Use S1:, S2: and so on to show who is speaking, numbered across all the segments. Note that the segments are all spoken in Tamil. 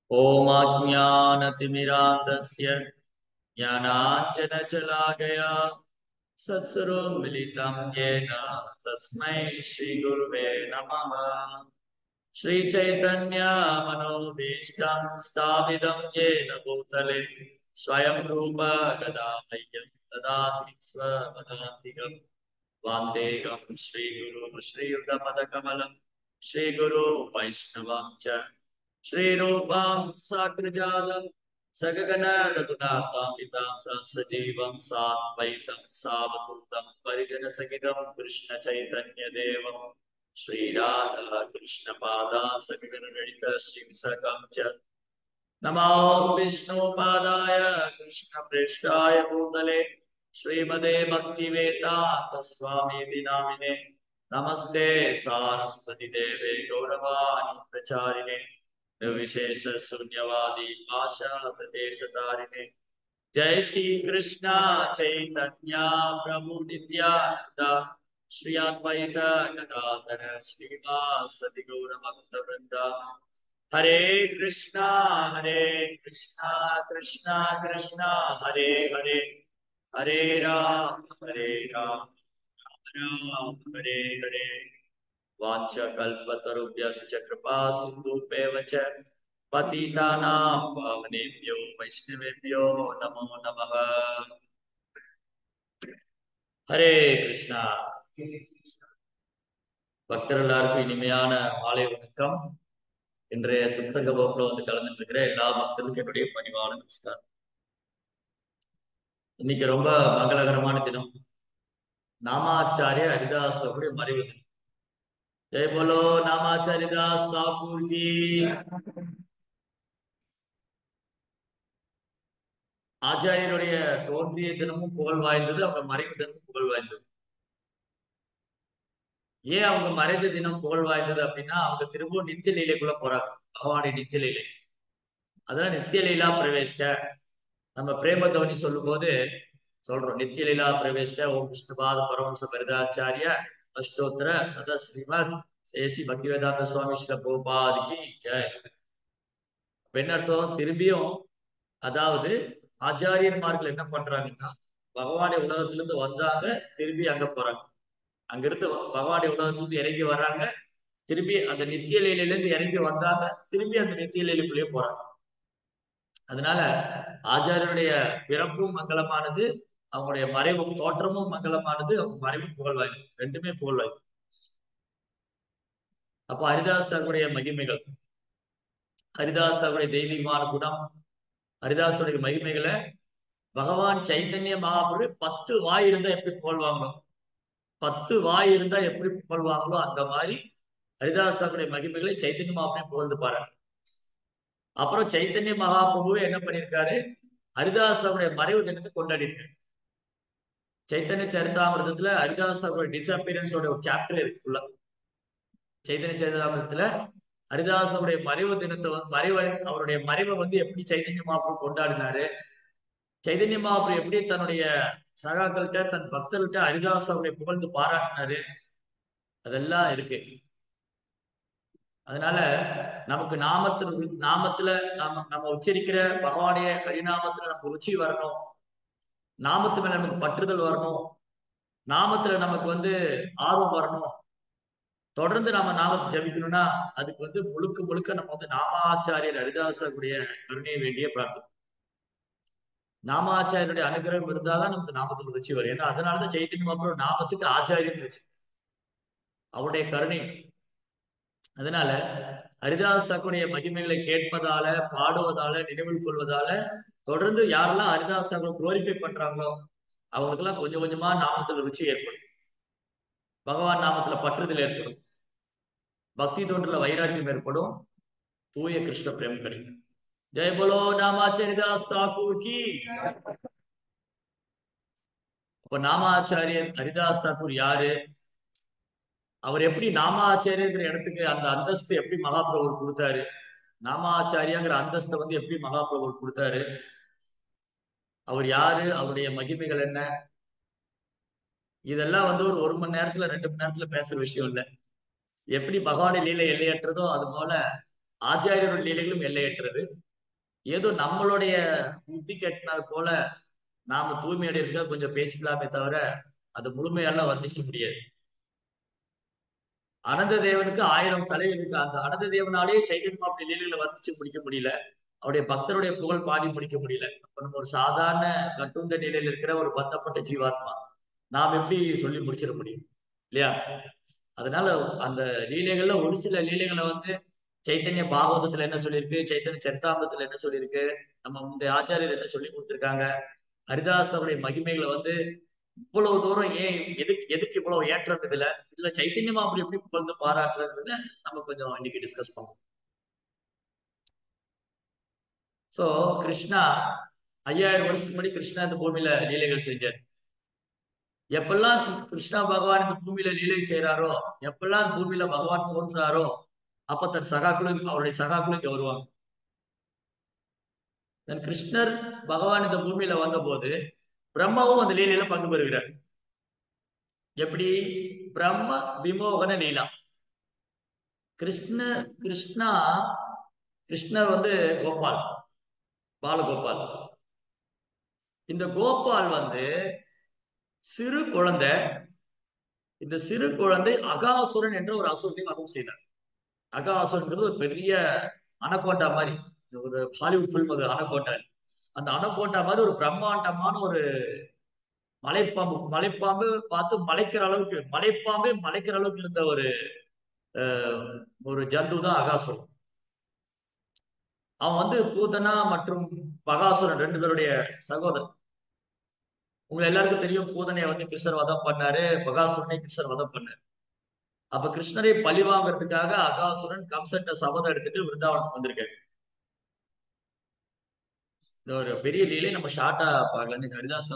S1: ओमाज्ञानतिमिरान्धस्य ज्ञानाञ्जनशलाकया सत्सुरोन्मिलितं येन तस्मै श्रीगुरुवे नमः श्रीचैतन्यमनोभीष्टं स्थापितं येन भूतले स्वयं रूप गदामह्यं ददाति स्वपदान्तिकम् वान्देकं श्रीगुरु श्रीयुतपदकमलं श्रीगुरु वैष्णवं च श्रीरूपां साग्रजातं सगगनरघुनाथामितां सजीवं साद्वैतं सावधूतं परिजनसहितं कृष्णचैतन्यदेवं श्रीराधा कृष्णपादा सगगनललित श्रीविसकं च नमो विष्णुपादाय कृष्णप्रेष्ठाय भूतले श्रीमदे भक्तिवेदान्त स्वामी नामिने नमस्ते सारस्वती देवे गौरवाणी प्रचारिणे निर्विशेष शून्यवादी पाशात देशतारिणे जय श्री कृष्ण चैतन्य प्रभु नित्यानंद श्री अद्वैत गदाधर श्रीवासदि गौर भक्त वृंदा हरे कृष्णा हरे कृष्णा कृष्णा कृष्णा हरे हरे हरे राम हरे राम राम राम हरे हरे वाञ्छ कल्पतरुभ्यश्च कृपा सिन्धुभ्येव च पतितानां पावनेभ्यो वैष्णवेभ्यो नमो नमः ஹரே கிருஷ்ணா பக்தர் எல்லாருக்கும் இனிமையான மாலை வணக்கம் இன்றைய சத்சங்க வகுப்புல வந்து கலந்துட்டு இருக்கிற எல்லா பக்தர்களுக்கும் என்னுடைய பணிவான நமஸ்காரம் இன்னைக்கு ரொம்ப மங்களகரமான தினம் நாமாச்சாரிய ஹரிதாஸ் தாக்குடைய மறைவு தினம் ஜெய் போலோ நாமாச்சாரிய தாஸ் தாக்கூர் கி ஆச்சாரியருடைய தோன்றிய தினமும் புகழ் வாய்ந்தது அவங்க மறைவு தினமும் புகழ் வாய்ந்தது ஏன் அவங்க மறைந்த தினம் புகழ் வாய்ந்தது அப்படின்னா அவங்க திரும்பவும் நித்திய லீலைக்குள்ள போறாங்க பகவானுடைய நித்திய லீலை அதெல்லாம் நித்திய லீலா பிரவேஷ்ட நம்ம பிரேமதவனி சொல்லும் போது சொல்றோம் நித்திய லீலா பிரவேஷ்ட ஓம் விஷ்ணுபாத பரமஹம்ச பரிதாச்சாரிய அஷ்டோத்திர சத ஸ்ரீமத் சேசி பக்திவேதாந்த சுவாமி ஸ்ரீல கோபாதிக்கு ஜெய் என்ன அர்த்தம் திரும்பியும் அதாவது ஆச்சாரியன்மார்கள் என்ன பண்றாங்கன்னா பகவானுடைய உலகத்துல இருந்து வந்தாங்க திரும்பி அங்க போறாங்க அங்கிருந்து பகவானுடைய உலகத்துல இருந்து இறங்கி வர்றாங்க திரும்பி அந்த நித்திய லீலையில இருந்து இறங்கி வந்தாங்க திரும்பி அந்த நித்திய லீலைக்குள்ளேயே போறாங்க அதனால ஆச்சாரியனுடைய பிறப்பும் மங்களமானது அவங்களுடைய மறைவும் தோற்றமும் மங்களமானது அவங்க மறைவும் புகழ் வாய்ந்தது ரெண்டுமே புகழ் வாய்ந்தது அப்போ ஹரிதாஸ் தாக்குடைய மகிமைகள் ஹரிதாஸ் தாக்குடைய தெய்வீகமான குணம் ஹரிதாஸுடைய மகிமைகளை பகவான் சைத்தன்ய மகாபுரு பத்து வாய் இருந்தா எப்படி புகழ்வாங்களோ பத்து வாய் இருந்தா எப்படி புகழ்வாங்களோ அந்த மாதிரி ஹரிதாஸ் தாக்குடைய மகிமைகளை சைத்தன்ய மகாபுரை புகழ்ந்து பாரு அப்புறம் சைத்தன்ய மகாபிரபுவே என்ன பண்ணிருக்காரு ஹரிதாஸ் அவருடைய மறைவு தினத்தை கொண்டாடிருக்காரு சைத்தன்ய சரிதாமிரதத்துல ஹரிதாஸ் அவருடைய டிசப்பியரன்ஸோட ஒரு சாப்டர் இருக்கு ஃபுல்லா சைத்தன்ய சரிதாமிரதத்துல ஹரிதாஸ் அவருடைய மறைவு தினத்தை வந்து மறைவு அவருடைய மறைவை வந்து எப்படி சைதன்ய மகாபுரு கொண்டாடினாரு சைதன்ய மகாபுரு எப்படி தன்னுடைய சகாக்கள்கிட்ட தன் பக்தர்கிட்ட ஹரிதாஸ் அவருடைய புகழ்ந்து பாராட்டினாரு அதெல்லாம் இருக்கு அதனால நமக்கு நாமத்துல நாமத்துல நாம நம்ம உச்சரிக்கிற பகவானுடைய ஹரிநாமத்துல நமக்கு ருச்சி வரணும் நாமத்து மேல நமக்கு பற்றுதல் வரணும் நாமத்துல நமக்கு வந்து ஆர்வம் வரணும் தொடர்ந்து நாம நாமத்தை ஜபிக்கணும்னா அதுக்கு வந்து முழுக்க முழுக்க நம்ம வந்து நாமாச்சாரியர் ஹரிதாசருடைய கருணையை வேண்டிய பிரார்த்தனை நாமாச்சாரியருடைய அனுகிரகம் இருந்தாதான் நமக்கு நாமத்துக்கு ருச்சி வரும் ஏன்னா அதனாலதான் சைத்தன்யம் அப்புறம் நாமத்துக்கு ஆச்சாரியன் வச்சு அவருடைய கருணை அதனால ஹரிதாஸ் தாக்குடைய மகிமைகளை கேட்பதால பாடுவதால நினைவில் கொள்வதால தொடர்ந்து யாரெல்லாம் ஹரிதாஸ் தாக்குரை குளோரிஃபை பண்றாங்களோ அவங்களுக்கெல்லாம் கொஞ்சம் கொஞ்சமா நாமத்துல ருச்சி ஏற்படும் பகவான் நாமத்துல பற்றுதல் ஏற்படும் பக்தி தோன்றுல வைராக்கியம் ஏற்படும் தூய கிருஷ்ண பிரேம் கிடைக்கும் ஜெய போலோ நாமாச்சாரிதாஸ் தாக்கூர் கி அப்ப நாமாச்சாரியர் ஹரிதாஸ் தாக்கூர் யாரு அவர் எப்படி நாமாச்சாரியங்கிற இடத்துக்கு அந்த அந்தஸ்து எப்படி மகாபிரபு கொடுத்தாரு நாமாச்சாரியாங்கிற அந்தஸ்தை வந்து எப்படி மகாபிரபு கொடுத்தாரு அவர் யாரு அவருடைய மகிமைகள் என்ன இதெல்லாம் வந்து ஒரு ஒரு மணி நேரத்துல ரெண்டு மணி நேரத்துல பேசுற விஷயம் இல்ல எப்படி பகவானை லீலை எல்லையற்றதோ அது போல ஆச்சாரியருடைய லீலைகளும் எல்லையற்றது ஏதோ நம்மளுடைய புத்தி கட்டினார் போல நாம தூய்மை அடைறதுக்காக கொஞ்சம் பேசிக்கலாமே தவிர அது முழுமையெல்லாம் வர்ணிக்க முடியாது அனந்த தேவனுக்கு ஆயிரம் தலை இருக்கு அந்த அனந்த தேவனாலேயே சைதன்ய அப்படி லீலைகளை வர்ணிச்சு முடிக்க முடியல அவருடைய பக்தருடைய புகழ் பாடி முடிக்க முடியல அப்ப நம்ம ஒரு சாதாரண கட்டுண்ட நிலையில இருக்கிற ஒரு பந்தப்பட்ட ஜீவாத்மா நாம் எப்படி சொல்லி முடிச்சிட முடியும் இல்லையா அதனால அந்த லீலைகள்ல ஒரு சில லீலைகளை வந்து சைத்தன்ய பாகவதத்துல என்ன சொல்லியிருக்கு சைத்தன்ய சரித்தாமத்துல என்ன சொல்லியிருக்கு நம்ம இந்த ஆச்சாரியர் என்ன சொல்லி கொடுத்திருக்காங்க ஹரிதாசனுடைய மகிமைகளை வந்து இவ்வளவு தூரம் ஏன் எதுக்கு எதுக்கு இவ்வளவு ஏற்றம் இதுல இதுல சைத்தன்யமா அப்படி எப்படி புகழ்ந்து பாராட்டுறதுன்னு நம்ம கொஞ்சம் இன்னைக்கு டிஸ்கஸ் பண்ணுவோம் சோ கிருஷ்ணா ஐயாயிரம் வருஷத்துக்கு முன்னாடி கிருஷ்ணா இந்த பூமியில லீலைகள் செஞ்சார் எப்பெல்லாம் கிருஷ்ணா பகவான் இந்த பூமியில லீலை செய்யறாரோ எப்பெல்லாம் பூமியில பகவான் தோன்றாரோ அப்ப தன் சகாக்களும் அவருடைய சகாக்களும் இங்க வருவாங்க தன் கிருஷ்ணர் பகவான் இந்த பூமியில வந்த போது பிரம்மாவும் அந்த லீலையில பங்கு பெறுகிறார் எப்படி பிரம்ம விமோகன லீலா கிருஷ்ண கிருஷ்ணா கிருஷ்ணர் வந்து கோபால் பாலகோபால் இந்த கோபால் வந்து சிறு குழந்தை இந்த சிறு குழந்தை அகாசுரன் என்ற ஒரு அசுரனை வதம் செய்தார் அகாசுரன்றது ஒரு பெரிய அனகோண்டா மாதிரி ஒரு ஹாலிவுட் பிலிம் அது அனகோண்டா அந்த அனகோண்டா மாதிரி ஒரு பிரம்மாண்டமான ஒரு மலைப்பாம்பு மலைப்பாம்பு பார்த்து மலைக்கிற அளவுக்கு மலைப்பாம்பே மலைக்கிற அளவுக்கு இருந்த ஒரு ஒரு ஜந்து தான் அகாசுரன் அவன் வந்து பூதனா மற்றும் பகாசுரன் ரெண்டு பேருடைய சகோதரன் உங்க எல்லாருக்கும் தெரியும் பூதனைய வந்து கிருஷ்ணர் வதம் பண்ணாரு பகாசுரனை கிருஷ்ணர் வதம் பண்ணாரு அப்ப கிருஷ்ணரை பழி வாங்குறதுக்காக அகாசுரன் கம்சன்ட சபதம் எடுத்துட்டு விருந்தாவனத்துக்கு வந்திருக்காரு இந்த ஒரு பெரிய லீலை நம்ம ஷார்ட்டா பார்க்கலாம் ஹரிதாஸ்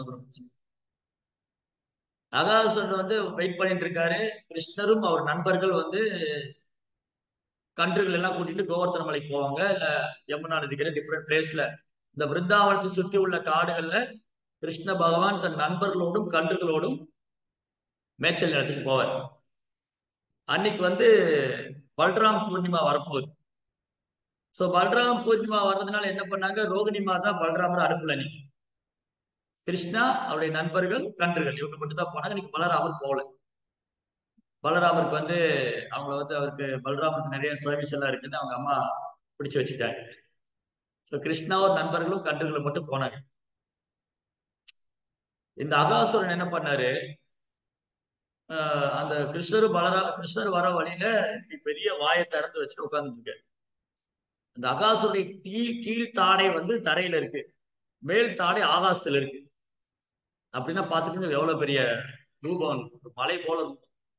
S1: அகாசுரன் வந்து வெயிட் பண்ணிட்டு இருக்காரு கிருஷ்ணரும் அவர் நண்பர்கள் வந்து கன்றுகள் எல்லாம் கூட்டிட்டு கோவர்த்தன மலைக்கு போவாங்க இல்ல யமுனா நதிக்கிற டிஃப்ரெண்ட் பிளேஸ்ல இந்த பிருந்தாவனத்தை சுற்றி உள்ள காடுகள்ல கிருஷ்ண பகவான் தன் நண்பர்களோடும் கன்றுகளோடும் மேய்ச்சல் நிலத்துக்கு போவார் அன்னைக்கு வந்து பல்ராம் பூர்ணிமா வரப்போகுது சோ பல்ராம் பூர்ணிமா வர்றதுனால என்ன பண்ணாங்க ரோகிணி மாதா பல்ராமர் அனுப்பல அன்னைக்கு கிருஷ்ணா அவருடைய நண்பர்கள் கன்றுகள் இவங்க மட்டும் தான் போனாங்க இன்னைக்கு பலராமர் போகல பலராமருக்கு வந்து அவங்கள வந்து அவருக்கு பலராமருக்கு நிறைய சர்வீஸ் எல்லாம் இருக்குன்னு அவங்க அம்மா பிடிச்சு வச்சுட்டாங்க ஸோ கிருஷ்ணாவும் நண்பர்களும் கன்றுகளும் மட்டும் போனாங்க இந்த அகாசுரன் என்ன பண்ணாரு அந்த கிருஷ்ணர் பலரா கிருஷ்ணர் வர வழியில பெரிய வாயை திறந்து வச்சுட்டு உட்கார்ந்துட்டு இருக்காரு அந்த அகாசுடைய கீழ் கீழ் தாடை வந்து தரையில இருக்கு மேல் தாடை ஆகாசத்துல இருக்கு அப்படின்னா பாத்துக்கோங்க எவ்வளவு பெரிய ரூபம் மலை போல ரூபம்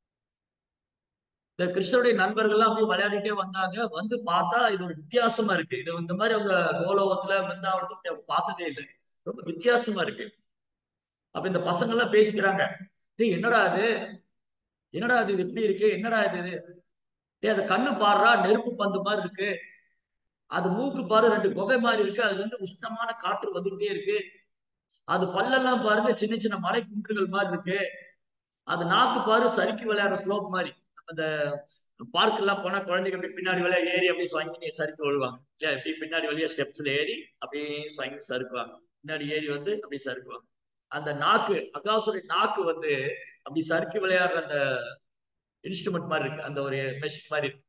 S1: இந்த கிருஷ்ணருடைய நண்பர்கள்லாம் அப்படியே விளையாடிட்டே வந்தாங்க வந்து பார்த்தா இது ஒரு வித்தியாசமா இருக்கு இது இந்த மாதிரி அவங்க கோலோகத்துல பிருந்தாவனத்துல அவங்க பார்த்ததே இல்லை ரொம்ப வித்தியாசமா இருக்கு அப்ப இந்த பசங்க எல்லாம் பேசிக்கிறாங்க டேய் என்னடா அது என்னடா அது இது இப்படி இருக்கு என்னடா இது இது டேய் அது கண்ணு பாடுறா நெருப்பு பந்து மாதிரி இருக்கு அது மூக்கு பாரு ரெண்டு குகை மாதிரி இருக்கு அது வந்து உஷ்ணமான காற்று வந்துகிட்டே இருக்கு அது பல்லெல்லாம் பாருங்க சின்ன சின்ன மலை குன்றுகள் மாதிரி இருக்கு அது நாக்கு பாரு சறுக்கி விளையாடுற ஸ்லோப் மாதிரி அந்த பார்க் எல்லாம் போனா குழந்தைங்க அப்படி பின்னாடி வழியா ஏறி அப்படியே சுவாங்கி சறுக்கி விழுவாங்க இல்லையா இப்படி பின்னாடி வழியா ஸ்டெப்ஸ்ல ஏறி அப்படியே சுவாங்கி சறுக்குவாங்க பின்னாடி ஏறி வந்து அப்படி சறுக்குவாங்க அந்த நாக்கு அகாசுரை நாக்கு வந்து அப்படி சறுக்கி விளையாடுற அந்த இன்ஸ்ட்ருமெண்ட் மாதிரி இருக்கு அந்த ஒரு மெஷின் மாதிரி இருக்கு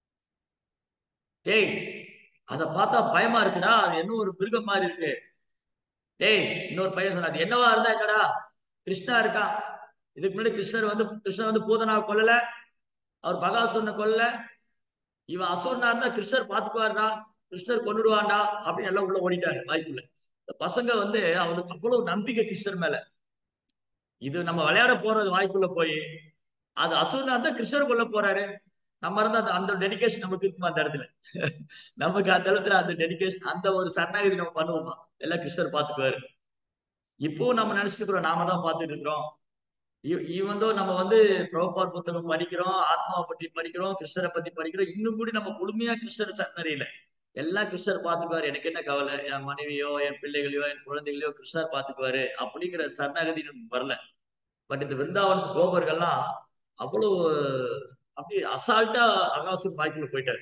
S1: டேய் அத பார்த்தா பயமா இருக்குடா அது என்ன ஒரு மிருகம் மாதிரி இருக்கு டேய் இன்னொரு பையன் சொன்னா அது என்னவா இருந்தா என்னடா கிருஷ்ணா இருக்கான் இதுக்கு முன்னாடி கிருஷ்ணர் வந்து கிருஷ்ணர் வந்து பூதனா கொல்லல அவர் பகாசுரனை கொல்ல இவன் அசுரனா இருந்தா கிருஷ்ணர் பாத்துக்குவாருடா கிருஷ்ணர் கொண்டுடுவான்டா அப்படின்னு எல்லாம் உள்ள ஓடிட்டாங்க வாய்ப்புள்ள இந்த பசங்க வந்து அவனுக்கு அவ்வளவு நம்பிக்கை கிருஷ்ணர் மேல இது நம்ம விளையாட போறது வாய்ப்புள்ள போய் அது அசுரனா இருந்தா கிருஷ்ணர் கொல்ல போறாரு நம்ம இருந்தா அந்த அந்த டெடிக்கேஷன் நமக்கு இருக்குமா அந்த இடத்துல நமக்கு அந்த இடத்துல அந்த டெடிக்கேஷன் அந்த ஒரு சரணாகதி நம்ம பண்ணுவோமா எல்லாம் கிருஷ்ணர் பாத்துக்குவாரு இப்போ நம்ம நினைச்சிட்டு இருக்கிறோம் நாம தான் பார்த்துட்டு இருக்கிறோம் இவந்தோ நம்ம வந்து பிரபுபார் புத்தகம் படிக்கிறோம் ஆத்மாவை பற்றி படிக்கிறோம் கிருஷ்ணரை பத்தி படிக்கிறோம் இன்னும் கூட நம்ம முழுமையா கிருஷ்ணர் சரணறியில எல்லாம் கிருஷ்ணர் பாத்துக்குவாரு எனக்கு என்ன கவலை என் மனைவியோ என் பிள்ளைகளையோ என் குழந்தைகளையோ கிருஷ்ணர் பாத்துக்குவாரு அப்படிங்கிற சரணாகதி வரல பட் இந்த விருந்தாவனத்து கோபர்கள்லாம் அவ்வளவு அப்படி அசால்ட்டா அகாசூர் வாய்க்குள்ள போயிட்டாரு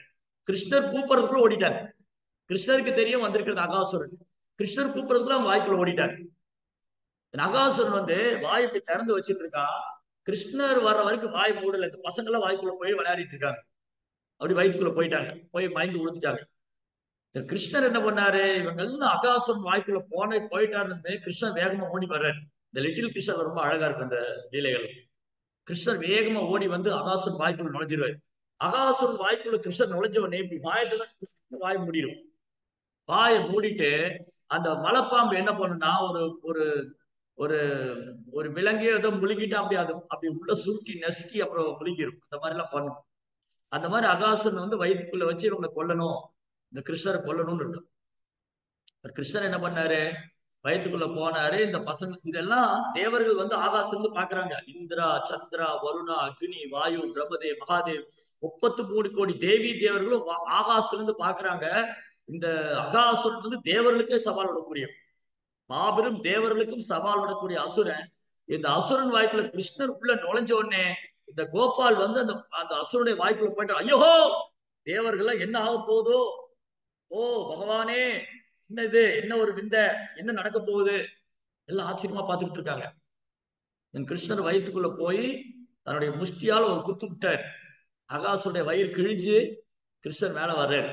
S1: கிருஷ்ணர் கூப்பிடுறதுக்குள்ள ஓடிட்டாங்க கிருஷ்ணருக்கு தெரியும் வந்திருக்கிறது அகாசுரன் கிருஷ்ணர் கூப்பிடுறதுக்குள்ள அவன் வாய்க்குள்ள ஓடிட்டாங்க அகாசுரன் வந்து வாய் இப்படி திறந்து வச்சிட்டு இருக்கான் கிருஷ்ணர் வர்ற வரைக்கும் வாய் மூடல இந்த பசங்க எல்லாம் வாய்க்குள்ள போய் விளையாடிட்டு இருக்காங்க அப்படி வயிற்றுக்குள்ள போயிட்டாங்க போய் மயங்கி விழுந்துட்டாங்க இந்த கிருஷ்ணர் என்ன பண்ணாரு இவங்க எல்லாம் அகாசுரன் வாய்க்குள்ள போன போயிட்டாருன்னு கிருஷ்ணர் வேகமா ஓடி வர்றாரு இந்த லிட்டில் கிருஷ்ணர் ரொம்ப அழகா இருக்கும் அந்த லீலைகள் கிருஷ்ணர் வேகமா ஓடி வந்து அகாசுரன் வாய்க்குள்ள நுழைஞ்சிருவாரு அகாசுரன் வாய்க்குள்ள கிருஷ்ணர் நுழைஞ்ச உடனே இப்படி வாயத்துல வாய் மூடிடும் வாயை மூடிட்டு அந்த மலைப்பாம்பு என்ன பண்ணுனா ஒரு ஒரு ஒரு ஒரு விலங்கே ஏதோ முழுங்கிட்டு அப்படி அது அப்படி உள்ள சுருட்டி நசுக்கி அப்புறம் முழுங்கிரும் அந்த மாதிரி எல்லாம் பண்ணும் அந்த மாதிரி அகாசுரன் வந்து வயிற்றுக்குள்ள வச்சு இவங்களை கொல்லணும் இந்த கிருஷ்ணரை கொல்லணும்னு இருக்கும் கிருஷ்ணர் என்ன பண்ணாரு வயிற்றுக்குள்ள போனாரு இந்த பசங்க இதெல்லாம் தேவர்கள் வந்து ஆகாசத்துல இருந்து பாக்குறாங்க இந்திரா சந்திரா வருணா அக்னி வாயு பிரம்மதே மகாதேவ் முப்பத்து மூணு கோடி தேவி தேவர்களும் ஆகாசத்துல இருந்து பாக்குறாங்க இந்த அகாசுரன் வந்து தேவர்களுக்கே சவால் விடக்கூடிய மாபெரும் தேவர்களுக்கும் சவால் விடக்கூடிய அசுரன் இந்த அசுரன் வாய்க்குள்ள கிருஷ்ணருக்குள்ள நுழைஞ்ச உடனே இந்த கோபால் வந்து அந்த அந்த அசுரனுடைய வாய்க்குள்ள போயிட்டு ஐயோ தேவர்கள் என்ன ஆக போகுதோ ஓ பகவானே என்ன இது என்ன ஒரு விந்த என்ன நடக்க போகுது எல்லாம் ஆச்சரியமா பார்த்துக்கிட்டு இருக்காங்க என் கிருஷ்ணர் வயிற்றுக்குள்ள போய் தன்னுடைய முஷ்டியால ஒரு குத்து விட்டார் அகாசுடைய வயிறு கிழிஞ்சு கிருஷ்ணர் மேல வர்றாரு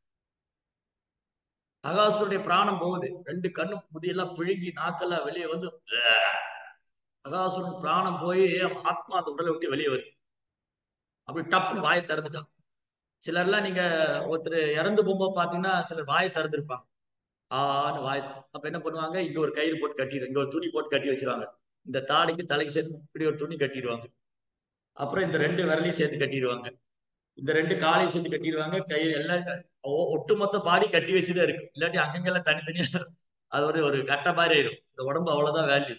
S1: அகாசுடைய பிராணம் போகுது ரெண்டு கண்ணு முதியெல்லாம் பிழுங்கி நாக்கெல்லாம் வெளியே வந்து அகாசுரன் பிராணம் போய் ஆத்மா அந்த உடலை விட்டு வெளியே வருது அப்படி டப்புன்னு வாயை திறந்துட்டான் சிலர்லாம் நீங்க ஒருத்தர் இறந்து போகும்போது பாத்தீங்கன்னா சிலர் வாயை திறந்துருப்பாங்க ஆன்னு வாய் அப்ப என்ன பண்ணுவாங்க இங்க ஒரு கயிறு போட்டு கட்டிடு இங்க ஒரு துணி போட்டு கட்டி வச்சிருவாங்க இந்த தாடிக்கு தலைக்கு சேர்த்து இப்படி ஒரு துணி கட்டிடுவாங்க அப்புறம் இந்த ரெண்டு விரலையும் சேர்த்து கட்டிடுவாங்க இந்த ரெண்டு காலையும் சேர்த்து கட்டிடுவாங்க கை எல்லாம் ஒட்டுமொத்த பாடி கட்டி வச்சுதான் இருக்கு இல்லாட்டி அங்கங்கெல்லாம் தனித்தனியா அது ஒரு ஒரு கட்ட மாதிரி ஆயிரும் இந்த உடம்பு அவ்வளவுதான் வேல்யூ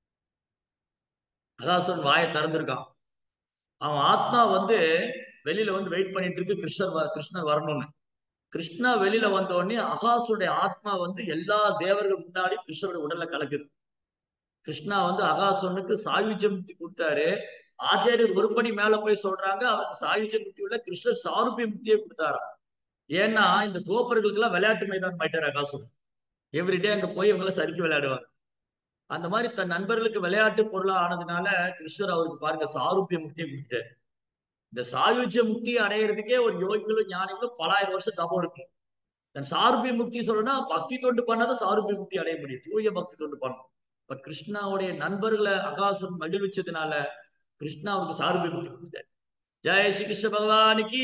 S1: அகாசுரன் வாயை திறந்திருக்கான் அவன் ஆத்மா வந்து வெளியில வந்து வெயிட் பண்ணிட்டு இருக்கு கிருஷ்ணர் கிருஷ்ணர் வரணும்னு கிருஷ்ணா வெளியில வந்த உடனே அகாசுடைய ஆத்மா வந்து எல்லா தேவர்கள் முன்னாடி கிருஷ்ணருடைய உடல்ல கலக்குது கிருஷ்ணா வந்து அகாசுரனுக்கு சாயுஜ முக்தி கொடுத்தாரு ஆச்சாரியர் ஒரு படி மேல போய் சொல்றாங்க அவருக்கு சாயுஜ முக்தி விட கிருஷ்ணர் சாருபிய முக்தியை கொடுத்தாராம் ஏன்னா இந்த கோபர்களுக்கு எல்லாம் விளையாட்டு மைதானம் ஆயிட்டார் அகாசுரன் எவ்ரிடே அங்க போய் இவங்க சரிக்கு விளையாடுவாங்க அந்த மாதிரி தன் நண்பர்களுக்கு விளையாட்டு பொருளா ஆனதுனால கிருஷ்ணர் அவருக்கு பாருங்க சாருபிய முக்தியை கொடுத்துட்டாரு இந்த சாயுஜ்ய முக்தி அடையிறதுக்கே ஒரு யோகிகளும் ஞானிகளும் பலாயிரம் வருஷம் தபம் இருக்கும் தன் சாருபிய முக்தி சொல்லணும்னா பக்தி தொண்டு பண்ணாதான் சாருபிய முக்தி அடைய முடியும் தூய பக்தி தொண்டு பண்ணணும் இப்ப கிருஷ்ணாவுடைய நண்பர்களை அகாசுரன் மகிழ்விச்சதுனால கிருஷ்ணாவுக்கு சாருபிய முக்தி கொடுத்தாரு ஜெய ஸ்ரீ கிருஷ்ண பகவானுக்கு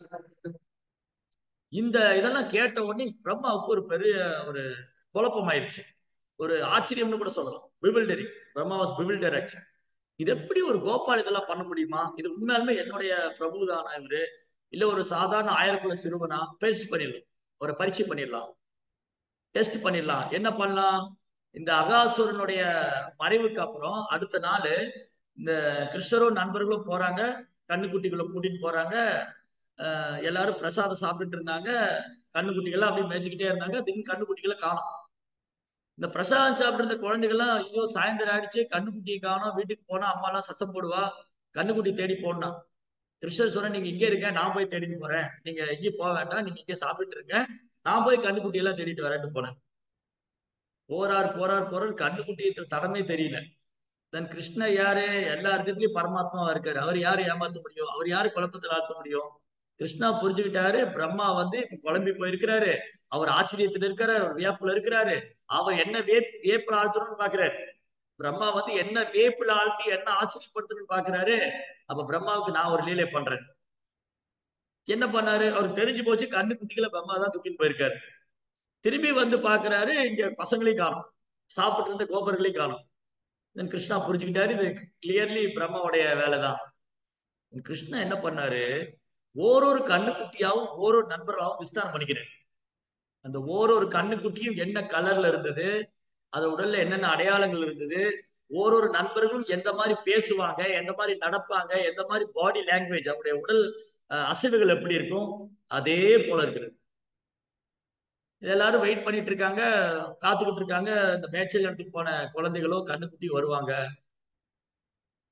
S1: இந்த இதெல்லாம் கேட்ட உடனே பிரம்மாவுக்கு ஒரு பெரிய ஒரு குழப்பம் ஆயிடுச்சு ஒரு ஆச்சரியம்னு கூட சொல்லலாம் பிபில்டரி பிரம்மா வாஸ் பிபில்டர் ஆக்சுவலி இது எப்படி ஒரு கோபால் இதெல்லாம் பண்ண முடியுமா இது உண்மையாலுமே என்னுடைய பிரபுதானா இவரு இல்ல ஒரு சாதாரண ஆயிரக்குள்ள சிறுவனா டெஸ்ட் பண்ணிடலாம் ஒரு பரீட்சை பண்ணிடலாம் டெஸ்ட் பண்ணிடலாம் என்ன பண்ணலாம் இந்த அகாசுரனுடைய மறைவுக்கு அப்புறம் அடுத்த நாள் இந்த கிருஷ்ணரும் நண்பர்களும் போறாங்க கண்ணுக்குட்டிகளை கூட்டிட்டு போறாங்க எல்லாரும் பிரசாதம் சாப்பிட்டுட்டு இருந்தாங்க கண்ணுக்குட்டிகள்லாம் அப்படியே மேய்ச்சிக்கிட்டே இருந்தாங்க திடீர்னு கண்ணுக்குட்டிகளை காணும் இந்த பிரசாதம் சாப்பிட்டு இருந்த குழந்தைகள்லாம் ஐயோ சாயந்தரம் ஆயிடுச்சு கண்ணுக்குட்டியை காணும் வீட்டுக்கு போனா அம்மா எல்லாம் சத்தம் போடுவா கண்ணுக்குட்டி தேடி போடணும் கிருஷ்ணர் சொன்ன நீங்க இங்கே இருக்க நான் போய் தேடிட்டு போறேன் நீங்க எங்கேயும் போக வேண்டாம் நீங்க இங்கே சாப்பிட்டு இருங்க நான் போய் கண்ணுக்குட்டி எல்லாம் தேடிட்டு வரேன்னு போனேன் போறார் போறார் போறார் கண்ணுக்குட்டி தடமே தெரியல தன் கிருஷ்ணர் யாரு எல்லா அர்த்தத்திலயும் பரமாத்மாவா இருக்காரு அவர் யாரு ஏமாத்த முடியும் அவர் யாரு குழப்பத்தில் ஆழ்த்த முடியும் கிருஷ்ணா புரிஞ்சுக்கிட்டாரு பிரம்மா வந்து குழம்பி போயிருக்கிறாரு அவர் ஆச்சரியத்துல இருக்கிறாரு அவர் வியப்புல இருக்கிறாரு அவர் என்ன வேப் வேப்பில் ஆழ்த்தணும்னு பாக்குறாரு பிரம்மா வந்து என்ன வேப்பில் ஆழ்த்தி என்ன ஆச்சரியப்படுத்தணும்னு பாக்குறாரு அப்ப பிரம்மாவுக்கு நான் ஒரு லீலை பண்றேன் என்ன பண்ணாரு அவருக்கு தெரிஞ்சு போச்சு கண்ணு குட்டிகளை பிரம்மா தான் தூக்கிட்டு போயிருக்காரு திரும்பி வந்து பாக்குறாரு இங்க பசங்களையும் காணும் சாப்பிட்டு இருந்த கோபர்களையும் காணும் தென் கிருஷ்ணா புரிஞ்சுக்கிட்டாரு இது கிளியர்லி பிரம்மாவுடைய வேலைதான் கிருஷ்ணா என்ன பண்ணாரு ஓரொரு கண்ணுக்குட்டியாவும் ஓரொரு நண்பர்களாவும் விஸ்தாரம் பண்ணிக்கிறேன் அந்த ஓரொரு கண்ணுக்குட்டியும் என்ன கலர்ல இருந்தது அது உடல்ல என்னென்ன அடையாளங்கள் இருந்தது ஓரொரு நண்பர்களும் எந்த மாதிரி பேசுவாங்க எந்த மாதிரி நடப்பாங்க எந்த மாதிரி பாடி லாங்குவேஜ் அவருடைய உடல் அசைவுகள் எப்படி இருக்கும் அதே போல இருக்கிறது எல்லாரும் வெயிட் பண்ணிட்டு இருக்காங்க காத்துக்கிட்டு இருக்காங்க இந்த மேய்ச்சல் இடத்துக்கு போன குழந்தைகளோ கண்ணுக்குட்டி வருவாங்க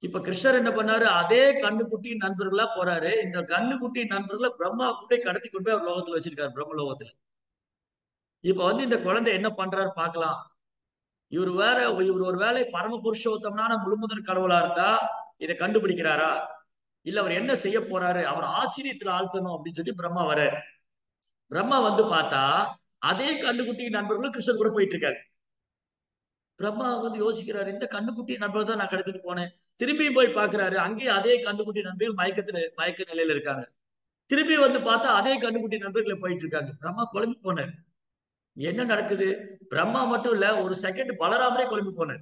S1: இப்ப கிருஷ்ணர் என்ன பண்ணாரு அதே கண்ணுக்குட்டி நண்பர்களா போறாரு இந்த கண்ணுக்குட்டி நண்பர்களை பிரம்மா கூட கடத்தி கொண்டு போய் அவர் லோகத்துல வச்சிருக்காரு பிரம்ம லோகத்துல இப்ப வந்து இந்த குழந்தை என்ன பண்றாரு பார்க்கலாம் இவர் வேற இவர் ஒரு வேலை பரம புருஷோத்தமனான முழுமுதற் கடவுளா இருந்தா இதை கண்டுபிடிக்கிறாரா இல்ல அவர் என்ன செய்ய போறாரு அவர் ஆச்சரியத்துல ஆழ்த்தணும் அப்படின்னு சொல்லி பிரம்மா வர பிரம்மா வந்து பார்த்தா அதே கண்ணுக்குட்டி நண்பர்களும் கிருஷ்ணர் கூட போயிட்டு இருக்காரு பிரம்மா வந்து யோசிக்கிறாரு இந்த கண்ணுக்குட்டி நண்பர் தான் நான் கடத்திட்டு போனேன் திரும்பியும் போய் பாக்குறாரு அங்கேயும் அதே கண்ணுக்குட்டி நண்பர்கள் மயக்கத்துல மயக்க நிலையில இருக்காங்க திரும்பி வந்து பார்த்தா அதே கண்ணுக்குட்டி நண்பர்களை போயிட்டு இருக்காங்க பிரம்மா குழம்பி போனார் என்ன நடக்குது பிரம்மா மட்டும் இல்ல ஒரு செகண்ட் பலராமரே குழம்பி போனார்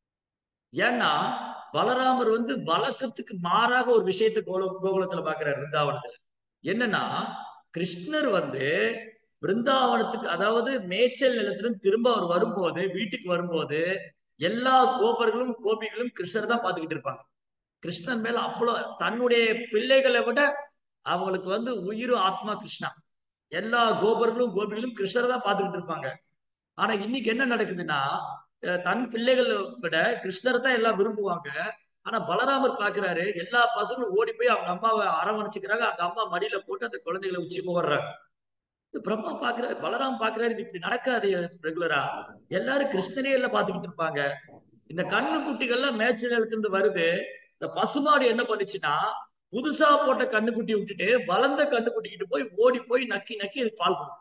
S1: ஏன்னா பலராமர் வந்து வழக்கத்துக்கு மாறாக ஒரு விஷயத்தை கோல கோகுலத்துல பாக்குறாரு பிருந்தாவனத்துல என்னன்னா கிருஷ்ணர் வந்து பிருந்தாவனத்துக்கு அதாவது மேய்ச்சல் நிலத்திலும் திரும்ப அவர் வரும்போது வீட்டுக்கு வரும்போது எல்லா கோபர்களும் கோபிகளும் கிருஷ்ணர் தான் பாத்துக்கிட்டு இருப்பாங்க கிருஷ்ணன் மேல அவ்வளவு தன்னுடைய பிள்ளைகளை விட அவங்களுக்கு வந்து உயிரும் ஆத்மா கிருஷ்ணா எல்லா கோபர்களும் கோபிகளும் கிருஷ்ணர் தான் பாத்துக்கிட்டு இருப்பாங்க ஆனா இன்னைக்கு என்ன நடக்குதுன்னா தன் பிள்ளைகளை விட கிருஷ்ணர் தான் எல்லாம் விரும்புவாங்க ஆனா பலராமர் பாக்குறாரு எல்லா பசங்களும் ஓடி போய் அவங்க அம்மாவை அரவணைச்சுக்கிறாங்க அந்த அம்மா மடியில போட்டு அந்த குழந்தைகளை உச்சி முகர்றாங்க பிரம்மா பாக்குறாரு பலராம் பாக்குறாரு இது இப்படி நடக்காது ரெகுலரா எல்லாரும் கிருஷ்ணனே எல்லாம் பாத்துக்கிட்டு இருப்பாங்க இந்த கண்ணு குட்டிகள்லாம் மேய்ச்சல் நிலத்திலிருந்து வருது இந்த பசுமாடு என்ன பண்ணுச்சுன்னா புதுசா போட்ட கண்ணுக்குட்டி விட்டுட்டு வளர்ந்த கண்ணுக்குட்டிக்கிட்டு போய் ஓடி போய் நக்கி நக்கி இது பால் கொடுக்கும்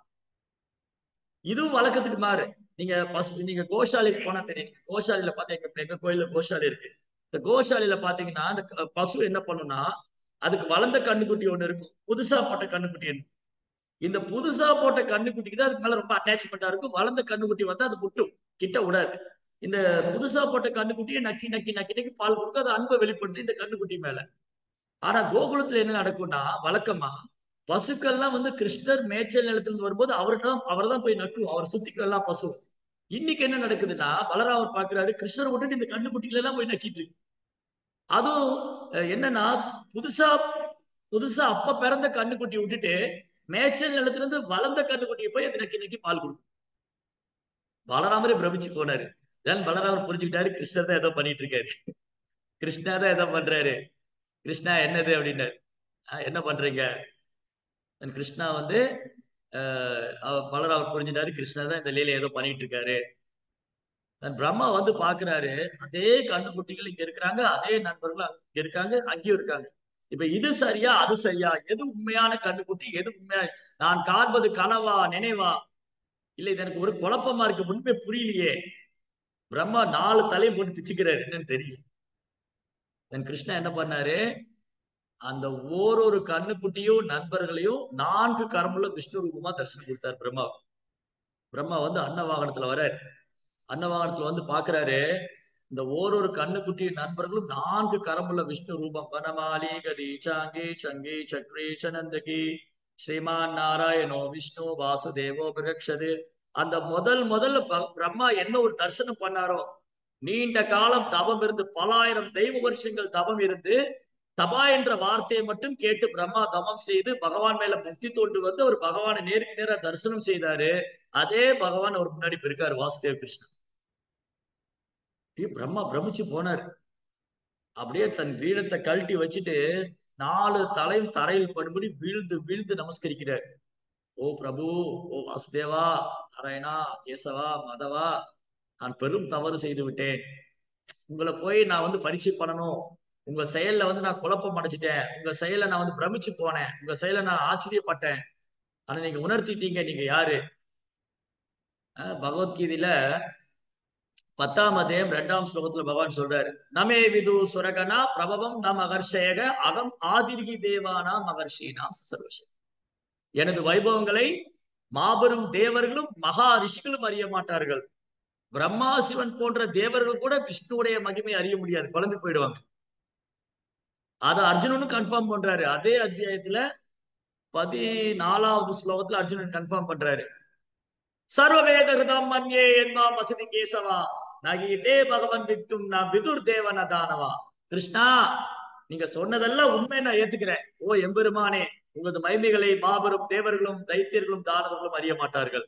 S1: இதுவும் வழக்கத்துக்கு மாறு நீங்க பசு நீங்க கோஷாலைக்கு போனா தெரியும் கோஷாலையில பாத்தீங்க எங்க கோயில்ல கோஷாலை இருக்கு இந்த கோஷாலையில பாத்தீங்கன்னா அந்த பசு என்ன பண்ணும்னா அதுக்கு வளர்ந்த கண்ணுக்குட்டி ஒண்ணு இருக்கும் புதுசா போட்ட கண்ணுக்குட்டி ஒண்ணு இந்த புதுசா போட்ட கண்ணுக்குட்டிக்கு தான் அதுக்கு மேல ரொம்ப அட்டாச்மெண்டா இருக்கும் வளர்ந்த கண்ணுக்குட்டி வந்து அது முட்டும் கிட்ட விடாது இந்த புதுசா போட்ட கண்ணுக்குட்டியை நக்கி நக்கி நக்கி நக்கி பால் கொடுக்க அது அன்பை வெளிப்படுத்தி இந்த கண்ணுக்குட்டி மேல ஆனா கோகுலத்துல என்ன நடக்கும்னா வழக்கமா பசுக்கள்லாம் வந்து கிருஷ்ணர் மேய்ச்சல் நிலத்துல வரும்போது அவர்கிட்ட தான் அவர் தான் போய் நக்கும் அவர் சுத்திக்கெல்லாம் பசு இன்னைக்கு என்ன நடக்குதுன்னா பலராமர் பாக்குறாரு கிருஷ்ணர் விட்டுட்டு இந்த கண்ணுக்குட்டிகள் எல்லாம் போய் நக்கிட்டு இருக்கு அதுவும் என்னன்னா புதுசா புதுசா அப்ப பிறந்த கண்ணுக்குட்டி விட்டுட்டு மேய்ச்சல் நிலத்துல இருந்து வளர்ந்த கண்ணுக்குட்டியை போய் அது நக்கி நக்கி பால் கொடுக்கும் பலராமரே பிரமிச்சு போனாரு ஏன் பலராமர் புரிஞ்சுக்கிட்டாரு கிருஷ்ணர் தான் ஏதோ பண்ணிட்டு இருக்காரு கிருஷ்ணா தான் ஏதோ பண்றாரு கிருஷ்ணா என்னது அப்படின்னாரு என்ன பண்றீங்க கிருஷ்ணா வந்து பலராமர் புரிஞ்சுட்டாரு கிருஷ்ணா தான் இந்த லீலை ஏதோ பண்ணிட்டு இருக்காரு பிரம்மா வந்து பாக்குறாரு அதே கண்ணுக்குட்டிகள் இங்க இருக்கிறாங்க அதே நண்பர்கள் அங்க இருக்காங்க அங்கேயும் இருக்காங்க இப்ப இது சரியா அது சரியா எது உண்மையான கண்ணுக்குட்டி எது உண்மையா நான் காண்பது கனவா நினைவா இல்ல இது எனக்கு ஒரு குழப்பமா இருக்கு உண்மை புரியலையே பிரம்மா நாலு தலையும் போட்டு பிச்சுக்கிறாரு என்னன்னு தெரியல தென் கிருஷ்ணா என்ன பண்ணாரு அந்த ஓரொரு கண்ணுக்குட்டியும் நண்பர்களையும் நான்கு கரமுள்ள விஷ்ணு ரூபமா தரிசனம் கொடுத்தார் பிரம்மா பிரம்மா வந்து அன்னவாகனத்துல வர அன்னவாகனத்துல வந்து பாக்குறாரு இந்த ஓரொரு கண்ணுக்குட்டி நண்பர்களும் நான்கு கரமுள்ள விஷ்ணு ரூபம் வனமாலி கதி சாங்கி சங்கி சக்ரி சனந்தகி ஸ்ரீமான் நாராயணோ விஷ்ணு வாசுதேவோ பிரகக்ஷது அந்த முதல் முதல்ல பிரம்மா என்ன ஒரு தரிசனம் பண்ணாரோ நீண்ட காலம் தவம் இருந்து பலாயிரம் தெய்வ வருஷங்கள் தவம் இருந்து தபா என்ற வார்த்தையை மட்டும் கேட்டு பிரம்மா தவம் செய்து பகவான் மேல பக்தி தோண்டு வந்து அவர் பகவானை நேருக்கு நேரா தரிசனம் செய்தாரு அதே பகவான் அவர் முன்னாடி இருக்காரு வாசுதேவ கிருஷ்ணன் பிரம்மா பிரமிச்சு போனார் அப்படியே தன் கிரீடத்தை கழட்டி வச்சுட்டு நாலு தலையும் தரையில் படும்படி வீழ்ந்து வீழ்ந்து நமஸ்கரிக்கிறார் ஓ பிரபு ஓ வாசுதேவா நாராயணா கேசவா மதவா நான் பெரும் தவறு செய்து விட்டேன் உங்களை போய் நான் வந்து பரீட்சை பண்ணணும் உங்க செயல்ல வந்து நான் குழப்பம் அடைச்சிட்டேன் உங்க செயலை நான் வந்து பிரமிச்சு போனேன் உங்க செயலை நான் ஆச்சரியப்பட்டேன் ஆனா நீங்க உணர்த்திட்டீங்க நீங்க யாரு பகவத்கீதையில பத்தாம் அத்தியாயம் ரெண்டாம் ஸ்லோகத்துல பகவான் சொல்றாரு நமே விது சுரகனா பிரபவம் நம் அகர்ஷயக அகம் ஆதிர்கி தேவானா மகர்ஷினாம் சர்வசம் எனது வைபவங்களை மாபெரும் தேவர்களும் மகா ரிஷிகளும் அறிய மாட்டார்கள் பிரம்மா சிவன் போன்ற தேவர்கள் கூட விஷ்ணுவுடைய மகிமை அறிய முடியாது குழம்பி போயிடுவாங்க அத அர்ஜுனனும் கன்ஃபார்ம் பண்றாரு அதே அத்தியாயத்துல பதினாலாவது ஸ்லோகத்துல அர்ஜுனன் கன்ஃபார்ம் பண்றாரு சர்வவேத ஹிருதம் மன்யே என்பா வசதி கேசவா நகீதே பகவன் வித்தும் நான் விதுர் தேவன தானவா கிருஷ்ணா நீங்க சொன்னதெல்லாம் உண்மை நான் ஏத்துக்கிறேன் ஓ எம்பெருமானே உங்களது மைமைகளை மாபெரும் தேவர்களும் தைத்தியர்களும் தானவர்களும் அறிய மாட்டார்கள்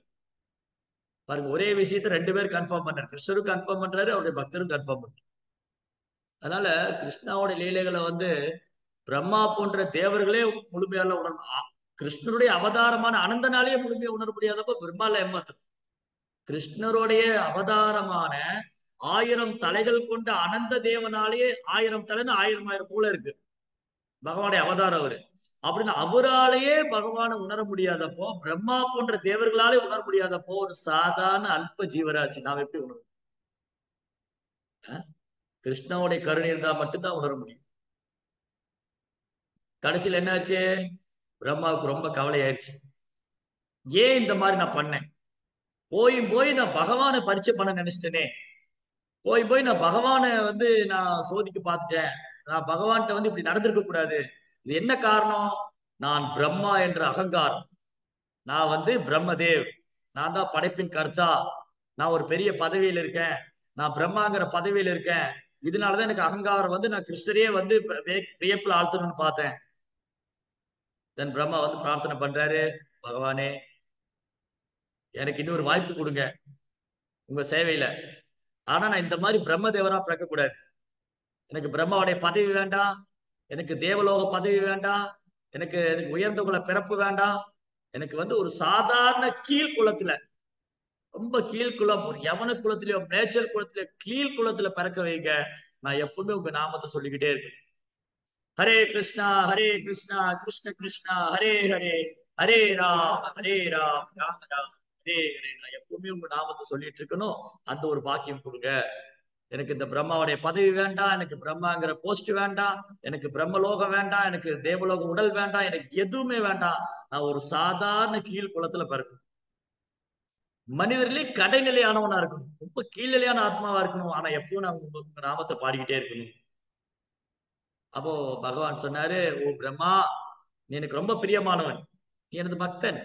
S1: பாருங்க ஒரே விஷயத்த ரெண்டு பேர் கன்ஃபார்ம் பண்ணாரு கிருஷ்ணரும் கன்ஃபார்ம் பண்றாரு அவருடைய பக்தரும் கன்ஃபார்ம் பண்றாரு அதனால கிருஷ்ணாவோட லீலைகளை வந்து பிரம்மா போன்ற தேவர்களே முழுமையால உணர் ஆ- கிருஷ்ணருடைய அவதாரமான அனந்தனாலேயே முழுமையா உணர முடியாதப்ப பிரம்மால ஏமாத்து கிருஷ்ணருடைய அவதாரமான ஆயிரம் தலைகள் கொண்ட அனந்த தேவனாலேயே ஆயிரம் தலைன்னு ஆயிரம் ஆயிரம் போல இருக்கு பகவானுடைய அவதாரம் அவரு அப்படின்னு அவராலேயே பகவானை உணர முடியாதப்போ பிரம்மா போன்ற தேவர்களாலே உணர முடியாதப்போ ஒரு சாதாரண அல்ப ஜீவராசி நாம் எப்படி உணரும் கிருஷ்ணாவுடைய கருணை இருந்தா மட்டும்தான் உணர முடியும் கடைசியில் என்னாச்சு பிரம்மாவுக்கு ரொம்ப கவலை ஆயிடுச்சு ஏன் இந்த மாதிரி நான் பண்ணேன் போய் போய் நான் பகவானை பரிச்சை பண்ண நினைச்சிட்டேனே போய் போய் நான் பகவானை வந்து நான் சோதிக்க பார்த்துட்டேன் நான் பகவான்கிட்ட வந்து இப்படி நடந்திருக்க கூடாது இது என்ன காரணம் நான் பிரம்மா என்ற அகங்காரம் நான் வந்து பிரம்மதேவ் நான் தான் படைப்பின் கர்த்தா நான் ஒரு பெரிய பதவியில் இருக்கேன் நான் பிரம்மாங்கிற பதவியில் இருக்கேன் இதனாலதான் எனக்கு அகங்காரம் வந்து நான் கிருஷ்ணரையே வந்து வே- வியப்புல ஆழ்த்தணும்னு பார்த்தேன் தென் பிரம்மா வந்து பிரார்த்தனை பண்றாரு பகவானே எனக்கு இன்னொரு வாய்ப்பு கொடுங்க உங்க சேவையில ஆனா நான் இந்த மாதிரி பிரம்மதேவரா பிறக்க கூடாது எனக்கு பிரம்மாவுடைய பதவி வேண்டாம் எனக்கு தேவலோக பதவி வேண்டாம் எனக்கு எனக்கு உயர்ந்த குல பிறப்பு வேண்டாம் எனக்கு வந்து ஒரு சாதாரண கீழ் குலத்துல ரொம்ப கீழ்குலம் ஒரு யவன குலத்திலயோ மேய்ச்சல் குலத்திலயோ கீழ் குலத்துல பிறக்க வைங்க நான் எப்பவுமே உங்க நாமத்தை சொல்லிக்கிட்டே இருக்கேன் ஹரே கிருஷ்ணா ஹரே கிருஷ்ணா கிருஷ்ண கிருஷ்ணா ஹரே ஹரே ஹரே ராம் ஹரே ராம் ராம ராம் ஹரே ஹரே நான் எப்பவுமே உங்க நாமத்தை சொல்லிட்டு இருக்கணும் அந்த ஒரு பாக்கியம் கொடுங்க எனக்கு இந்த பிரம்மாவுடைய பதவி வேண்டாம் எனக்கு பிரம்மாங்கிற போஸ்ட் வேண்டாம் எனக்கு பிரம்மலோகம் வேண்டாம் எனக்கு தேவலோக உடல் வேண்டாம் எனக்கு எதுவுமே வேண்டாம் நான் ஒரு சாதாரண கீழ் குலத்துல பிறக்கணும் மனிதர்களே கடைநிலையானவனா இருக்கணும் ரொம்ப கீழ்நிலையான ஆத்மாவா இருக்கணும் ஆனா எப்பவும் நான் உங்க உங்க நாமத்தை பாடிக்கிட்டே இருக்கணும் அப்போ பகவான் சொன்னாரு ஓ பிரம்மா நீ எனக்கு ரொம்ப பிரியமானவன் நீ எனது பக்தன்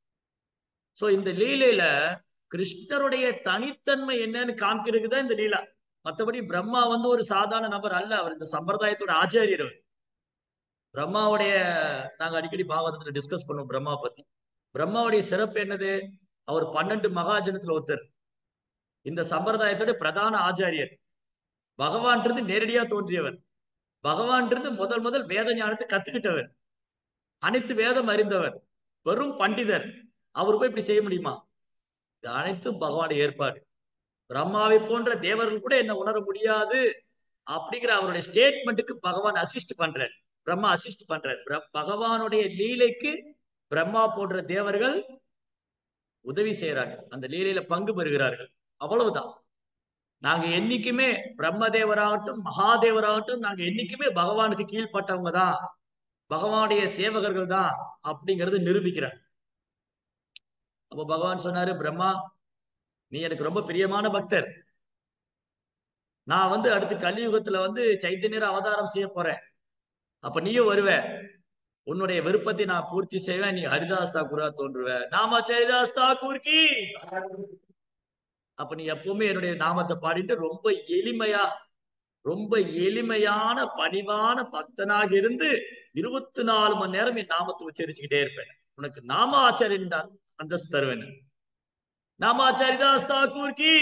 S1: சோ இந்த லீலையில கிருஷ்ணருடைய தனித்தன்மை என்னன்னு காமிக்கிறதுக்கு தான் இந்த லீலா மத்தபடி பிரம்மா வந்து ஒரு சாதாரண நபர் அல்ல அவர் இந்த சம்பிரதாயத்தோட ஆச்சாரியர் அவர் பிரம்மாவுடைய நாங்க அடிக்கடி பாகவதத்துல டிஸ்கஸ் பண்ணுவோம் பிரம்மா பத்தி பிரம்மாவுடைய சிறப்பு என்னது அவர் பன்னெண்டு மகாஜனத்துல ஒருத்தர் இந்த சம்பிரதாயத்தோட பிரதான ஆச்சாரியர் பகவான்றது நேரடியா தோன்றியவர் பகவான்றது முதல் முதல் வேத ஞானத்தை கத்துக்கிட்டவர் அனைத்து வேதம் அறிந்தவர் வெறும் பண்டிதர் அவர் போய் இப்படி செய்ய முடியுமா இது அனைத்தும் பகவானுடைய ஏற்பாடு பிரம்மாவை போன்ற தேவர்கள் கூட என்ன உணர முடியாது அப்படிங்கிற அவருடைய ஸ்டேட்மெண்ட்டுக்கு பகவான் அசிஸ்ட் பண்றார் பிரம்மா அசிஸ்ட் பண்றார் பிர- பகவானுடைய லீலைக்கு பிரம்மா போன்ற தேவர்கள் உதவி செய்யறாங்க அந்த லீலையில பங்கு பெறுகிறார்கள் அவ்வளவுதான் நாங்க என்னைக்குமே பிரம்மதேவராகட்டும் மகாதேவராகட்டும் நாங்க என்னைக்குமே பகவானுக்கு கீழ்ப்பட்டவங்க தான் பகவானுடைய சேவகர்கள் தான் அப்படிங்கறது நிரூபிக்கிறார் அப்ப பகவான் சொன்னாரு பிரம்மா நீ எனக்கு ரொம்ப பிரியமான பக்தர் நான் வந்து அடுத்து கலியுகத்துல வந்து சைத்தன்யர் அவதாரம் செய்ய போறேன் அப்ப நீயும் வருவ உன்னுடைய விருப்பத்தை நான் பூர்த்தி செய்வேன் நீ ஹரிதாஸ் தாக்கூரா தோன்றுவ நாம ஹரிதாஸ் தாக்கூர் கி அப்ப நீ எப்பவுமே என்னுடைய நாமத்தை பாடிட்டு ரொம்ப எளிமையா ரொம்ப எளிமையான பணிவான பக்தனாக இருந்து இருபத்தி நாலு மணி நேரம் என் நாமத்தை உச்சரிச்சுக்கிட்டே இருப்பேன் உனக்கு நாம ஆச்சாரியன் தான் அந்தஸ்து தருவேன் நாம ஆச்சாரிதாஸ் தாக்கூர் கி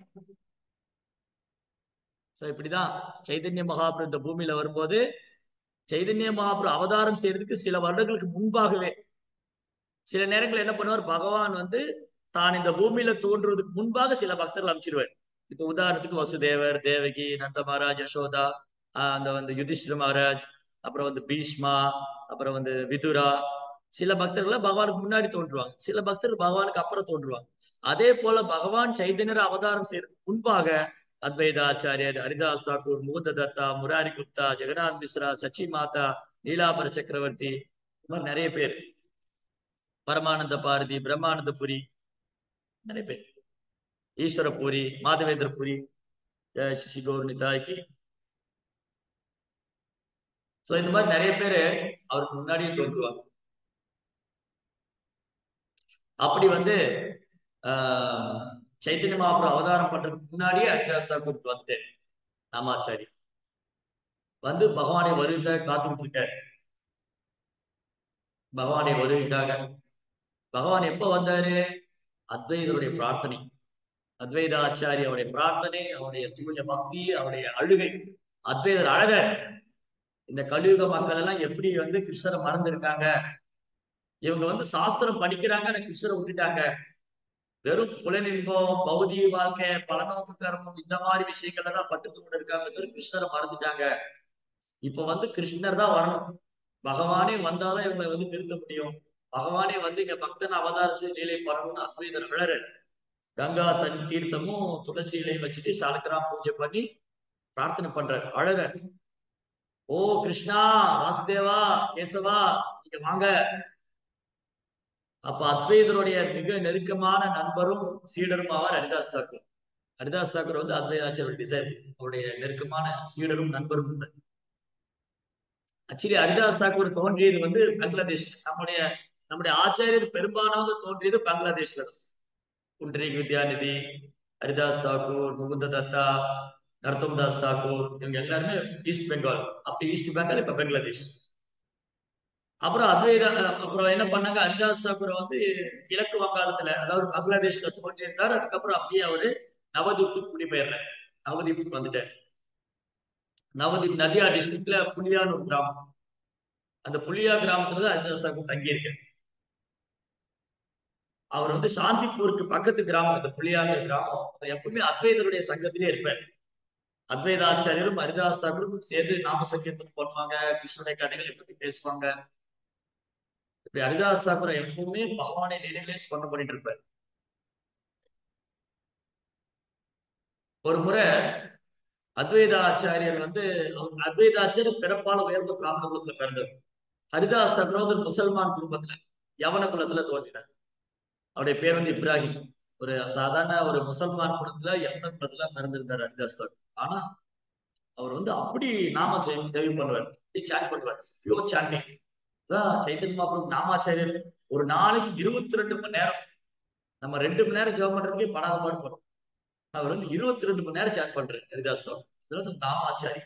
S1: சோ இப்படிதான் சைதன்ய மகாபுரம் இந்த பூமியில வரும்போது சைதன்ய மகாபுரம் அவதாரம் செய்யறதுக்கு சில வருடங்களுக்கு முன்பாகவே சில நேரங்கள் என்ன பண்ணுவார் பகவான் வந்து தான் இந்த பூமியில தோன்றுவதற்கு முன்பாக சில பக்தர்கள் அமைச்சிருவார் இப்ப உதாரணத்துக்கு வசுதேவர் தேவகி நந்த மகாராஜ் யசோதா ஆஹ் அந்த வந்து யுதிஷ்டிர மகாராஜ் அப்புறம் வந்து பீஷ்மா அப்புறம் வந்து விதுரா சில பக்தர்கள் பகவானுக்கு முன்னாடி தோன்றுவாங்க சில பக்தர்கள் பகவானுக்கு அப்புறம் தோன்றுவாங்க அதே போல பகவான் சைதன்யர் அவதாரம் செய்யறதுக்கு முன்பாக அத்வைத ஆச்சாரியர் ஹரிதாஸ் தாக்கூர் முகுந்த தத்தா முராரி குப்தா ஜெகநாத் மிஸ்ரா சச்சி மாதா நீலாபர சக்கரவர்த்தி இந்த மாதிரி நிறைய பேர் பரமானந்த பாரதி பிரம்மானந்த புரி நிறைய பேர் ஈஸ்வர பூரி மாதவேந்திர புரி ஜெய ஸ்ரீ கௌர் நிதாய்க்கு சோ இந்த மாதிரி நிறைய பேரு அவருக்கு முன்னாடியே தோன்றுவாங்க அப்படி வந்து ஆஹ் சைத்தன்ய மகாபுரம் அவதாரம் பண்றதுக்கு முன்னாடியே ஹரிதாஸ் தாக்கூர் வந்து நாமாச்சாரி வந்து பகவானை வருகைக்காக காத்துக்கிட்டு இருக்காரு பகவானை வருகைக்காக பகவான் எப்ப வந்தாரு அத்வைதருடைய பிரார்த்தனை அத்வைத ஆச்சாரி அவருடைய பிரார்த்தனை அவருடைய தூய பக்தி அவருடைய அழுகை அத்வைதர் அழக இந்த கலியுக மக்கள் எல்லாம் எப்படி வந்து கிருஷ்ணரை மறந்துருக்காங்க இவங்க வந்து சாஸ்திரம் படிக்கிறாங்க ஆனா கிருஷ்ணரை விட்டுட்டாங்க வெறும் புலனின்பம் பௌதிக வாழ்க்கை பலநோக்கு கர்மம் இந்த மாதிரி விஷயங்கள்ல தான் பட்டு கொண்டு இருக்காங்க வெறும் கிருஷ்ணரை மறந்துட்டாங்க இப்ப வந்து கிருஷ்ணர் தான் வரணும் பகவானே வந்தாதான் இவங்களை வந்து திருத்த முடியும் பகவானே வந்து இங்க பக்தன் அவதாரிச்சு லீலை பண்ணணும்னு அத்வைதர் அழறு கங்கா தன் தீர்த்தமும் துளசி இலையும் வச்சுட்டு சாலக்கிராம் பூஜை பண்ணி பிரார்த்தனை பண்றாரு அழற ஓ கிருஷ்ணா வாசுதேவா கேசவா நீங்க வாங்க அப்ப அத்வைதருடைய மிக நெருக்கமான நண்பரும் சீடரும் ஆவார் ஹரிதாஸ் தாக்கூர் ஹரிதாஸ் தாக்கூர் வந்து அத்வைதாச்சாரிய டிசைன் அவருடைய நெருக்கமான சீடரும் நண்பரும் ஆக்சுவலி ஹரிதாஸ் தாக்கூர் தோன்றியது வந்து பங்களாதேஷ் நம்முடைய நம்முடைய ஆச்சாரியர் பெரும்பாலானது தோன்றியது பங்களாதேஷ்ல குண்டரிக் வித்யாநிதி ஹரிதாஸ் தாக்கூர் முகுந்த தத்தா நர்த்தம் தாஸ் தாக்கூர் இவங்க எல்லாருமே ஈஸ்ட் பெங்கால் அப்ப ஈஸ்ட் பெங்கால் இப்ப பங்களாதேஷ் அப்புறம் அத்வைதா அப்புறம் என்ன பண்ணாங்க ஹரிதாஸ் தாக்கூர் வந்து கிழக்கு வங்காளத்துல அதாவது பங்களாதேஷ்ல தோன்றியிருந்தார் அதுக்கப்புறம் அப்படியே அவரு நவதீப்துக்கு குடிபெயர்றார் நவதீப்துக்கு வந்துட்டார் நவதீப் நதியா டிஸ்ட்ரிக்ட்ல புலியான்னு ஒரு கிராமம் அந்த புலியா கிராமத்துல தான் ஹரிதாஸ் தாக்கூர் தங்கியிருக்கார் அவர் வந்து சாந்திப்பூருக்கு பக்கத்து கிராமம் இந்த புலியாங்கிற கிராமம் அவர் எப்பவுமே அத்வைதருடைய சங்கத்திலே இருப்பார் அத்வைத ஆச்சாரியரும் ஹரிதாஸ் தாக்கூரும் சேர்ந்து நாம சங்கீர்த்தனம் பண்ணுவாங்க கிருஷ்ணனுடைய கதைகளை பத்தி பேசுவாங்க இப்படி ஹரிதாஸ் தாக்கூர் எப்பவுமே பகவானை நினைவிலேஸ் பண்ண பண்ணிட்டு இருப்பார் ஒரு முறை அத்வைத ஆச்சாரியர் வந்து அத்வைத ஆச்சாரியர் பிறப்பால உயர்ந்த பிராமண குலத்துல பிறந்தவர் ஹரிதாஸ் தாக்கூர் வந்து ஒரு முசல்மான் குடும்பத்துல யவன குலத்துல தோன்றினார் அவருடைய பேர் வந்து இப்ராஹிம் ஒரு சாதாரண ஒரு முசல்மான் குலத்துல யவன குலத்துல பிறந்திருந்தார் ஹரிதாஸ் தாக்கூர் ஆனா அவர் வந்து அப்படி நாம தேவி பண்ணுவார் சாண்ட் பண்ணுவார் பியூர் சாண்டிங் சைத்தன்ய மாபுரம் நாமாச்சாரியர் ஒரு நாளைக்கு இருபத்தி ரெண்டு மணி நேரம் நம்ம ரெண்டு மணி நேரம் ஜெபம் பண்றதுக்கே படாத பாடு போறோம் அவர் வந்து இருபத்தி ரெண்டு மணி நேரம் சேட் பண்றாரு ஹரிதாஸ் தான் நாமாச்சாரி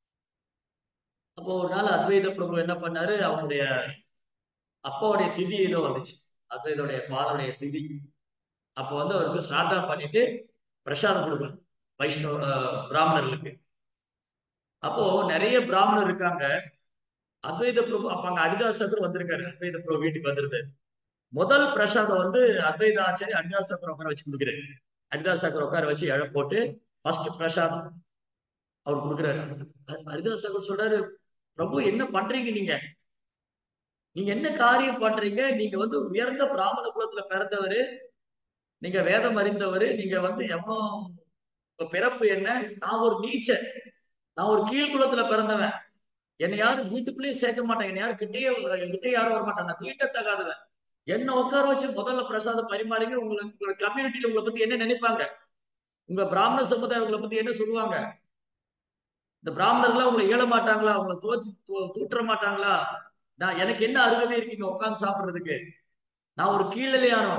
S1: அப்போ ஒரு நாள் அத்வைத பிரபு என்ன பண்ணாரு அவனுடைய அப்பாவுடைய திதி ஏதோ வந்துச்சு அத்வைதோடைய ஃபாதருடைய திதி அப்போ வந்து அவருக்கு ஸ்டார்ட் ஆஃப் பண்ணிட்டு பிரசாதம் கொடுக்கணும் வைஷ்ணவ பிராமணர்களுக்கு அப்போ நிறைய பிராமணர் இருக்காங்க அத்வைத பிரபு அப்ப அங்க ஹரிதாஸ் தக்கர் வந்திருக்காரு அத்வைத பிரபு வீட்டுக்கு வந்திருந்தாரு முதல் பிரசாதம் வந்து அத்வைத ஆச்சாரி ஹரிதாஸ் தக்கர் உட்கார வச்சு கொடுக்குறாரு ஹரிதாஸ் தக்கர் உட்கார வச்சு இழ போட்டு ஃபர்ஸ்ட் பிரசாதம் அவர் கொடுக்குறாரு ஹரிதாஸ் தக்கர் சொல்றாரு பிரபு என்ன பண்றீங்க நீங்க நீங்க என்ன காரியம் பண்றீங்க நீங்க வந்து உயர்ந்த பிராமண குலத்துல பிறந்தவரு நீங்க வேதம் அறிந்தவரு நீங்க வந்து எவ்வளவு பிறப்பு என்ன நான் ஒரு நீச்சர் நான் ஒரு கீழ்குலத்துல பிறந்தவன் என்னை யாரும் வீட்டுக்குள்ளேயே சேர்க்க மாட்டாங்க என்ன யாரும் கிட்டேயே கிட்டே யாரும் வர மாட்டாங்க நான் தீண்டத்தகாதவன் என்ன உட்கார வச்சு முதல்ல பிரசாதம் பரிமாறிங்க உங்களுக்கு உங்களோட கம்யூனிட்டியில உங்களை பத்தி என்ன நினைப்பாங்க உங்க பிராமண சமுதாயம் உங்களை பத்தி என்ன சொல்லுவாங்க இந்த பிராமணர்கள்லாம் உங்களை இயல மாட்டாங்களா உங்களை தோற்று தூற்ற மாட்டாங்களா நான் எனக்கு என்ன அருகதை இருக்கீங்க உட்காந்து சாப்பிடுறதுக்கு நான் ஒரு கீழலையானோ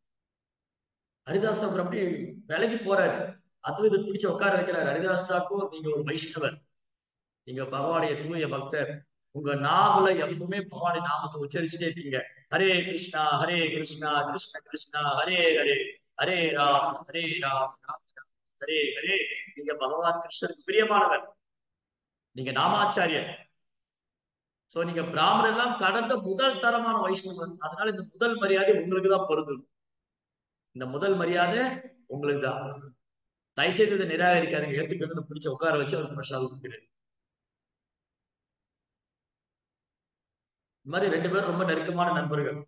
S1: ஹரிதாஸ் தாக்கூர் அப்படி விலகி போறாரு அத்வைத பிடிச்சு உட்கார வைக்கிறாரு ஹரிதாஸ் தாக்கூர் நீங்க ஒரு வைஷ்ணவர் நீங்க பகவானுடைய தூய பக்தர் உங்க நாவல எப்பவுமே பகவானுடைய நாமத்தை உச்சரிச்சுட்டே இருக்கீங்க ஹரே கிருஷ்ணா ஹரே கிருஷ்ணா கிருஷ்ண கிருஷ்ணா ஹரே ஹரே ஹரே ராம் ஹரே ராம் ராம் ஹரே ஹரே நீங்க பகவான் கிருஷ்ணருக்கு பிரியமானவர் நீங்க நாமாச்சாரியர் சோ நீங்க பிராமணர் எல்லாம் கடந்த முதல் தரமான வைஷ்ணவன் அதனால இந்த முதல் மரியாதை உங்களுக்கு தான் பொருந்தும் இந்த முதல் மரியாதை உங்களுக்கு தான் தயவுசெய்து இதை நிராகரிக்காதீங்க ஏத்துக்கிறது பிடிச்ச உட்கார வச்சு அவர் பிரசாதம் கொடுக்குறாரு இந்த மாதிரி ரெண்டு பேரும் ரொம்ப நெருக்கமான நண்பர்கள்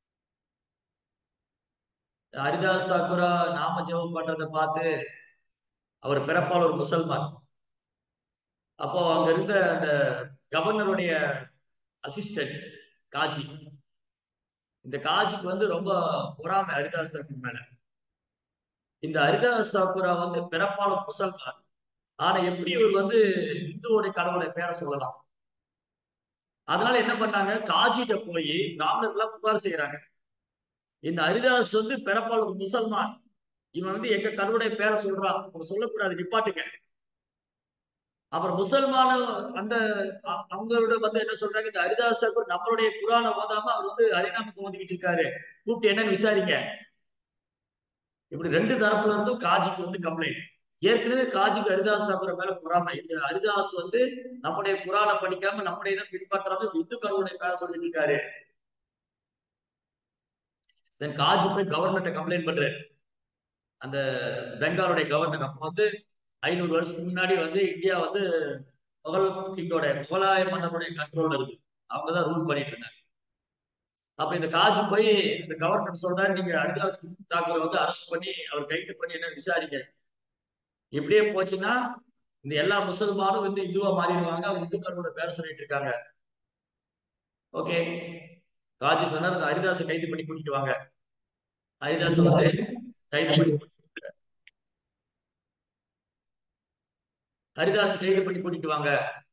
S1: ஹரிதாஸ் தாக்குரா நாம ஜெபம் பண்றதை பார்த்து அவர் பிறப்பால் ஒரு முசல்மான் அப்போ அங்க இருந்த அந்த கவர்னருடைய அசிஸ்டன்ட் காஜி இந்த காஜிக்கு வந்து ரொம்ப பொறாமை ஹரிதாஸ் தாக்கூர் மேல இந்த ஹரிதாஸ் தாக்கூரா வந்து பிறப்பாலும் முசல்மான் ஆனா எப்படி இவர் வந்து இந்துவோடைய கடவுளை பேர சொல்லலாம் அதனால என்ன பண்ணாங்க காஜிட்ட போய் பிராமணர்கள்லாம் புகார் செய்யறாங்க இந்த ஹரிதாஸ் வந்து பிறப்பால் ஒரு முசல்மான் இவன் வந்து எங்க கடவுளுடைய பேரை சொல்றான் அவங்க சொல்லக்கூடாது நிப்பாட்டுங்க அப்புறம் முசல்மான அந்த அவங்களோட வந்து என்ன சொல்றாங்க இந்த ஹரிதாஸ் தாக்கூர் நம்மளுடைய குரான ஓதாம அவர் வந்து ஹரிநாமத்தை ஓதிக்கிட்டு இருக்காரு கூப்பிட்டு என்னன்னு விசாரிங்க இப்படி ரெண்டு தரப்புல இருந்தும் காஜிக்கு வந்து கம்ப்ளைண்ட் ஏற்கனவே காஜிக்கு ஹரிதாஸ் சாப்பிட்ற மேல பொறாமை இந்த ஹரிதாஸ் வந்து நம்முடைய குரானை படிக்காம நம்முடைய இதை பின்பற்றாம இந்து கடவுளுடைய பேர சொல்லிட்டு இருக்காரு தென் காஜி போய் கவர்மெண்ட்டை கம்ப்ளைண்ட் பண்றாரு அந்த பெங்காலுடைய கவர்னர் அப்போ வந்து ஐநூறு வருஷத்துக்கு முன்னாடி வந்து இந்தியா வந்து முகல் கிங்கோட முகலாய மன்னருடைய கண்ட்ரோல்ல இருக்கு அவங்க தான் ரூல் பண்ணிட்டு இருந்தாங்க அப்ப இந்த காஜு போய் இந்த கவர்மெண்ட் சொல்றாரு நீங்க ஹரிதாஸ் தாக்கூரை வந்து அரெஸ்ட் பண்ணி அவர் கைது பண்ணி என்ன விசாரிங்க இப்படியே போச்சுன்னா இந்த எல்லா முசல்மானும் வந்து இந்துவா மாறிடுவாங்க அவங்க இந்து கடவுளோட பேர் சொல்லிட்டு இருக்காங்க ஓகே காஜி சொன்னார் அந்த ஹரிதாஸை கைது பண்ணி கூட்டிட்டு வாங்க ஹரிதாஸ் வந்து கைது பண்ணி ஹரிதாஸ் கைது பண்ணி கூட்டிட்டு வாங்க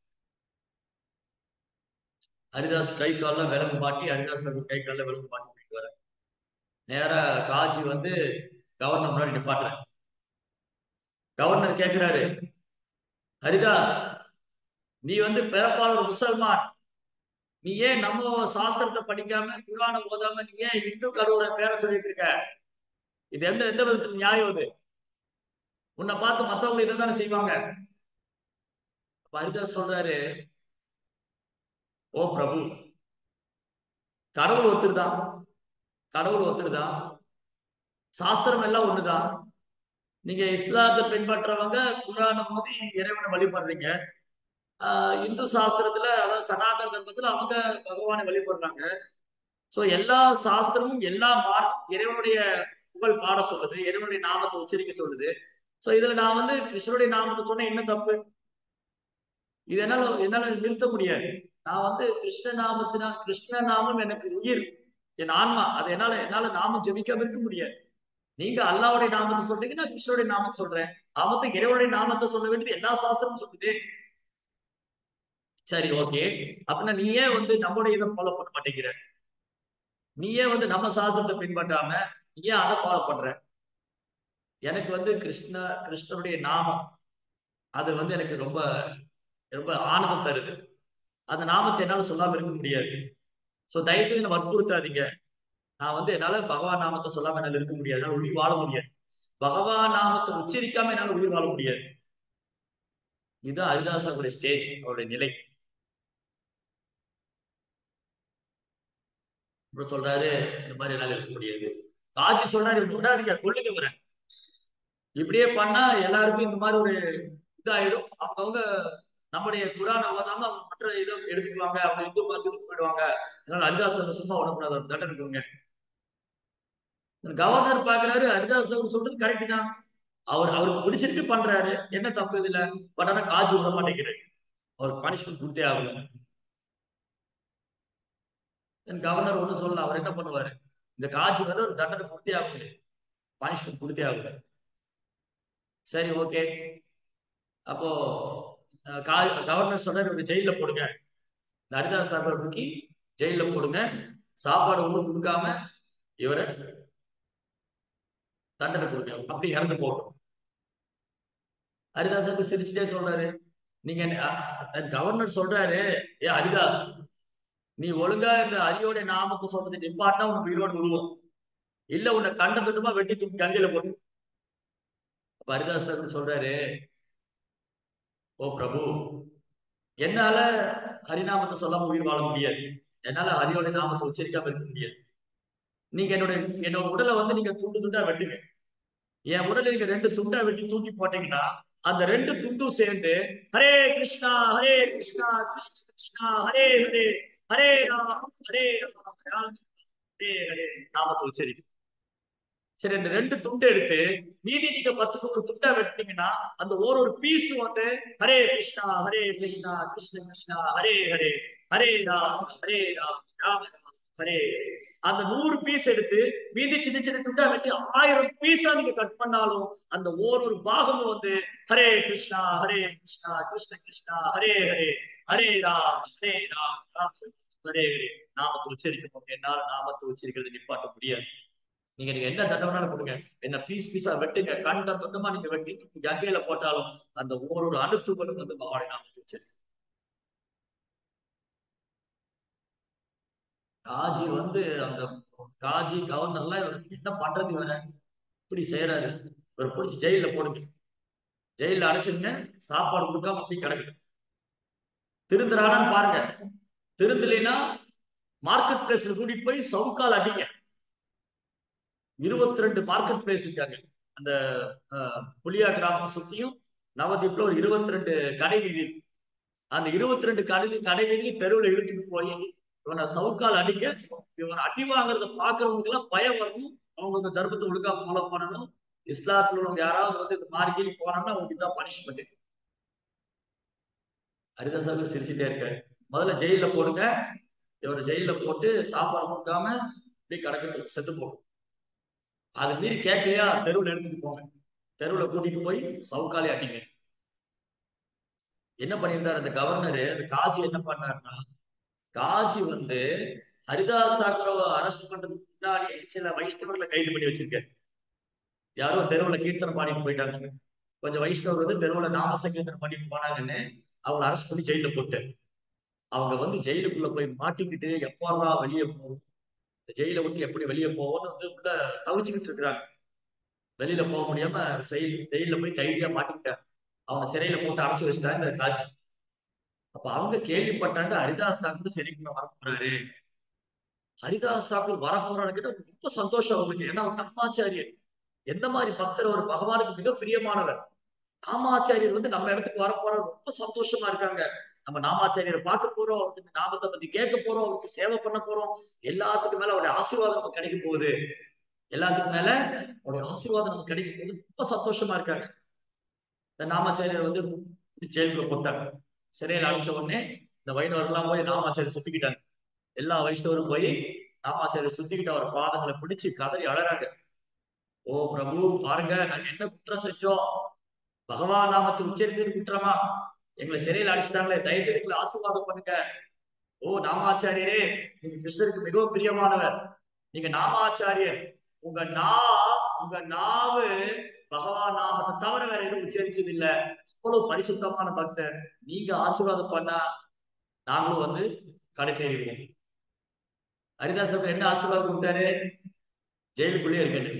S1: ஹரிதாஸ் கை காலில் விலங்கு மாட்டி ஹரிதாஸ் கை காலில் விலங்கு மாட்டி கூட்டிட்டு வர நேரா காஜி வந்து கவர்னர் முன்னாடி நிப்பாட்டுற கவர்னர் கேட்கிறாரு ஹரிதாஸ் நீ வந்து பிறப்பால் ஒரு முசல்மான் நீ ஏன் நம்ம சாஸ்திரத்தை படிக்காம குரான ஓதாம நீ ஏன் இந்து கடவுளோட பேரை சொல்லிட்டு இருக்க இது எந்த எந்த விதத்துல நியாயம் இது உன்னை பார்த்து மத்தவங்க இதை தானே செய்வாங்க ஹரிதாஸ் சொல்றாரு ஓ பிரபு கடவுள் ஒத்துருதான் கடவுள் ஒத்துருதான் சாஸ்திரம் எல்லாம் ஒண்ணுதான் நீங்க இஸ்லாத்தை பின்பற்றவங்க குரான மோதி இறைவனை வழிபடுறீங்க ஆஹ் இந்து சாஸ்திரத்துல அதாவது சனாதன தர்மத்துல அவங்க பகவானை வழிபடுறாங்க சோ எல்லா சாஸ்திரமும் எல்லா மார்க்கும் இறைவனுடைய புகழ் பாட சொல்லுது இறைவனுடைய நாமத்தை உச்சரிக்க சொல்லுது சோ இதுல நான் வந்து கிருஷ்ணனுடைய நாமத்தை சொன்ன என்ன தப்பு இது என்னால என்னால நிறுத்த முடியாது நான் வந்து கிருஷ்ண நாமத்தினா கிருஷ்ண நாமம் எனக்கு உயிர் என் ஆன்மா அது என்னால என்னால நாமம் ஜெபிக்காம இருக்க முடியாது நீங்க அல்லாவுடைய நாமத்தை சொல்றீங்க நான் கிருஷ்ணனுடைய நாமத்தை சொல்றேன் நாமத்தை இறைவனுடைய நாமத்தை சொல்ல வேண்டியது எல்லா சாஸ்திரமும் சொல்லுது சரி ஓகே அப்படின்னா நீ ஏன் வந்து நம்முடைய இதை ஃபாலோ பண்ண மாட்டேங்கிற நீ ஏன் வந்து நம்ம சாஸ்திரத்தை பின்பற்றாம நீ ஏன் அதை ஃபாலோ பண்ற எனக்கு வந்து கிருஷ்ண கிருஷ்ணனுடைய நாமம் அது வந்து எனக்கு ரொம்ப ரொம்ப ஆனந்தம் தருது அந்த நாமத்தை என்னால சொல்லாம இருக்க முடியாது சோ தயவுசெய்து என்ன வற்புறுத்தாதீங்க நான் வந்து என்னால பகவான் நாமத்தை சொல்லாம என்னால இருக்க முடியாது என்னால உயிர் வாழ முடியாது பகவான் நாமத்தை உச்சரிக்காம என்னால உயிர் வாழ முடியாது இதுதான் ஹரிதாஸ் அவருடைய ஸ்டேஜ் அவருடைய நிலை அப்புறம் சொல்றாரு இந்த மாதிரி என்னால இருக்க முடியாது காஜி சொல்றாரு விடாதீங்க கொள்ளுங்க வர இப்படியே பண்ணா எல்லாருக்கும் இந்த மாதிரி ஒரு இதாயிடும் அவங்கவுங்க நம்முடைய குரானை ஓதாம அவங்க மற்ற இதை எடுத்துக்குவாங்க அவங்க இந்து மார்க்கத்துக்கு போயிடுவாங்க அதனால ஹரிதாஸ் சும்மா விடக்கூடாது ஒரு தண்டனை கொடுங்க கவர்னர் பாக்குறாரு ஹரிதாஸ் அவர் சொல்றது கரெக்ட் தான் அவர் அவருக்கு பிடிச்சிருக்கு பண்றாரு என்ன தப்பு இதுல பட் ஆனா காஜி விட மாட்டேங்கிறாரு அவருக்கு பனிஷ்மெண்ட் கொடுத்தே ஆகணும் கவர்னர் ஒண்ணு சொல்லல அவர் என்ன பண்ணுவாரு இந்த காஜி வந்து ஒரு தண்டனை கொடுத்தே ஆகணும் பனிஷ்மெண்ட் கொடுத்தே ஆகணும் சரி ஓகே அப்போ கவர்னர் சொல்றாரு இவருக்கு ஜெயில போடுங்க இந்த ஹரிதாஸ் சாகர் தூக்கி ஜெயில போடுங்க சாப்பாடு ஒன்றும் கொடுக்காம இவரை தண்டனை கொடுங்க அப்படி இறந்து போட்டோம் ஹரிதாஸ் சிரிச்சுட்டே சொல்றாரு நீங்க கவர்னர் சொல்றாரு ஏ ஹரிதாஸ் நீ ஒழுங்கா இந்த அரியோட நாமத்தை சொல்றது நிப்பாட்டா உனக்கு உயிரோடு விழுவோம் இல்ல உன்னை கண்ட துண்டமா வெட்டி தூக்கி கங்கையில போட்டு அப்ப ஹரிதாஸ் சொல்றாரு ஓ பிரபு என்னால ஹரிநாமத்தை சொல்லாம உயிர் வாழ முடியாது என்னால ஹரியோட நாமத்தை உச்சரிக்காம இருக்க முடியாது நீங்க என்னோட என்னோட உடலை வந்து நீங்க துண்டு துண்டா வெட்டுங்க என் உடலை நீங்க ரெண்டு துண்டா வெட்டி தூக்கி போட்டீங்கன்னா அந்த ரெண்டு துண்டும் சேர்ந்து ஹரே கிருஷ்ணா ஹரே கிருஷ்ணா கிருஷ்ண கிருஷ்ணா ஹரே ஹரே ஹரே ராம் ஹரே ராம் ஹரே ஹரே நாமத்தை உச்சரிக்கும் சரி இந்த ரெண்டு துண்டு எடுத்து மீதி நீங்க பத்துக்கு ஒரு துண்டா வெட்டினீங்கன்னா அந்த ஒரு ஒரு பீஸ் வந்து ஹரே கிருஷ்ணா ஹரே கிருஷ்ணா கிருஷ்ண கிருஷ்ணா ஹரே ஹரே ஹரே ராம் ஹரே ராம் ராம ராம் ஹரே அந்த நூறு பீஸ் எடுத்து மீதி சின்ன சின்ன துண்டா வெட்டி ஆயிரம் பீஸா நீங்க கட் பண்ணாலும் அந்த ஒரு ஒரு பாகமும் வந்து ஹரே கிருஷ்ணா ஹரே கிருஷ்ணா கிருஷ்ண கிருஷ்ணா ஹரே ஹரே ஹரே ராம் ஹரே ராம் ராம் ஹரே ஹரே நாமத்தை உச்சரிக்க என்னால நாமத்தை உச்சரிக்கிறது நிப்பாட்ட முடியாது நீங்க நீங்க என்ன தண்டவனாலும் கொடுங்க என்ன பீஸ் பீஸா வெட்டுங்க கண்ட தொண்டமா நீங்க வெட்டி தூக்கி கங்கையில போட்டாலும் அந்த ஒரு ஒரு அணுத்துகளும் வந்து பகவானை நாமத்தை உச்சரி காஜி வந்து அந்த காஜி கவர்னர்லாம் இவருக்கு என்ன பண்றது இவரை இப்படி செய்யறாரு இவர் பிடிச்சி ஜெயில போடுங்க ஜெயில அடைச்சிருங்க சாப்பாடு கொடுக்காம அப்படி கிடக்கு திருந்துறானான்னு பாருங்க திருந்தலைன்னா மார்க்கெட் பிளேஸ்ல கூட்டிட்டு போய் சவுக்கால் அடிங்க இருபத்தி ரெண்டு மார்க்கெட் பிளேஸ் இருக்காங்க அந்த புளியா கிராமத்தை சுத்தியும் நவதீப்ல ஒரு இருபத்தி ரெண்டு கடை வீதி இருக்கு. அந்த இருபத்தி ரெண்டு கடை கடை வீதி தெருவில் இழுத்துட்டு போய் இவனை சவுக்கால் அடிக்க இவனை அடி வாங்குறத பாக்குறவங்களுக்கு எல்லாம் பயம் வரணும் அவங்க இந்த தர்மத்தை ஒழுங்கா ஃபாலோ பண்ணணும் இஸ்லாத்துல உள்ளவங்க யாராவது வந்து இந்த மார்க்கெட் போனாங்கன்னா அவங்களுக்கு தான் பனிஷ்மெண்ட் ஹரிதாசாமி சிரிச்சுட்டே இருக்காரு முதல்ல ஜெயில போடுங்க இவர் ஜெயில போட்டு சாப்பாடு கொடுக்காம இப்படி கடக்க செத்து போகும் அது மீறி கேட்கலையா தெருவில் எடுத்துட்டு போங்க தெருவில் கூட்டிட்டு போய் சவுக்காலே அடிங்க என்ன பண்ணியிருந்தாரு அந்த கவர்னர் அந்த காஜி என்ன பண்ணாருன்னா காஜி வந்து ஹரிதாஸ் தாக்கரை அரெஸ்ட் பண்றதுக்கு முன்னாடி சில வைஷ்ணவர்களை கைது பண்ணி வச்சிருக்காரு யாரோ தெருவுல கீர்த்தனை பாடிட்டு போயிட்டாங்க கொஞ்சம் வைஷ்ணவர் வந்து தெருவுல நாம சங்கீர்த்தனை பண்ணிட்டு போனாங்கன்னு அவங்களை அரெஸ்ட் பண்ணி ஜெயில போட்டு அவங்க வந்து ஜெயிலுக்குள்ள போய் மாட்டிக்கிட்டு எப்படா வெளியே போகும் இந்த ஜெயில விட்டு எப்படி வெளியே போவோம்னு வந்து உள்ள தவிச்சுக்கிட்டு இருக்கிறாங்க வெளியில போக முடியாம செயல் ஜெயில போய் கைதியா மாட்டிக்கிட்டாங்க அவங்க சிறையில போட்டு அடைச்சு வச்சுட்டாங்க இந்த காட்சி அப்ப அவங்க கேள்விப்பட்டாங்க ஹரிதாஸ் தாக்கூர் சிறைக்குள்ள வர போறாரு ஹரிதாஸ் தாக்கூர் வர போறாரு கிட்ட ரொம்ப சந்தோஷம் அவங்களுக்கு ஏன்னா அவர் நம்மாச்சாரியர் எந்த மாதிரி பக்தர் ஒரு பகவானுக்கு மிக பிரியமானவர் நாமாச்சாரியர் வந்து நம்ம இடத்துக்கு வர போற ரொம்ப சந்தோஷமா இருக்காங்க நம்ம நாமாச்சாரியரை பார்க்க போறோம் அவருக்கு நாமத்தை பத்தி கேட்க போறோம் அவருக்கு சேவை பண்ண போறோம் எல்லாத்துக்கும் மேல அவருடைய ஆசீர்வாதம் நமக்கு கிடைக்க போகுது எல்லாத்துக்கும் மேல அவருடைய ஆசீர்வாதம் நமக்கு கிடைக்க போகுது ரொம்ப சந்தோஷமா இருக்காங்க இந்த நாமாச்சாரியர் வந்து ஜெயிலுக்குள்ள போட்டாங்க சிறையில் அழைச்ச உடனே இந்த வைணவர்கள்லாம் போய் நாமாச்சாரியர் சுத்திக்கிட்டாங்க எல்லா வைஷ்ணவரும் போய் நாமாச்சாரியர் சுத்திக்கிட்டு அவர் பாதங்களை பிடிச்சு கதறி அழறாங்க ஓ பிரபு பாருங்க நாங்க என்ன குற்றம் செஞ்சோம் பகவான் நாமத்தை உச்சரிக்கிறது குற்றமா எங்களை சிறையில் அடிச்சுட்டாங்களே தயவு செய்து எங்களை ஆசீர்வாதம் பண்ணுங்க ஓ நாமாச்சாரியரே நீங்க கிருஷ்ணருக்கு மிகவும் பிரியமானவர் நீங்க நாமாச்சாரியர் உங்க நா உங்க நாவு பகவான் நாமத்தை தவிர வேற எதுவும் உச்சரிச்சது இல்ல அவ்வளவு பரிசுத்தமான பக்தர் நீங்க ஆசீர்வாதம் பண்ணா நாங்களும் வந்து கடை தேடுவோம் ஹரிதாசர் என்ன ஆசீர்வாதம் கொடுத்தாரு ஜெயிலுக்குள்ளே இருக்கேன்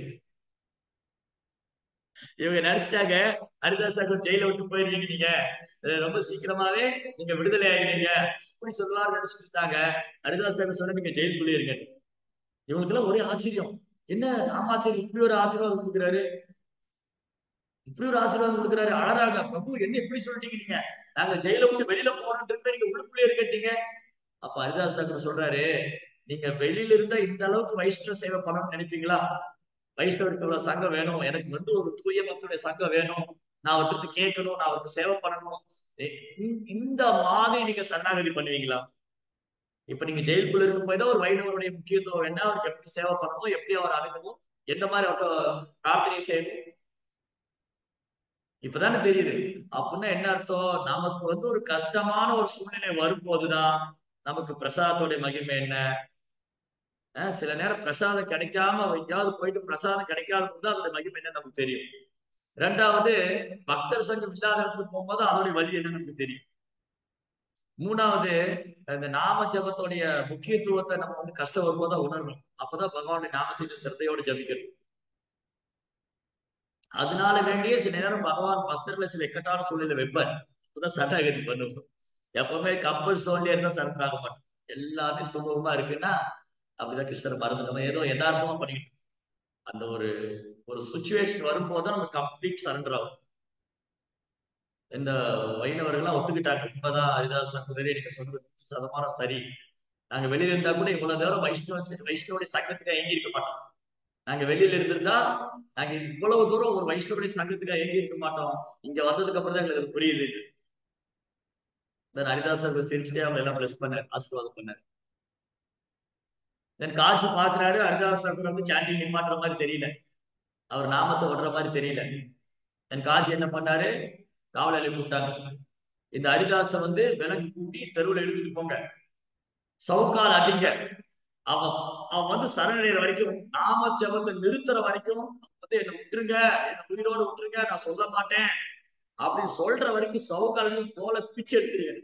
S1: இவங்க நினைச்சிட்டாங்க ஹரிதாஸ் சாகர் ஜெயில விட்டு போயிருவீங்க நீங்க ரொம்ப சீக்கிரமாவே நீங்க விடுதலை ஆகிறீங்க அப்படி சொல்லலாம்னு நினைச்சிட்டு இருந்தாங்க ஹரிதாஸ் சாகர் சொன்ன நீங்க ஜெயிலுக்குள்ளே இருங்க இவங்களுக்கு எல்லாம் ஒரே ஆச்சரியம் என்ன ராமாச்சரியம் இப்படி ஒரு ஆசீர்வாதம் கொடுக்குறாரு இப்படி ஒரு ஆசீர்வாதம் கொடுக்குறாரு அழறாங்க பிரபு என்ன இப்படி சொல்லிட்டீங்க நீங்க நாங்க ஜெயில விட்டு வெளியில போறோம்னு இருக்க நீங்க உள்ளுக்குள்ளே இருக்கட்டீங்க அப்ப ஹரிதாஸ் தாக்கர் சொல்றாரு நீங்க வெளியில இருந்தா இந்த அளவுக்கு வைஷ்ணவ சேவை பண்ணணும்னு நினைப்பீங்களா வைஷ்ணவருக்கு இவ்வளவு சங்கம் வேணும் எனக்கு வந்து ஒரு தூய பக்தருடைய சங்கம் வேணும் நான் அவர்கிட்ட கேட்கணும் நான் அவருக்கு சேவை பண்ணணும் இந்த மாதிரி நீங்க சரணாகதி பண்ணுவீங்களா இப்ப நீங்க ஜெயிலுக்குள்ள இருக்கும் போது ஒரு வைணவருடைய முக்கியத்துவம் என்ன அவருக்கு எப்படி சேவை பண்ணணும் எப்படி அவர் அணுகணும் எந்த மாதிரி அவருக்கு பிரார்த்தனை செய்யணும் இப்பதானே தெரியுது அப்படின்னா என்ன அர்த்தம் நமக்கு வந்து ஒரு கஷ்டமான ஒரு சூழ்நிலை வரும்போதுதான் நமக்கு பிரசாதோடைய மகிமை என்ன சில நேரம் பிரசாதம் கிடைக்காம எங்கேயாவது போயிட்டு பிரசாதம் கிடைக்காத போது அதோட மகிமை என்ன நமக்கு தெரியும் ரெண்டாவது பக்தர் சங்கம் இல்லாத இடத்துக்கு போகும்போது அதோடைய வழி என்ன நமக்கு தெரியும் மூணாவது இந்த நாம ஜபத்தோடைய முக்கியத்துவத்தை நம்ம வந்து கஷ்டம் வரும்போது உணரணும் அப்பதான் பகவானுடைய நாமத்தின் சிரத்தையோடு ஜபிக்கணும் அதனால வேண்டிய சில நேரம் பகவான் பக்தர்களை சில இக்கட்டான சூழ்நிலை வைப்பார் அப்பதான் சரணாகதி பண்ணுவோம் எப்பவுமே கப்பல் சோழியா இருந்தா சரணாக மாட்டோம் எல்லாமே சுமூகமா இருக்குன்னா அப்படிதான் கிருஷ்ணர் மறந்து நம்ம ஏதோ யதார்த்தமா பண்ணிக்கிட்டு அந்த ஒரு ஒரு சுச்சுவேஷன் வரும்போது நம்ம கம்ப்ளீட் சரண்டர் ஆகும் இந்த வைணவர்கள்லாம் ஒத்துக்கிட்டாங்க உண்மைதான் ஹரிதாஸ் குதிரை நீங்க சொல்றது சதமானம் சரி நாங்க வெளியில இருந்தா கூட இவ்வளவு நேரம் வைஷ்ணவ வைஷ்ணவடைய சங்கத்துக்கு ஏங்கி இருக்க மாட்டோம் நாங்க வெளியில இருந்திருந்தா நாங்க இவ்வளவு தூரம் ஒரு வைஷ்ணவடைய சங்கத்துக்கு ஏங்கி இருக்க மாட்டோம் இங்க வந்ததுக்கு அப்புறம் தான் எங்களுக்கு புரியுது ஹரிதாசர் சிரிச்சுட்டே அவங்க எல்லாம் பிளஸ் பண்ண ஆசீர்வாதம் பண்ணாரு தென் காட்சி பாக்குறாரு ஹரிதாஸ் தாக்கூர் வந்து சாண்டில் நிப்பாட்டுற மாதிரி தெரியல அவர் நாமத்தை விடுற மாதிரி தெரியல தென் காட்சி என்ன பண்ணாரு காவலாளி கூப்பிட்டாங்க இந்த ஹரிதாச வந்து விலங்கு கூட்டி தெருவில் எடுத்துட்டு போங்க சவுக்கால் அடிங்க அவன் அவன் வந்து சரணடைகிற வரைக்கும் நாம ஜபத்தை நிறுத்துற வரைக்கும் வந்து என்ன விட்டுருங்க என்ன உயிரோடு விட்டுருங்க நான் சொல்ல மாட்டேன் அப்படின்னு சொல்ற வரைக்கும் சவுக்காலையும் தோலை பிச்சு எடுத்துருங்க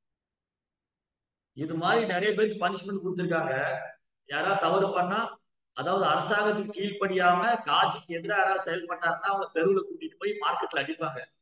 S1: இது மாதிரி நிறைய பேருக்கு பனிஷ்மெண்ட் கொடுத்துருக்காங்க யாராவது தவறு பண்ணா அதாவது அரசாங்கத்துக்கு கீழ்ப்படியாம காட்சிக்கு எதிராக யாராவது செயல்பட்டாருன்னா அவங்க தெருவில் கூட்டிட்டு போய் மார்க்கெட்ல அடிப்பாங்க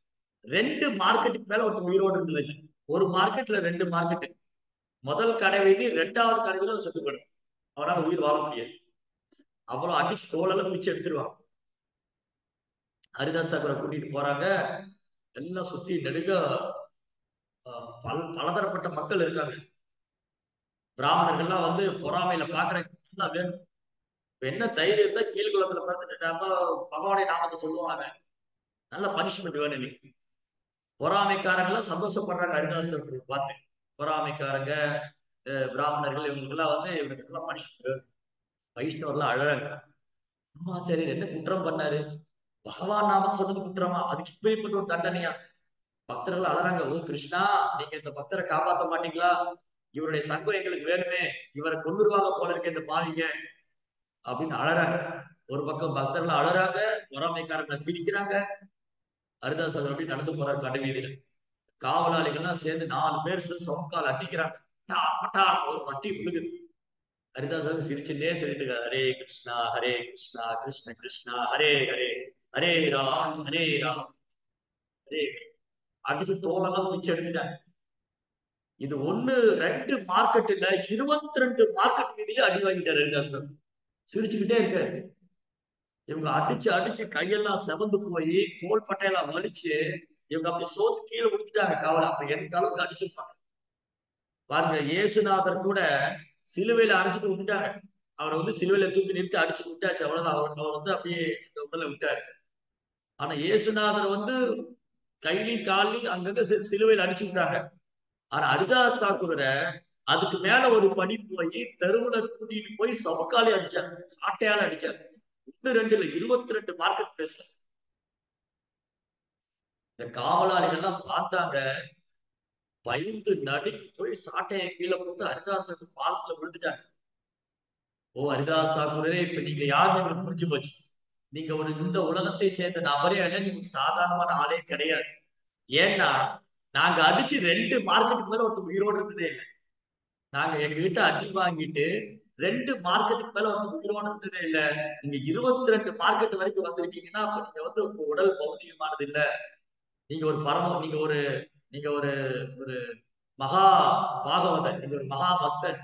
S1: ரெண்டு மார்க்கெட்டுக்கு மேல ஒருத்தர் உயிரோடு இருந்தது இல்லை ஒரு மார்க்கெட்ல ரெண்டு மார்க்கெட் முதல் கடை வீதி ரெண்டாவது கடை வீதியில செத்து போயிடும் அவனால உயிர் வாழ முடியாது அவ்வளவு அடிச்சு தோலெல்லாம் பிச்சு எடுத்துருவான் ஹரிதாஸ் சாகரை கூட்டிட்டு போறாங்க எல்லாம் சுத்தி நெடுக ஆஹ், பல பலதரப்பட்ட மக்கள் இருக்காங்க பிராமணர்கள்லாம் வந்து பொறாமையில பாக்குறாங்க வேணும் இப்ப என்ன தைரியம் தான் கீழ்குளத்துல பிறந்துட்டு நம்ம பகவானுடைய நாமத்தை சொல்லுவாங்க நல்ல பனிஷ்மெண்ட் வேணும் இன்னைக்கு பொறாமைக்காரங்களாம் சந்தோஷப்படுறாங்க ஹரிதாசர் பார்த்து பொறாமைக்காரங்க அஹ் பிராமணர்கள் இவங்களுக்கெல்லாம் வந்து இவங்களுக்கெல்லாம் பனிஷ்மெண்ட் வைஷ்ணவர்லாம் அழறாங்க ஆமா சரி என்ன குற்றம் பண்ணாரு பகவான் நாமத்தை சொன்னது குற்றமா அதுக்கு இப்படிப்பட்ட ஒரு தண்டனையா பக்தர்கள் அழறாங்க ஓ கிருஷ்ணா நீங்க இந்த பக்தரை காப்பாத்த மாட்டீங்களா இவருடைய சங்கம் எங்களுக்கு வேணுமே இவரை கொண்டுருவாங்க போல இருக்க இந்த பாவிங்க அப்படின்னு அழறாங்க ஒரு பக்கம் பக்தர்கள் அழறாங்க பொறாமைக்காரங்க சிரிக்கிறாங்க ஹரிதாசர் அப்படி நடந்து போறாரு கடைவீதியில காவலாளிகள்லாம் சேர்ந்து நாலு பேர் சேர்ந்து சவுக்கால் அட்டிக்கிறாங்க பட்டா, பட்டா, ஒரு வட்டி விழுகுது ஹரிதாசர் சிரிச்சுட்டே சொல்லிட்டு இருக்காரு, ஹரே கிருஷ்ணா ஹரே கிருஷ்ணா கிருஷ்ண கிருஷ்ணா ஹரே ஹரே ஹரே ராம் ஹரே ராம் ஹரே அடிச்சு தோலெல்லாம் பிச்சு எடுத்துட்டாங்க இது ஒண்ணு ரெண்டு மார்க்கெட்டுல இருபத்தி ரெண்டு மார்க்கெட் மீதியே அடி வாங்கிட்டாரு ஹரிதாசர் சிரிச்சுக்கிட்டே இருக்காரு இவங்க அடிச்சு அடிச்சு கையெல்லாம் செவந்து போய் தோல் பட்டையெல்லாம் வலிச்சு இவங்க அப்படி சோத்து கீழே விழுந்துட்டாங்க காவல அப்ப எந்த அளவுக்கு அடிச்சிருப்பாங்க பாருங்க இயேசுநாதர் கூட சிலுவையில அரைச்சிட்டு விட்டுட்டாங்க அவரை வந்து சிலுவையில தூக்கி நிறுத்தி அடிச்சு விட்டாச்சு அவ்வளவுதான் அவர் அவர் வந்து அப்படியே இந்த உடலை விட்டாரு ஆனா இயேசுநாதர் வந்து கையிலையும் காலையும் அங்கங்க சி- சிலுவையில அடிச்சு விட்டாங்க ஆனா ஹரிதாஸ் தாக்கூரை அதுக்கு மேல ஒரு படி போய் தெருவுல கூட்டிட்டு போய் சவுக்காலே அடிச்சாங்க சாட்டையால அடிச்சாங்க ஒண்ணு ரெண்டு இல்ல இருபத்தி ரெண்டு மார்க்கெட் பிளேஸ்ல இந்த காவலாளிகள்லாம் பார்த்தாங்க பயந்து நடுக்கி போய் சாட்டையை கீழே போட்டு ஹரிதாசன் பாலத்துல விழுந்துட்டாங்க ஓ ஹரிதாஸ் தாக்கூரே இப்ப நீங்க யாருன்னு எங்களுக்கு புரிஞ்சு போச்சு நீங்க ஒரு இந்த உலகத்தை சேர்ந்த நபரே அல்ல நீங்க சாதாரணமான ஆளே கிடையாது ஏன்னா நாங்க அடிச்சு ரெண்டு மார்க்கெட்டுக்கு மேல ஒருத்தர் உயிரோடு இருந்ததே இல்லை நாங்க எங்க வீட்டை அடி வாங்கிட்டு ரெண்டு மார்க்கெட்டுக்கு மேல வந்து உயிரோடு இருந்ததே இல்ல நீங்க இருபத்தி ரெண்டு மார்க்கெட் வரைக்கும் வந்திருக்கீங்கன்னா அப்ப நீங்க வந்து உங்க உடல் பௌதிகமானது இல்ல நீங்க ஒரு பரம நீங்க ஒரு நீங்க ஒரு ஒரு மகா பாகவதன் நீங்க ஒரு மகா பக்தன்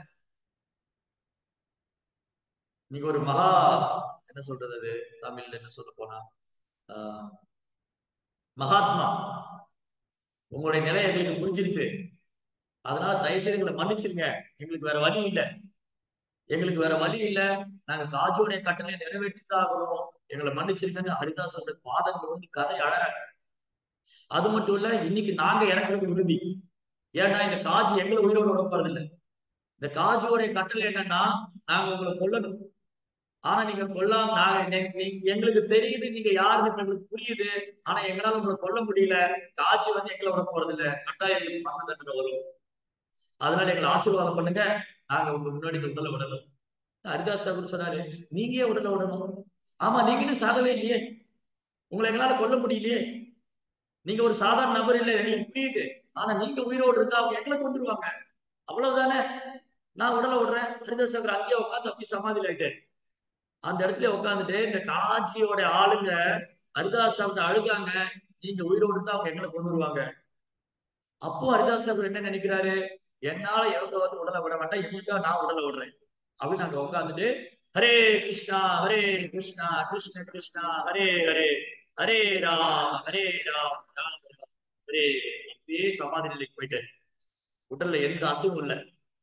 S1: நீங்க ஒரு மகா என்ன சொல்றது அது தமிழ்ல என்ன சொல்ல போனா ஆஹ், மகாத்மா உங்களுடைய நிலை எங்களுக்கு புரிஞ்சிருக்கு அதனால தயவு செய்து எங்களை மன்னிச்சிருங்க எங்களுக்கு வேற வழி இல்ல எங்களுக்கு வேற வழி இல்ல நாங்க காஜோடைய கட்டளை நிறைவேற்றிதான் ஆகணும் எங்களை மன்னிச்சிருங்கன்னு ஹரிதாசோட பாதங்கள் வந்து கதை அழறாங்க அது மட்டும் இல்ல இன்னைக்கு நாங்க இறக்குறது உறுதி ஏன்னா இந்த காஜி எங்களை உயிரோட விட போறது இல்ல இந்த காஜியோடைய கட்டளை என்னன்னா நாங்க உங்களை கொல்லணும் ஆனா நீங்க கொல்லாம நாங்க எங்க- நீங்க- எங்களுக்கு தெரியுது நீங்க யாருன்னு இப்ப எங்களுக்கு புரியுது ஆனா எங்களால உங்களை கொல்ல முடியல காட்சி வந்து எங்களை விட போறது இல்ல கட்டாயம் எங்களுக்கு மரண தண்டனை வரும் அதனால எங்களை ஆசீர்வாதம் பண்ணுங்க நாங்க உங்க முன்னாடி இந்த உடலை விடணும் ஹரிதாஸ் தாக்கூர் சொன்னாரு நீங்க ஏன் உடலை விடணும் ஆமா நீங்க இன்னும் சாகவே இல்லையே உங்களை எங்களால கொல்ல முடியலையே நீங்க ஒரு சாதாரண நபர் இல்ல எங்களுக்கு புரியுது ஆனா நீங்க உயிரோடு இருந்தா அவங்க எங்களை கொண்டுருவாங்க அவ்வளவுதானே நான் உடலை விடுறேன் ஹரிதாஸ் தாக்கூர் அங்கேயே உட்காந்து அப்படி சமாதியில் ஆயிட்டாரு அந்த இடத்துல உட்காந்துட்டு இந்த காட்சியோட ஆளுங்க ஹரிதாஸ் சாப்பிட்டு அழுகாங்க நீங்க உயிரோடு இருந்தா அவங்க எங்களை கொண்டு வருவாங்க அப்போ ஹரிதாஸ் சாப்பிட்டு என்ன நினைக்கிறாரு என்னால எவங்க வந்து உடலை விட வேண்டாம் இவங்களுக்காக நான் உடலை விடுறேன் அப்படின்னு அங்க உட்காந்துட்டு ஹரே கிருஷ்ணா ஹரே கிருஷ்ணா கிருஷ்ண கிருஷ்ணா ஹரே ஹரே ஹரே ராம் ஹரே ராம் ராம் ராம் ஹரே அப்படியே சமாதி நிலைக்கு போயிட்டு உடல்ல எந்த அசைவும் இல்லை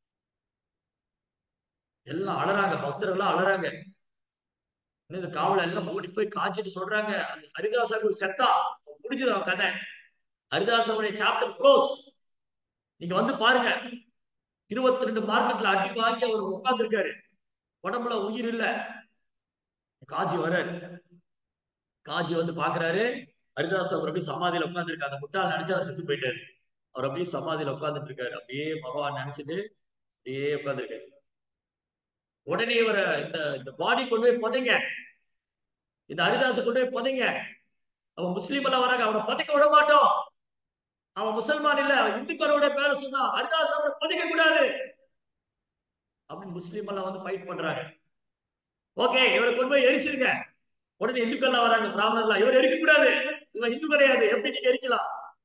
S1: எல்லாம் அழறாங்க பக்தர்கள்லாம் அழறாங்க இன்னும் இந்த காவல எல்லாம் ஓடி போய் காய்ச்சிட்டு சொல்றாங்க அந்த ஹரிதாசாக்கு செத்தா முடிஞ்சது அவன் கதை ஹரிதாசனுடைய சாப்டர் க்ளோஸ் நீங்க வந்து பாருங்க இருபத்தி ரெண்டு மார்க்கெட்ல அடி வாங்கி அவர் உட்கார்ந்துருக்காரு உடம்புல உயிர் இல்ல காஜி வர காஜி வந்து பாக்குறாரு ஹரிதாஸ் அவர் அப்படியே சமாதியில உட்கார்ந்துருக்காரு அந்த முட்டாள் நினைச்சு அவர் செத்து போயிட்டாரு அவர் அப்படியே சமாதியில உட்கார்ந்துட்டு இருக்காரு அப்படியே பகவான் நினைச்சிட்டு அப்படியே உட்கார்ந்துருக்காரு உடனே இவரை இந்த இந்த பாடி கொண்டு போய் புதைங்க இந்த ஹரிதாஸை கொண்டு போய் புதைங்க அவன் முஸ்லீம் எல்லாம் வராங்க அவனை புதைக்க விட மாட்டோம் அவன் முசல்மான் இல்ல அவன் இந்துக்களோட பேர சொன்னா ஹரிதாஸ் அவனை புதைக்க கூடாது அப்படின்னு முஸ்லீம் எல்லாம் வந்து ஃபைட் பண்றாங்க ஓகே இவரை கொண்டு போய் எரிச்சிருங்க உடனே இந்துக்கள் எல்லாம் வராங்க பிராமணர்லாம் இவர் எரிக்க கூடாது இவன் இந்து கிடையாது எப்படி நீங்க எரிக்கலாம்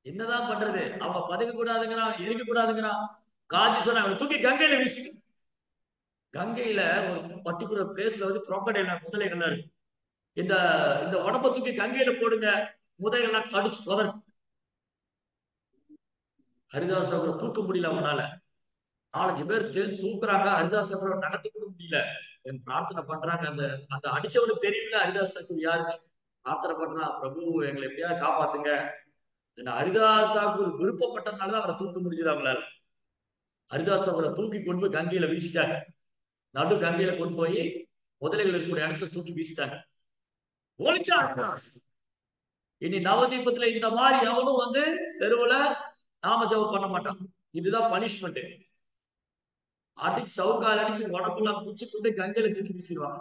S1: என்னதான் பண்றது அவங்க பதவி கூடாதுங்கிறான் எரிக்க கூடாதுங்கிறான் காஜி சொன்னா அவனை தூக்கி கங்கையில வீசி கங்கையில ஒரு பர்டிகுலர் பிளேஸ்ல வந்து crocodile முதலைகள்லாம் இருக்கு இந்த இந்த உடம்ப தூக்கி கங்கையில போடுங்க முதலைகள்லாம் கடிச்சு புதர் ஹரிதாஸ் அவரை தூக்க முடியல அவனால நாலஞ்சு பேர் தே- தூக்குறாங்க ஹரிதாஸ் அவரை நடத்தி கூட முடியல என் பிரார்த்தனை பண்றாங்க அந்த அந்த அடிச்சவனுக்கு தெரியல ஹரிதாஸ் தாக்கூர் யாருன்னு பிரார்த்தனை பண்றான் பிரபு எங்களை எப்படியாவது காப்பாத்துங்க இந்த ஹரிதாஸ் தாக்கூர் விருப்பப்பட்டதுனாலதான் அவரை தூக்க முடிஞ்சது அவங்களால ஹரிதாஸ் அவரை தூக்கி கொண்டு போய் கங்கையில வீசிட்டாங்க நடு கங்கையில கொண்டு போய் முதலைகள் இருக்கக்கூடிய இடத்துல தூக்கி வீசிட்டாங்க ஒழிச்சா ஹரிதாஸ் இனி நவதீபத்துல இந்த மாதிரி எவனும் வந்து தெருவுல நாம ஜெபம் பண்ண மாட்டான் இதுதான் பனிஷ்மெண்ட் அடிச்சு சவுக்கால் அடிச்சு உடம்புலாம் பிடிச்சு கொண்டு கங்கையில தூக்கி வீசிடுவாங்க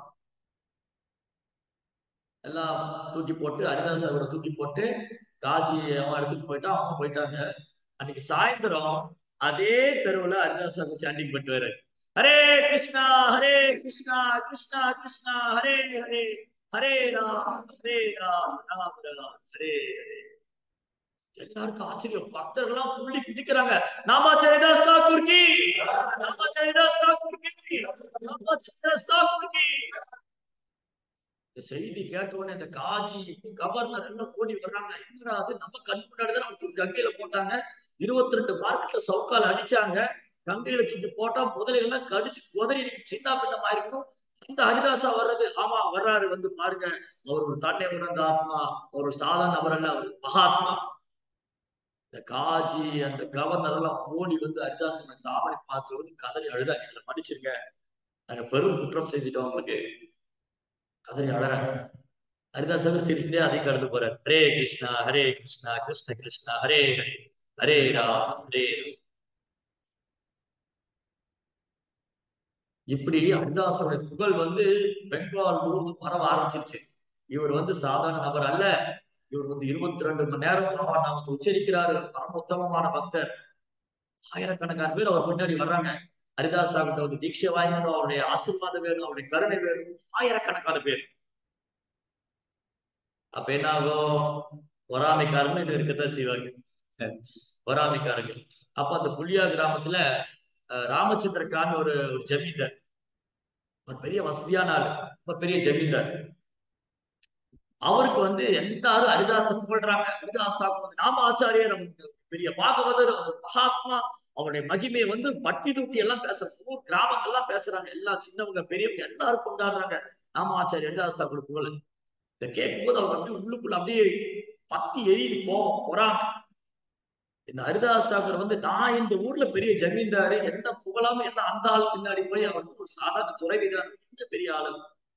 S1: எல்லாம் தூக்கி போட்டு ஹரிதாஸ் அவரை தூக்கி போட்டு காஜி அவன் எடுத்துட்டு போயிட்டான் அவங்க போயிட்டாங்க அன்னைக்கு சாயந்தரம் அதே தெருவுல ஹரிதாஸ் அவர் சாண்டிங் பண்ணிட்டு வர்றாரு ஹரே கிருஷ்ணா ஹரே கிருஷ்ணா கிருஷ்ணா கிருஷ்ணா ஹரே ஹரே ஹரே ராம் ஹரே ராம் ராம் ராம் ஹரே ஹரே எல்லாருக்கும் ஆச்சரியம் பக்தர்கள்லாம் துள்ளி குதிக்கிறாங்க நாமாச்சரிதாஸ் தாக்கூர் கி நாமாச்சரிதாஸ் தாக்கூர் கி நாமாச்சரிதாஸ் தாக்கூர் கி இந்த செய்தி கேட்ட உடனே இந்த காஜி கவர்னர் எல்லாம் ஓடி வர்றாங்க என்னடா அது நம்ம கண் முன்னாடி தான் அவர் கங்கையில போட்டாங்க இருபத்தி ரெண்டு மார்க்கெட்ல சவுக்கால் அடிச்சாங்க கங்கையில தூக்கி போட்டா முதலைகள்லாம் கடிச்சு குதறி இன்னைக்கு சின்ன பின்னமா இருக்கணும் இந்த ஹரிதாசா வர்றது ஆமா வர்றாரு வந்து பாருங்க அவர் ஒரு தன்னை உணர்ந்த ஆத்மா அவர் ஒரு சாதாரண நபர் அல்ல அவர் மகாத்மா இந்த காஜி அந்த கவர்னர் எல்லாம் ஓடி வந்து ஹரிதாசன் தாமரை பார்த்து வந்து கதறி அழுதாங்க எங்களை மன்னிச்சிருங்க நாங்க பெரும் குற்றம் செஞ்சுட்டோம் உங்களுக்கு கதறி அழறாங்க ஹரிதாசன் சிரிக்கிட்டே அதையும் கடந்து போறாரு ஹரே கிருஷ்ணா ஹரே கிருஷ்ணா கிருஷ்ண கிருஷ்ணா ஹரே ஹரே ஹரே ராம் ஹரே ராம் இப்படி ஹரிதாசனுடைய புகழ் வந்து பெங்கால் முழுவதும் பரவ ஆரம்பிச்சிருச்சு இவர் வந்து சாதாரண நபர் அல்ல இவர் வந்து இருபத்தி ரெண்டு மணி நேரம் பகவான் நாமத்தை உச்சரிக்கிறாரு பரம உத்தமமான பக்தர் ஆயிரக்கணக்கான பேர் அவர் பின்னாடி வர்றாங்க ஹரிதாஸ் கிட்ட வந்து தீட்சை வாங்கணும் அவருடைய ஆசீர்வாதம் வேணும் அவருடைய கருணை வேணும் ஆயிரக்கணக்கான பேர் அப்ப என்ன ஆகும் பொறாமைக்காரங்க இன்னும் இருக்கத்தான் செய்வாங்க பொறாமைக்காரங்க அப்ப அந்த புளியா கிராமத்துல அஹ், ராமச்சந்திரக்கான்னு ஒரு ஒரு ஜமீன்தார் ஒரு பெரிய வசதியான ஆள் ரொம்ப பெரிய ஜமீன்தார் அவருக்கு வந்து எல்லாரும் ஹரிதாச புகழ்றாங்க ஹரிதாஸ் தாக்கூர் வந்து நாம ஆச்சாரியர் அவருக்கு பெரிய பாகவதர் அவர் மகாத்மா அவருடைய மகிமையை வந்து பட்டி தொட்டி எல்லாம் பேசுறாங்க ஊர் கிராமங்கள்லாம் பேசுறாங்க எல்லா சின்னவங்க பெரியவங்க எல்லாரும் கொண்டாடுறாங்க நாம ஆச்சாரியர் ஹரிதாஸ் தாக்கூர் புகழ் இதை கேட்கும்போது அவர் அப்படியே உள்ளுக்குள்ள அப்படியே பத்தி எரியுது கோபம் பொறாம இந்த ஹரிதாஸ் தாக்கூர் வந்து நான் இந்த ஊர்ல பெரிய ஜமீன்தாரு என்ன புகழாம எல்லாம் அந்த ஆள் பின்னாடி போய் அவர் வந்து ஒரு சாதாரண துறைவிதான் இந்த பெரிய ஆளு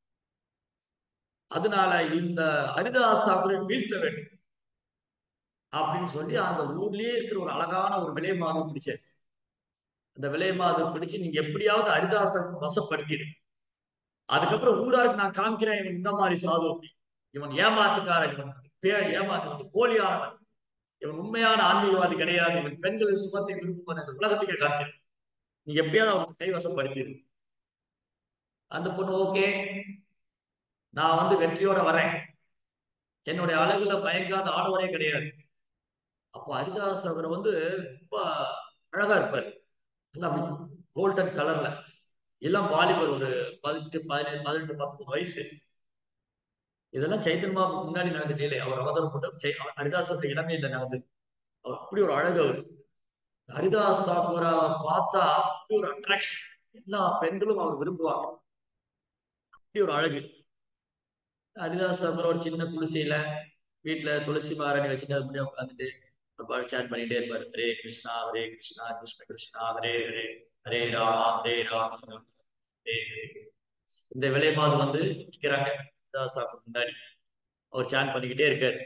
S1: அதனால இந்த ஹரிதாஸ் தாக்கூரை வீழ்த்த வேண்டும் அப்படின்னு சொல்லி அந்த ஊர்லயே இருக்கிற ஒரு அழகான ஒரு விலை மாதம் பிடிச்சாரு அந்த விலை மாதம் பிடிச்சு நீங்க எப்படியாவது ஹரிதாசன் வசப்படுத்திடு அதுக்கப்புறம் ஊராருக்கு நான் காமிக்கிறேன் இவன் இந்த மாதிரி சாது அப்படி இவன் ஏமாத்துக்காரன் இவன் பேர் ஏமாத்து வந்து போலியானவன் இவன் உண்மையான ஆன்மீகவாதி கிடையாது இவன் பெண்களின் சுகத்தை விரும்புவன் இந்த உலகத்துக்கே காத்து நீ எப்படியாவது அவன் கைவசப்படுத்திடு அந்த பொண்ணு ஓகே நான் வந்து வெற்றியோட வரேன் என்னுடைய அழகுல மயங்காத ஆடவரே கிடையாது அப்போ ஹரிதாஸ் அவர் வந்து ரொம்ப அழகா இருப்பார் எல்லாம் கோல்டன் கலர்ல எல்லாம் வாலிபர் ஒரு பதினெட்டு பதினேழு பதினெட்டு பத்தொன்பது வயசு இதெல்லாம் சைத்தன்மா முன்னாடி நடந்துட்டே இல்லை அவர் அவதாரம் போட்டு ஹரிதாசோட இளமையில நடந்து அவர் அப்படி ஒரு அழகு அவர் ஹரிதாஸ் தாக்கூரை பார்த்தா அப்படி ஒரு அட்ராக்ஷன் எல்லா பெண்களும் அவர் விரும்புவாங்க அப்படி ஒரு அழகு ஹரிதாஸ் தாக்கூர் ஒரு சின்ன குடிசையில வீட்டுல துளசி மாரணி வச்சுட்டு அது முடியாது உட்காந்துட்டு சாட் பண்ணிட்டே இருப்பாரு ஹரே கிருஷ்ணா ஹரே கிருஷ்ணா கிருஷ்ண கிருஷ்ணா ஹரே ஹரே ஹரே ராமா ஹரே ராமா ஹரே ஹரே இந்த விலை மாதம் வந்து நிக்கிறாங்க ஹரிதாஸ் தாக்கூர் முன்னாடி அவர் சான் பண்ணிக்கிட்டே இருக்காரு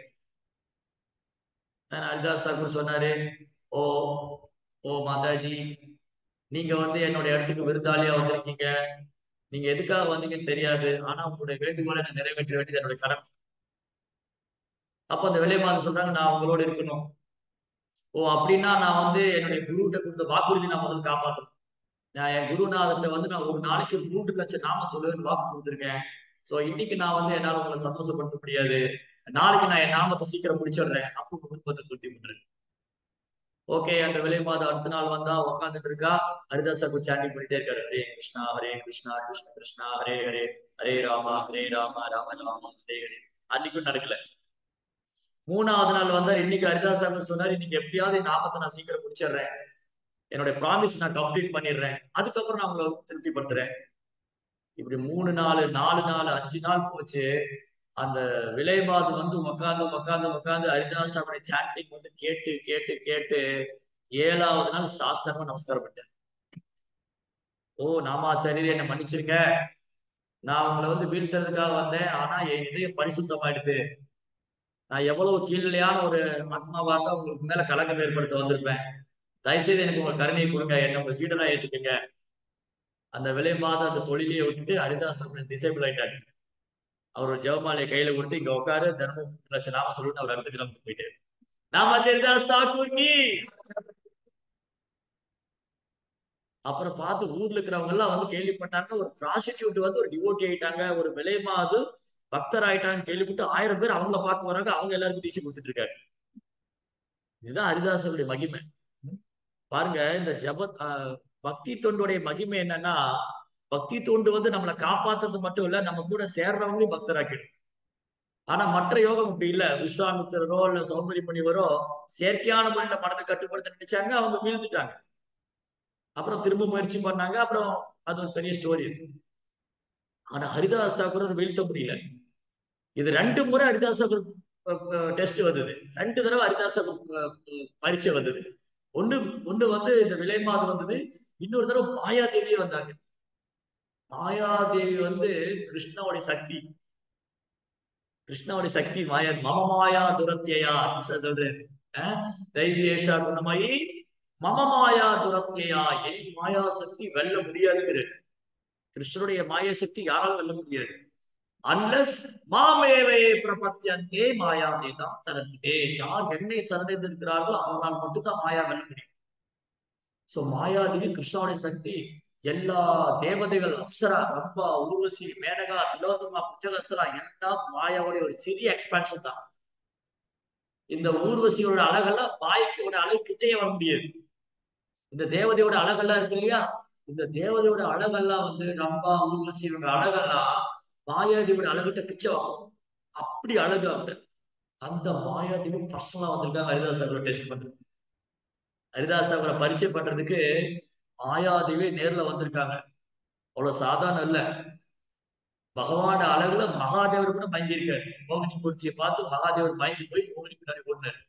S1: ஹரிதாஸ் தாக்கூர் சொன்னாரு ஓ ஓ மாதாஜி நீங்க வந்து என்னோட இடத்துக்கு விருந்தாளியா வந்திருக்கீங்க நீங்க எதுக்காக வந்தீங்கன்னு தெரியாது ஆனா உங்களுடைய வேண்டுகோளை நான் நிறைவேற்ற வேண்டியது என்னோட கடமை அப்ப அந்த விலை மாதிரி சொல்றாங்க நான் உங்களோட இருக்கணும் ஓ அப்படின்னா நான் வந்து என்னுடைய குருகிட்ட கொடுத்த வாக்குறுதி நான் முதல்ல காப்பாற்றணும் நான் என் குருநாதர்கிட்ட வந்து நான் ஒரு நாளைக்கு மூன்று லட்சம் நாம சொல்லுவேன்னு வாக்கு கொடுத்துருக்கேன் சோ இன்னைக்கு நான் வந்து என்னால உங்களை சந்தோஷப்படுத்த முடியாது நாளைக்கு நான் என் நாமத்தை சீக்கிரம் முடிச்சிடுறேன் அப்போ உங்க விருப்பத்தை பூர்த்தி பண்றேன் ஓகே அந்த விலை மாதம் அடுத்த நாள் வந்தா உட்காந்துட்டு இருக்கா ஹரிதாஸ் சாக்கு சாண்டிங் பண்ணிட்டே இருக்காரு ஹரே கிருஷ்ணா ஹரே கிருஷ்ணா கிருஷ்ண கிருஷ்ணா ஹரே ஹரே ஹரே ராமா ஹரே ராமா ராம ராமா ஹரே ஹரே அன்னைக்கும் நடக்கல மூணாவது நாள் வந்தார் இன்னைக்கு ஹரிதாஸ் சாக்கு சொன்னார் இன்னைக்கு எப்படியாவது இந்த ஆபத்தை நான் சீக்கிரம் முடிச்சிடுறேன் என்னுடைய ப்ராமிஸ் நான் கம்ப்ளீட் பண்ணிடுறேன் அதுக்கப்புறம் நான் உங்களை திருப்திப்படுத்துறேன் இப்படி மூணு நாலு நாலு நாலு அஞ்சு நாள் போச்சு அந்த விலைமாது வந்து உக்காந்து உக்காந்து உக்காந்து ஹரிதாஸ்டாவுடைய சாண்டிங் வந்து கேட்டு கேட்டு கேட்டு ஏழாவது நாள் சாஸ்தாங்க நமஸ்காரம் பண்ணிட்டேன் ஓ நாமாச்சாரியர் என்னை மன்னிச்சிருங்க நான் உங்களை வந்து வீழ்த்துறதுக்காக வந்தேன் ஆனா என் இதயம் பரிசுத்தமாயிடுது நான் எவ்வளவு கீழ்நிலையான ஒரு ஆத்மாவா இருந்தா உங்களுக்கு மேல கலங்கம் ஏற்படுத்த வந்திருப்பேன் தயவுசெய்து எனக்கு உங்க கருணையை கொடுங்க என்ன உங்க சீடனா ஏத்துக்குங்க அந்த விலை மாத அந்த தொழிலையே விட்டுட்டு ஹரிதாஸ் டிசேபிள் ஆயிட்டாரு அவர் ஒரு ஜெவமாலையை கையில கொடுத்து இங்க உட்காரு தினமும் மூணு லட்சம் நாம சொல்லிட்டு அவர் அடுத்த கிளம்பி போயிட்டு நாம சரிதாஸ் தாக்கூர் கி அப்புறம் பார்த்து ஊர்ல இருக்கிறவங்க எல்லாம் வந்து கேள்விப்பட்டாங்க ஒரு ப்ராசிக்யூட் வந்து ஒரு டிவோட்டி ஆயிட்டாங்க ஒரு விலை மாது பக்தர் ஆயிட்டாங்க கேள்விப்பட்டு ஆயிரம் பேர் அவங்கள பார்க்க வராங்க அவங்க எல்லாருக்கும் தீட்சை கொடுத்துட்டு இருக்காரு இதுதான் ஹரிதாசருடைய மகிமை பாருங்க இந்த ஜப பக்தி தொண்டுடைய மகிமை என்னன்னா பக்தி தொண்டு வந்து நம்மளை காப்பாத்துறது மட்டும் இல்ல நம்ம கூட சேர்றவங்களையும் பக்தராக்கிடும் ஆனா மற்ற யோகம் அப்படி இல்ல விஸ்வாமித்திரரோ இல்ல சௌந்தரி முனிவரோ செயற்கையான முறையில மனதை கட்டுப்படுத்த நினைச்சாங்க அவங்க வீழ்ந்துட்டாங்க அப்புறம் திரும்ப முயற்சி பண்ணாங்க அப்புறம் அது ஒரு பெரிய ஸ்டோரி ஆனா ஹரிதாஸ் தாக்கூர் வீழ்த்த முடியல இது ரெண்டு முறை ஹரிதாஸ் தாக்கூர் டெஸ்ட் வந்தது ரெண்டு தடவை ஹரிதாஸ் தாக்கூர் பரீட்சை வந்தது ஒண்ணு ஒண்ணு வந்து இந்த விலை மாதம் வந்தது இன்னொரு தடவை மாயாதேவியே வந்தாங்க மாயாதேவி வந்து கிருஷ்ணாவுடைய சக்தி கிருஷ்ணாவுடைய சக்தி மாயா மம மாயா துரத்தியா சொல்றது தைரியேஷா குணமாயி மம மாயா துரத்தியா என் மாயா சக்தி வெல்ல முடியாதுங்கிற கிருஷ்ணனுடைய மாயா சக்தி யாராலும் வெல்ல முடியாது அன்லஸ் மாமேவே பிரபத்தியந்தே மாயாதே தான் தரத்திலே யார் என்னை சரணடைந்திருக்கிறார்களோ அவர்களால் மட்டும்தான் மாயா வெல்ல முடியும் சோ மாயாதேவி கிருஷ்ணாவுடைய சக்தி எல்லா தேவதைகள் அப்சரா ரம்பா உருவசி மேனகா திலோத்தமா புஜகஸ்தரா எல்லாம் மாயாவுடைய ஒரு சிறிய எக்ஸ்பான்ஷன் தான் இந்த ஊர்வசியோட அழகெல்லாம் மாயக்கோட அழகு கிட்டே வர முடியாது இந்த தேவதையோட அழகெல்லாம் இருக்கு இல்லையா இந்த தேவதையோட அழகெல்லாம் வந்து ரம்பா ஊர்வசியோட அழகெல்லாம் மாயாதேவியோட அழகிட்ட பிச்சை வாங்கும் அப்படி அழகு அவங்க அந்த மாயாதேவி பர்சனலா வந்திருக்காங்க ஹரிதாஸ் அவரை டெஸ்ட் பண்றது ஹரிதாஸ் அவரை பரிச்சை பண்றதுக்கு மாயாதேவி நேர்ல வந்திருக்காங்க அவ்வளவு சாதாரணம் இல்ல பகவான அழகுல மகாதேவர் கூட மயங்கி இருக்காரு மோகினி மூர்த்தியை பார்த்து மகாதேவர் மயங்கி போய் மோகினி பின்னாடி ஓடினார்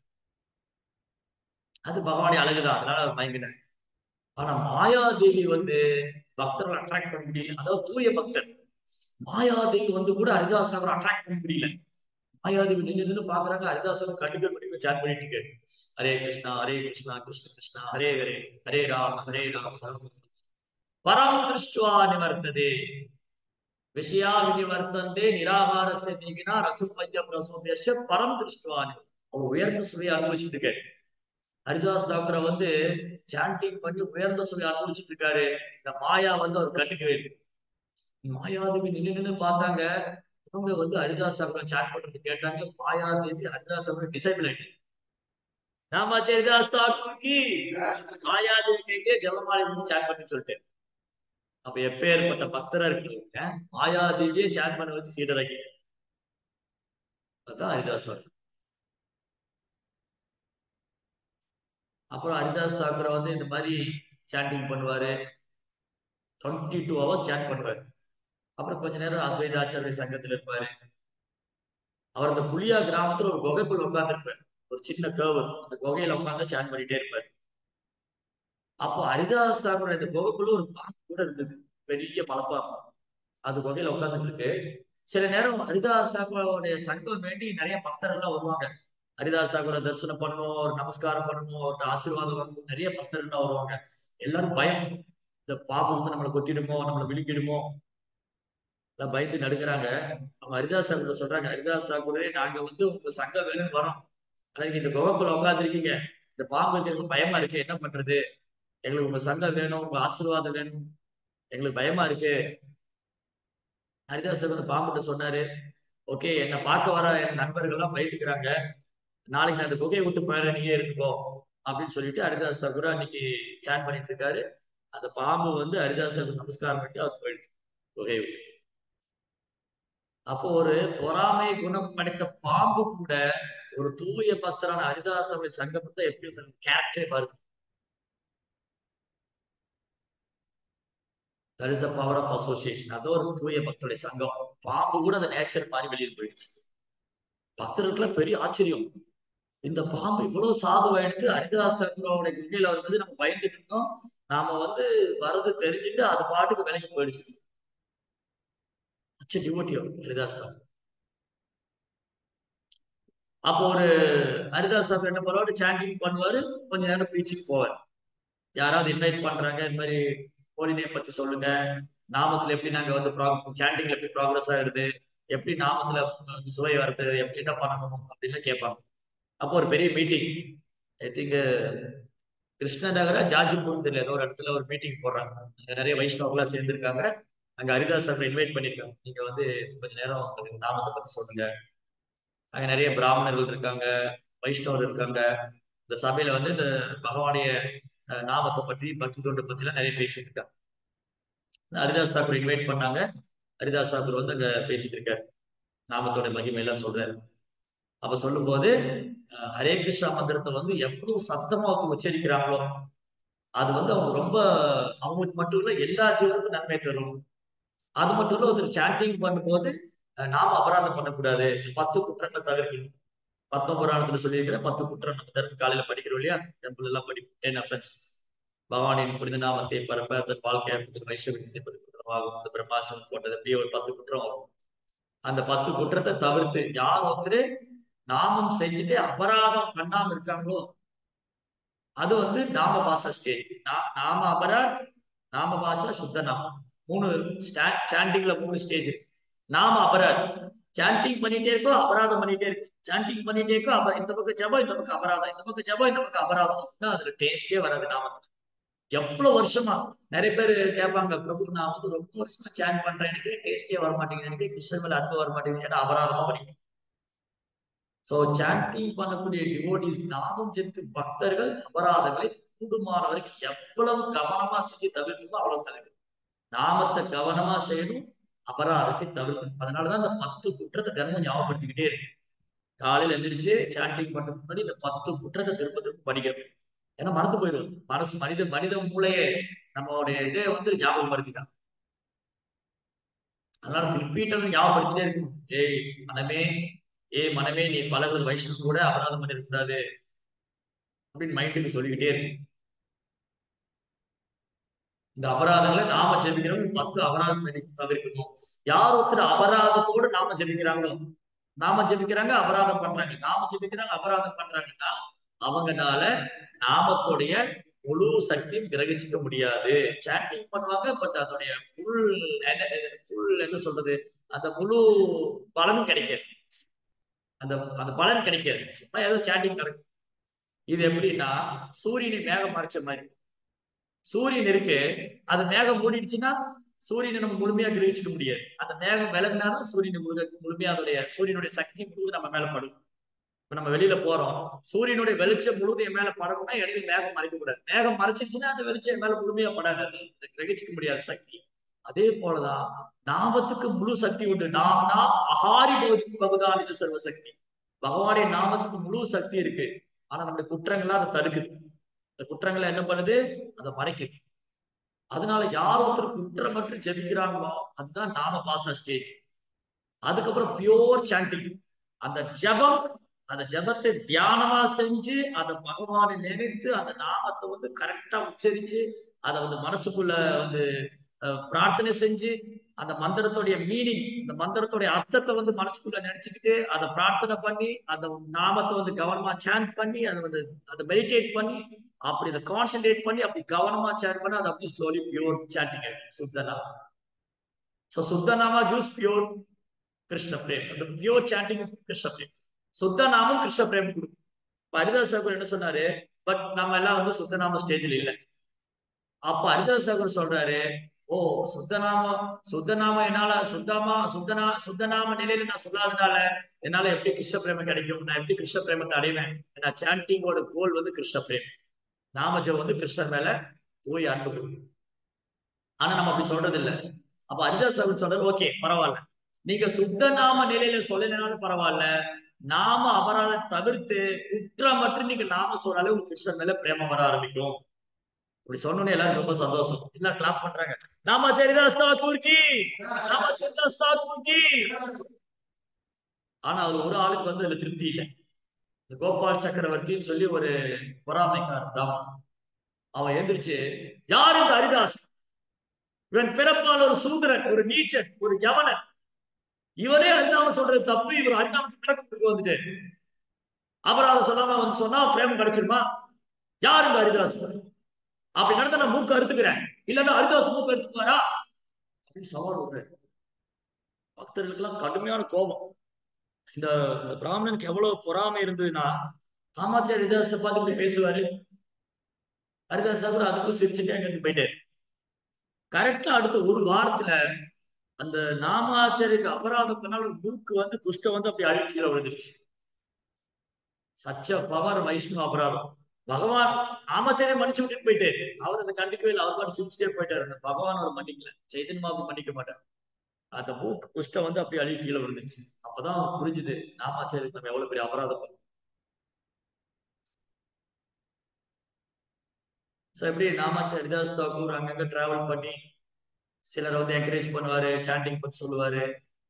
S1: அது பகவானுடைய அழகுதான் அதனால அவர் மயங்கினார் ஆனா மாயாதேவி வந்து பக்தர்களை அட்ராக்ட் பண்ண முடியல அதாவது தூய பக்தர் மாயாதேவி வந்து கூட ஹரிதாசவர் அட்ராக்ட் பண்ண முடியல மாயாதேவி நின்று நின்று பாக்குறாங்க ஹரிதாசவர் கண்டுகள் பண்ணி சாட் பண்ணிட்டு இருக்காரு ஹரே கிருஷ்ணா ஹரே கிருஷ்ணா கிருஷ்ண கிருஷ்ணா ஹரே ஹரே ஹரே ராம ஹரே ராம பரம் திருஷ்டுவா நிவர்த்ததே விஷயா வினிவர்த்தந்தே நிராகாரஸ்ய நீகினா ரசுபஞ்சம் ரசோபியஷ பரம் திருஷ்டுவா அவர் உயர்ந்த சுவையை அனுபவிச்சுட்டு இருக்காரு ஹரிதாஸ் தாக்கரை வந்து சாண்டிங் பண்ணி உயர்ந்த சுவையை அனுபவிச்சுட்டு இருக்காரு இந்த மாயா வந்து அவர் கண்டுக்கிறாரு மாயாதேவி நின்று நின்று பார்த்தாங்க இவங்க வந்து ஹரிதாஸ் தாக்கரை சாட் பண்றது கேட்டாங்க மாயாதேவி ஹரிதாஸ் தாக்கரை டிசைபிள் ஆயிட்டு நாம ஹரிதாஸ் தாக்கூர்க்கு மாயாதேவி கேட்டே ஜபமாலை வந்து சாட் பண்ணி சொல்லிட்டு அப்ப எப்பேற்பட்ட பக்தரா இருக்கிறவங்க மாயாதேவியே சாட் பண்ண வச்சு சீடராக்கி அதான் ஹரிதாஸ் தாக்கூர் அப்புறம் ஹரிதாஸ் தாக்கூரை வந்து இந்த மாதிரி சாண்டிங் பண்ணுவாரு டுவெண்ட்டி டூ ஹவர்ஸ் சாட் பண்ணுவாரு அப்புறம் கொஞ்ச நேரம் அத்வைத ஆச்சாரிய சங்கத்துல இருப்பாரு அவர் அந்த புளியா கிராமத்துல ஒரு குகைக்குள்ள உட்கார்ந்துருப்பாரு ஒரு சின்ன கேர்வு அந்த குகையில உட்காந்து சாட் பண்ணிட்டே இருப்பாரு அப்போ ஹரிதாஸ் தாக்கூர் இந்த குகைக்குள்ள ஒரு பாம்பு கூட இருந்தது பெரிய மலைப்பாம்பு அது குகையில உட்காந்துட்டு இருக்கு சில நேரம் ஹரிதாஸ் தாக்கூரோடைய சங்கம் வேண்டி நிறைய பக்தர்கள்லாம் வருவாங்க ஹரிதாஸ் தாக்கூரை தரிசனம் பண்ணணும் ஒரு நமஸ்காரம் பண்ணணும் ஒரு ஆசீர்வாதம் பண்ணணும் நிறைய பக்தர்கள்லாம் வருவாங்க எல்லாரும் பயம் இந்த பாம்பு வந்து நம்மளை கொத்திடுமோ நம்மளை விழுங்கிடுமோ எல்லாம் பயந்து நடுக்கிறாங்க அவங்க ஹரிதாஸ் தாக்கூர் சொல்றாங்க ஹரிதாஸ் தாக்கூரே நாங்க வந்து உங்க சங்கம் வேணும்னு வரோம் ஆனா நீங்க இந்த குகைக்குள்ள உட்காந்துருக்கீங்க இந்த பாம்பு எனக்கு பயமா இருக்கு என்ன பண்றது எங்களுக்கு உங்க சங்கம் வேணும் உங்க ஆசீர்வாதம் வேணும் எங்களுக்கு பயமா இருக்கு ஹரிதாஸ் வந்து பாம்புட்ட சொன்னாரு ஓகே என்னை பார்க்க வர என் நண்பர்கள் எல்லாம் பயந்துக்கிறாங்க நாளைக்கு நான் இந்த குகையை விட்டு போயிடுறேன் நீயே இருந்துக்கோ அப்படின்னு சொல்லிட்டு ஹரிதாஸ் தாக்கூர் அன்னைக்கு சேன் பண்ணிட்டு இருக்காரு அந்த பாம்பு வந்து ஹரிதாசருக்கு நமஸ்காரம் பண்ணி அவர் போயிடுச்சு குகையை விட்டு அப்போ ஒரு பொறாமை குணம் படைத்த பாம்பு கூட ஒரு தூய பக்தரான ஹரிதாசனுடைய சங்கமத்தை எப்படி கேரக்டரே பாருங்க that is the power of association அது ஒரு தூய பக்தருடைய சங்கம் பாம்பு கூட அந்த நேச்சர் மாதிரி வெளியில் போயிடுச்சு பக்தர்களுக்குலாம் பெரிய ஆச்சரியம் இந்த பாம்பு இவ்வளவு சாதுவாயிடுத்து ஹரிதாஸ் தகுரோட குஞ்சையில வரும்போது நம்ம பயந்துட்டு இருந்தோம் நாம வந்து வரது தெரிஞ்சுட்டு அது பாட்டுக்கு விலகி போயிடுச்சு அச்சு டிவோட்டியோ ஹரிதாஸ் தான் அப்போ ஒரு ஹரிதாஸ் சார் என்ன பண்ணுவாரு சாண்டிங் பண்ணுவாரு கொஞ்ச நேரம் பீச்சுக்கு போவார் யாராவது இன்வைட் பண்றாங்க இந்த மாதிரி ஹோலினே பத்தி சொல்லுங்க நாமத்துல எப்படி நாங்க வந்து சாண்டிங்ல எப்படி ப்ராக்ரஸ் ஆயிடுது எப்படி நாமத்துல வந்து சுவை வருது எப்படி என்ன பண்ணணும் அப்படின்னு கேட்பாங்க அப்போ ஒரு பெரிய மீட்டிங் ஐ திங்க் கிருஷ்ணநகரா ஜாஜிபூர் தெரியல ஏதோ ஒரு இடத்துல ஒரு மீட்டிங் போடுறாங்க அங்க நிறைய வைஷ்ணவர்களா சேர்ந்திருக்காங்க அங்க ஹரிதாஸ் சார் இன்வைட் பண்ணிருக்காங்க நீங்க வந்து கொஞ்ச நேரம் உங்களுக்கு நாமத்தை பத்தி சொல்லுங்க அங்க நிறைய பிராமணர்கள் இருக்காங்க வைஷ்ணவர் இருக்காங்க இந்த சபையில வந்து இந்த பகவானுடைய நாமத்தை பற்றி பக்தி தொண்டு பத்தி எல்லாம் நிறைய பேசிட்டு இருக்காங்க ஹரிதாஸ் தாக்கூர் இன்வைட் பண்ணாங்க ஹரிதாஸ் தாக்கூர் வந்து அங்க பேசிட்டு இருக்காரு நாமத்தோட மகிமை எல்லாம் சொல்றாரு அப்ப சொல்லும் போது ஹரே கிருஷ்ணா மந்திரத்தை வந்து எவ்வளவு சத்தமா அவங்க உச்சரிக்கிறாங்களோ அது வந்து அவங்க ரொம்ப அவங்களுக்கு மட்டும் இல்ல எல்லா ஜீவனுக்கும் நன்மை தரும் அது மட்டும் இல்ல ஒருத்தர் சாண்டிங் பண்ணும்போது நாம அபராதம் பண்ணக்கூடாது பத்து குற்றங்களை தவிர்க்கணும் பத்ம புராணத்துல சொல்லியிருக்கிற பத்து குற்றம் நம்ம தரம் காலையில படிக்கிறோம் இல்லையா டெம்பிள் எல்லாம் படி டென் அஃபென்ஸ் பகவானின் புனித நாமத்தை பரப்ப அதன் வாழ்க்கை அற்புதம் வைஷ்ணவத்தை பத்து குற்றமாகும் அந்த பிரம்மாசம் போட்டது அப்படியே ஒரு பத்து குற்றம் வரும் அந்த பத்து குற்றத்தை தவிர்த்து யார் ஒருத்தர் நாமம் செஞ்சுட்டு அபராதம் பண்ணாம இருக்காங்களோ அது வந்து நாம பாஷா ஸ்டேஜ் நாம அபரார் நாம பாஷா சுத்த நாமம் மூணு சாண்டிங்ல மூணு ஸ்டேஜ் நாம அபரார் சாண்டிங் பண்ணிட்டே இருக்கோம் அபராதம் பண்ணிட்டே இருக்கும் சாண்டிங் பண்ணிட்டே இருக்கோம் அப இந்த பக்கம் ஜபம் இந்த பக்கம் அபராதம் இந்த பக்கம் ஜபம் இந்த பக்கம் அபராதம் அதுல டேஸ்டே வராது நாமத்துல எவ்வளவு வருஷமா நிறைய பேர் கேட்பாங்க பிரபு நான் வந்து ரொம்ப வருஷமா சேன் பண்றேன் எனக்கு டேஸ்டே வர மாட்டேங்குது எனக்கு கிருஷ்ணன் மேல அன்பு வர மாட்டேங்குது ஏன்னா அபராதமா பண்ணிட்டு சோ சாண்டிங் பண்ணக்கூடிய டிவோட்டிஸ் நாமும் சென்று பக்தர்கள் அபராதங்களை கூடுமான வரைக்கும் எவ்வளவு கவனமா செஞ்சு தவிர்க்கணுமோ அவ்வளவு தவிர்க்கணும் நாமத்தை கவனமா செய்யணும் அபராதத்தை தவிர்க்கணும் அதனாலதான் இந்த பத்து குற்றத்தை தினமும் ஞாபகப்படுத்திக்கிட்டே இருக்கு காலையில எந்திரிச்சு சாண்டிங் பண்றதுக்கு முன்னாடி இந்த பத்து குற்றத்தை திரும்ப திரும்ப படிக்கணும் ஏன்னா மறந்து போயிடும் மனசு மனித மனித மூளையே நம்மளுடைய இதே வந்து ஞாபகப்படுத்திதான் அதனால ரிப்பீட்டர் ஞாபகப்படுத்திட்டே இருக்கும் ஏய் மனமே ஏ மனமே நீ பலவது வைஷ்ணவ கூட அபராதம் பண்ணிருக்கூடாது அப்படின்னு மைண்டுக்கு சொல்லிக்கிட்டே இருக்கு இந்த அபராதங்களை நாம ஜெபிக்கிறவங்க பத்து அபராதம் தவிர்க்கணும் யார் ஒருத்தர் அபராதத்தோடு நாம ஜெபிக்கிறாங்களோ நாம ஜெபிக்கிறாங்க அபராதம் பண்றாங்க நாம ஜெபிக்கிறாங்க அபராதம் பண்றாங்கன்னா அவங்கனால நாமத்துடைய முழு சக்தியும் கிரகிச்சுக்க முடியாது சாட்டிங் பண்ணுவாங்க பட் அதோடைய ஃபுல் ஃபுல் என்ன சொல்றது அந்த முழு பலனும் கிடைக்காது அந்த அந்த பலன் கிடைக்காது சும்மா ஏதோ சாட்டிங் நடக்கும் இது எப்படின்னா சூரியனை மேகம் மறைச்ச மாதிரி சூரியன் இருக்கு அது மேகம் மூடிடுச்சுன்னா சூரியனை நம்ம முழுமையா கிரகிச்சுக்க முடியாது அந்த மேகம் விலகினாதான் சூரியன் முழுக முழுமையா அதோடைய சூரியனுடைய சக்தி முழுது நம்ம மேல படும் இப்ப நம்ம வெளியில போறோம் சூரியனுடைய வெளிச்சம் முழுது என் மேல படணும்னா இடையில மேகம் மறைக்க கூடாது மேகம் மறைச்சிருச்சுன்னா அந்த வெளிச்சம் என் மேல முழுமையா படாது அது கிரகிச்சுக்க முடியாது சக்தி அதே போலதான் நாமத்துக்கு முழு சக்தி உண்டு நாம்னா அகாரி போதி பகுதானிஜ சர்வ சக்தி பகவானுடைய நாமத்துக்கு முழு சக்தி இருக்கு ஆனா நம்முடைய குற்றங்களா அதை தடுக்குது இந்த குற்றங்களை என்ன பண்ணுது அதை மறைக்குது அதனால யார் ஒருத்தர் குற்றமற்று ஜெபிக்கிறாங்களோ அதுதான் நாம பாச ஸ்டேஜ் அதுக்கப்புறம் பியோர் சாண்டிங் அந்த ஜபம் அந்த ஜபத்தை தியானமா செஞ்சு அந்த பகவானை நினைத்து அந்த நாமத்தை வந்து கரெக்டா உச்சரிச்சு அதை வந்து மனசுக்குள்ள வந்து பிரார்த்தனை செஞ்சு அந்த மந்திரத்துடைய மீனிங் இந்த மந்திரத்துடைய அர்த்தத்தை வந்து மனசுக்குள்ள நினைச்சுக்கிட்டு அதை பிரார்த்தனை பண்ணி அந்த நாமத்தை வந்து கவனமா சாண்ட் பண்ணி அதை வந்து அதை மெடிடேட் பண்ணி அப்படி அதை கான்சென்ட்ரேட் பண்ணி அப்படி கவனமா சேர் பண்ணி அதை அப்படி ஸ்லோலி பியூர் சாண்டிங் சுத்தனா ஸோ சுத்தநாமா ஜூஸ் பியூர் கிருஷ்ண பிரேம் அந்த பியூர் சாண்டிங் கிருஷ்ண பிரேம் சுத்த நாமம் கிருஷ்ண பிரேம் கொடுக்கும் ஹரிதாஸ் சாகர் என்ன சொன்னாரு பட் நம்ம எல்லாம் வந்து சுத்தநாம ஸ்டேஜ்ல இல்லை அப்ப ஹரிதாஸ் சாகர் சொல்றாரு ஓ சுத்தநாம சுத்தநாம என்னால சுத்தமா சுத்தனா சுத்தநாம நிலையில நான் சொல்லாதனால என்னால எப்படி கிருஷ்ண பிரேமம் கிடைக்கும் நான் எப்படி கிருஷ்ண பிரேமத்தை அடைவேன் ஏன்னா சாண்டிங்கோட கோல் வந்து கிருஷ்ண பிரேமம் நாமஜம் வந்து கிருஷ்ணர் மேல தூய் அன்பு கொடுக்கும் ஆனா நம்ம அப்படி சொல்றது இல்ல அப்ப ஹரிதாஸ் அவர் சொல்றது ஓகே பரவாயில்ல நீங்க சுத்த நாம நிலையில சொல்லலைனாலும் பரவாயில்ல நாம அபராதம் தவிர்த்து குற்றமற்று நீங்க நாம சொன்னாலே உங்க கிருஷ்ணன் மேல பிரேமம் வர ஆரம்பிக்கும் இப்படி சொன்னோன்னே எல்லாரும் ரொம்ப சந்தோஷம் எல்லாம் கிளாப் பண்றாங்க நாம சரிதாஸ் தாக்கூர் கி நாம சரிதாஸ் தாக்கூர் கி ஆனா அவர் ஒரு ஆளுக்கு வந்து அதுல திருப்தி இல்லை இந்த கோபால் சக்கரவர்த்தின்னு சொல்லி ஒரு பொறாமைக்காரன் தான் அவன் எந்திரிச்சு யார் இந்த ஹரிதாஸ் இவன் பிறப்பால் ஒரு சூதரன் ஒரு நீச்சன் ஒரு யவனன் இவரே ஹரிநாமம் சொல்றது தப்பு இவர் ஹரிநாமத்துக்கு விளக்கம் வந்துட்டு அபராதம் சொல்லாம வந்து சொன்னா பிரேமம் கிடைச்சிருமா யார் இந்த ஹரிதாஸ் அப்படி நடந்த நான் மூக்கு அறுத்துக்கிறேன் இல்லன்னா ஹரிதாஸ் மூக்கு அறுத்துக்குவாரா அப்படின்னு சவால் விடுறாரு பக்தர்களுக்கு எல்லாம் கடுமையான கோபம் இந்த இந்த பிராமணனுக்கு எவ்வளவு பொறாமை இருந்ததுன்னா காமாச்சாரி ஹரிதாஸை பார்த்து இப்படி பேசுவாரு ஹரிதாஸ் கூட அதுக்கும் சிரிச்சுட்டே அங்கிட்டு போயிட்டாரு கரெக்டா அடுத்த ஒரு வாரத்துல அந்த நாமாச்சாரிக்கு அபராதம் பண்ணால மூக்கு வந்து குஷ்டம் வந்து அப்படி அழுக்கில விழுந்துருச்சு சச்ச பவர் வைஷ்ணவ அபராதம் பகவான் நாமாச்சாரியம் மன்னிச்சு விட்டுட்டு போயிட்டாரு அவர் அதை கண்டிக்கவே இல்லை அவர் பாட்டு சிரிச்சுட்டே போயிட்டாரு அந்த பகவான் அவர் மன்னிக்கல சைதன்ய பாபு மன்னிக்க மாட்டார் அந்த மூக்கு குஷ்டம் வந்து அப்படி அழுகி கீழே விழுந்துருச்சு அப்பதான் அவனுக்கு புரிஞ்சுது நாமாச்சாரி நம்ம எவ்வளவு பெரிய அபராதம் பண்ணோம் ஸோ எப்படி நாமாச்சாரி ஹரிதாஸ் தாக்கூர் அங்கங்க டிராவல் பண்ணி சிலரை வந்து என்கரேஜ் பண்ணுவாரு சாண்டிங் பத்தி சொல்லுவாரு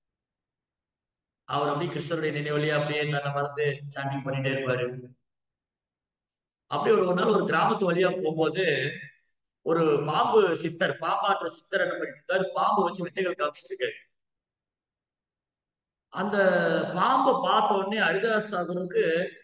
S1: அவர் அப்படியே கிருஷ்ணருடைய நினைவழியா அப்படியே தன்னை மறந்து சாண்டிங் பண்ணிட்டே இருப்பாரு அப்படி ஒரு ஒரு நாள் ஒரு கிராமத்து வழியா போகும்போது ஒரு பாம்பு சித்தர் பாம்பாற்ற சித்தர் என்ன பண்ணிருக்காரு பாம்பு வச்சு வித்தைகள் காமிச்சிட்டு இருக்காரு அந்த பாம்பை பார்த்த உடனே ஹரிதாஸ் தாகூருக்கு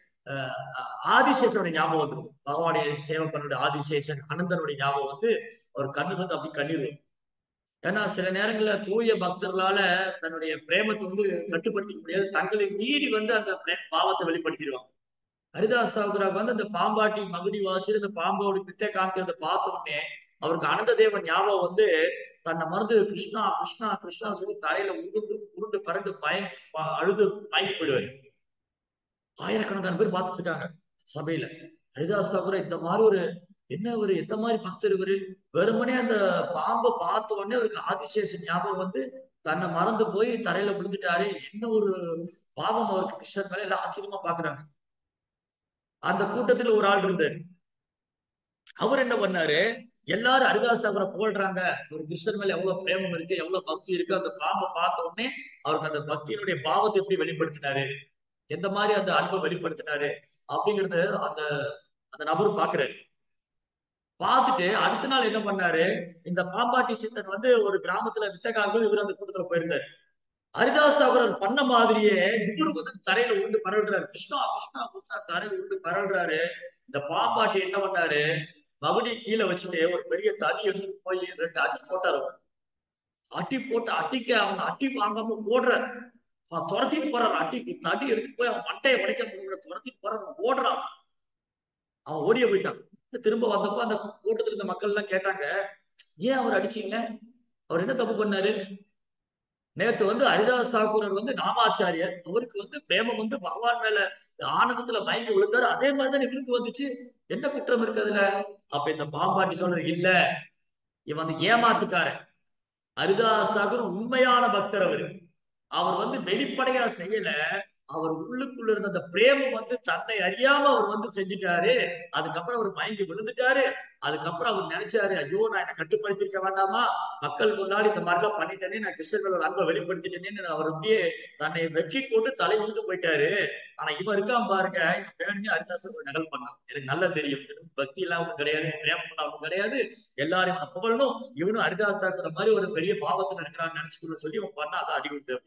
S1: ஆதிசேஷனுடைய ஞாபகம் வந்துடும் பகவானுடைய சேவை பண்ணுடைய ஆதிசேஷன் அனந்தனுடைய ஞாபகம் வந்து அவர் கண்ணு வந்து அப்படி கண்ணீர் ஏன்னா சில நேரங்கள்ல தூய பக்தர்களால தன்னுடைய பிரேமத்தை வந்து கட்டுப்படுத்திக்க முடியாது தங்களை மீறி வந்து அந்த பாவத்தை வெளிப்படுத்திடுவாங்க ஹரிதாஸ் தாக்கூராவுக்கு வந்து அந்த பாம்பாட்டி மகுடி வாசி அந்த பாம்போட பித்தை காமிக்கிறத பார்த்த உடனே அவருக்கு அனந்த தேவன் ஞாபகம் வந்து தன்னை மறந்து கிருஷ்ணா கிருஷ்ணா கிருஷ்ணா சொல்லி தலையில உருண்டு உருண்டு பறந்து பய அழுது மயங்கி போயிடுவாரு ஆயிரக்கணக்கான பேர் பார்த்துட்டு இருக்காங்க சபையில ஹரிதாஸ் தாக்கூர் இந்த மாதிரி ஒரு என்ன ஒரு எந்த மாதிரி பக்தர் இவரு வெறுமனே அந்த பாம்பை பார்த்த உடனே அவருக்கு ஆதிசேஷன் ஞாபகம் வந்து தன்னை மறந்து போய் தரையில விழுந்துட்டாரு என்ன ஒரு பாவம் அவருக்கு கிருஷ்ணர் மேல எல்லாம் ஆச்சரியமா பாக்குறாங்க அந்த கூட்டத்துல ஒரு ஆள் இருந்தாரு அவர் என்ன பண்ணாரு எல்லாரும் ஹரிதாஸ் தாக்கூரை புகழ்றாங்க ஒரு கிருஷ்ணர் மேல எவ்வளவு பிரேமம் இருக்கு எவ்வளவு பக்தி இருக்கு அந்த பாம்பை பார்த்த உடனே அவருக்கு அந்த பக்தியினுடைய பாவத்தை எப்படி வெளிப்படுத்தினாரு எந்த மாதிரி அந்த அன்பை வெளிப்படுத்தினாரு அப்படிங்கறது அந்த அந்த நபர் பாக்குறாரு பார்த்துட்டு அடுத்த நாள் என்ன பண்ணாரு இந்த பாம்பாட்டி சித்தன் வந்து ஒரு கிராமத்துல வித்தகார்கள் இவர் அந்த கூட்டத்துல போயிருந்தாரு ஹரிதாஸ் தாக்கூர் பண்ண மாதிரியே இவரு வந்து தரையில உண்டு பரல்றாரு கிருஷ்ணா கிருஷ்ணா கிருஷ்ணா தரையில உண்டு பரல்றாரு இந்த பாம்பாட்டி என்ன பண்ணாரு மகுடி கீழே வச்சுட்டு ஒரு பெரிய தடி எடுத்துட்டு போய் ரெண்டு அடி போட்டாரு அட்டி போட்டு அட்டிக்க அவங்க அட்டி வாங்காம போடுறாரு அவன் துரத்திட்டு போறான் அட்டி தடி எடுத்துட்டு போய் அவன் மண்டையை உடைக்க முடியல துரத்திட்டு போறான் ஓடுறான் அவன் ஓடிய போயிட்டான் திரும்ப வந்தப்போ அந்த கூட்டத்துல இருந்த மக்கள் எல்லாம் கேட்டாங்க ஏன் அவர் அடிச்சீங்க அவர் என்ன தப்பு பண்ணாரு நேத்து வந்து ஹரிதாஸ் தாக்கூரர் வந்து நாமாச்சாரியர் அவருக்கு வந்து பிரேமம் வந்து பகவான் மேல ஆனந்தத்துல மயங்கி விழுந்தாரு அதே மாதிரிதான் இவருக்கு வந்துச்சு என்ன குற்றம் இருக்கு அதுல அப்ப இந்த பாம்பாட்டி சொல்றது இல்ல இவன் வந்து ஏமாத்துக்காரன் ஹரிதாஸ் தாக்கூர் உண்மையான பக்தர் அவரு அவர் வந்து வெளிப்படையா செய்யல அவர் உள்ளுக்குள்ள இருந்த அந்த பிரேமம் வந்து தன்னை அறியாம அவர் வந்து செஞ்சுட்டாரு அதுக்கப்புறம் அவர் மயங்கி விழுந்துட்டாரு அதுக்கப்புறம் அவர் நினைச்சாரு ஐயோ நான் என்ன கட்டுப்படுத்திருக்க வேண்டாமா மக்கள் முன்னாடி இந்த மாதிரிலாம் பண்ணிட்டேனே நான் கிருஷ்ணர்களோட அன்பை வெளிப்படுத்திட்டேனேன்னு அவர் அப்படியே தன்னை வெக்கி கொண்டு தலை விழுந்து போயிட்டாரு ஆனா இவன் இருக்கான் பாருங்க இவன் வேணுமே ஹரிதாசன் ஒரு நகல் பண்ணான் எனக்கு நல்லா தெரியும் பக்தி எல்லாம் ஒன்றும் கிடையாது பிரேமம் பண்ண ஒன்றும் கிடையாது எல்லாரும் இவனை புகழணும் இவனும் ஹரிதாஸ் தாக்குற மாதிரி ஒரு பெரிய பாவத்துல இருக்கிறான்னு நினைச்சுக்கணும்னு சொல்லி இவன் பண்ணா அதை அடி கொடுத்து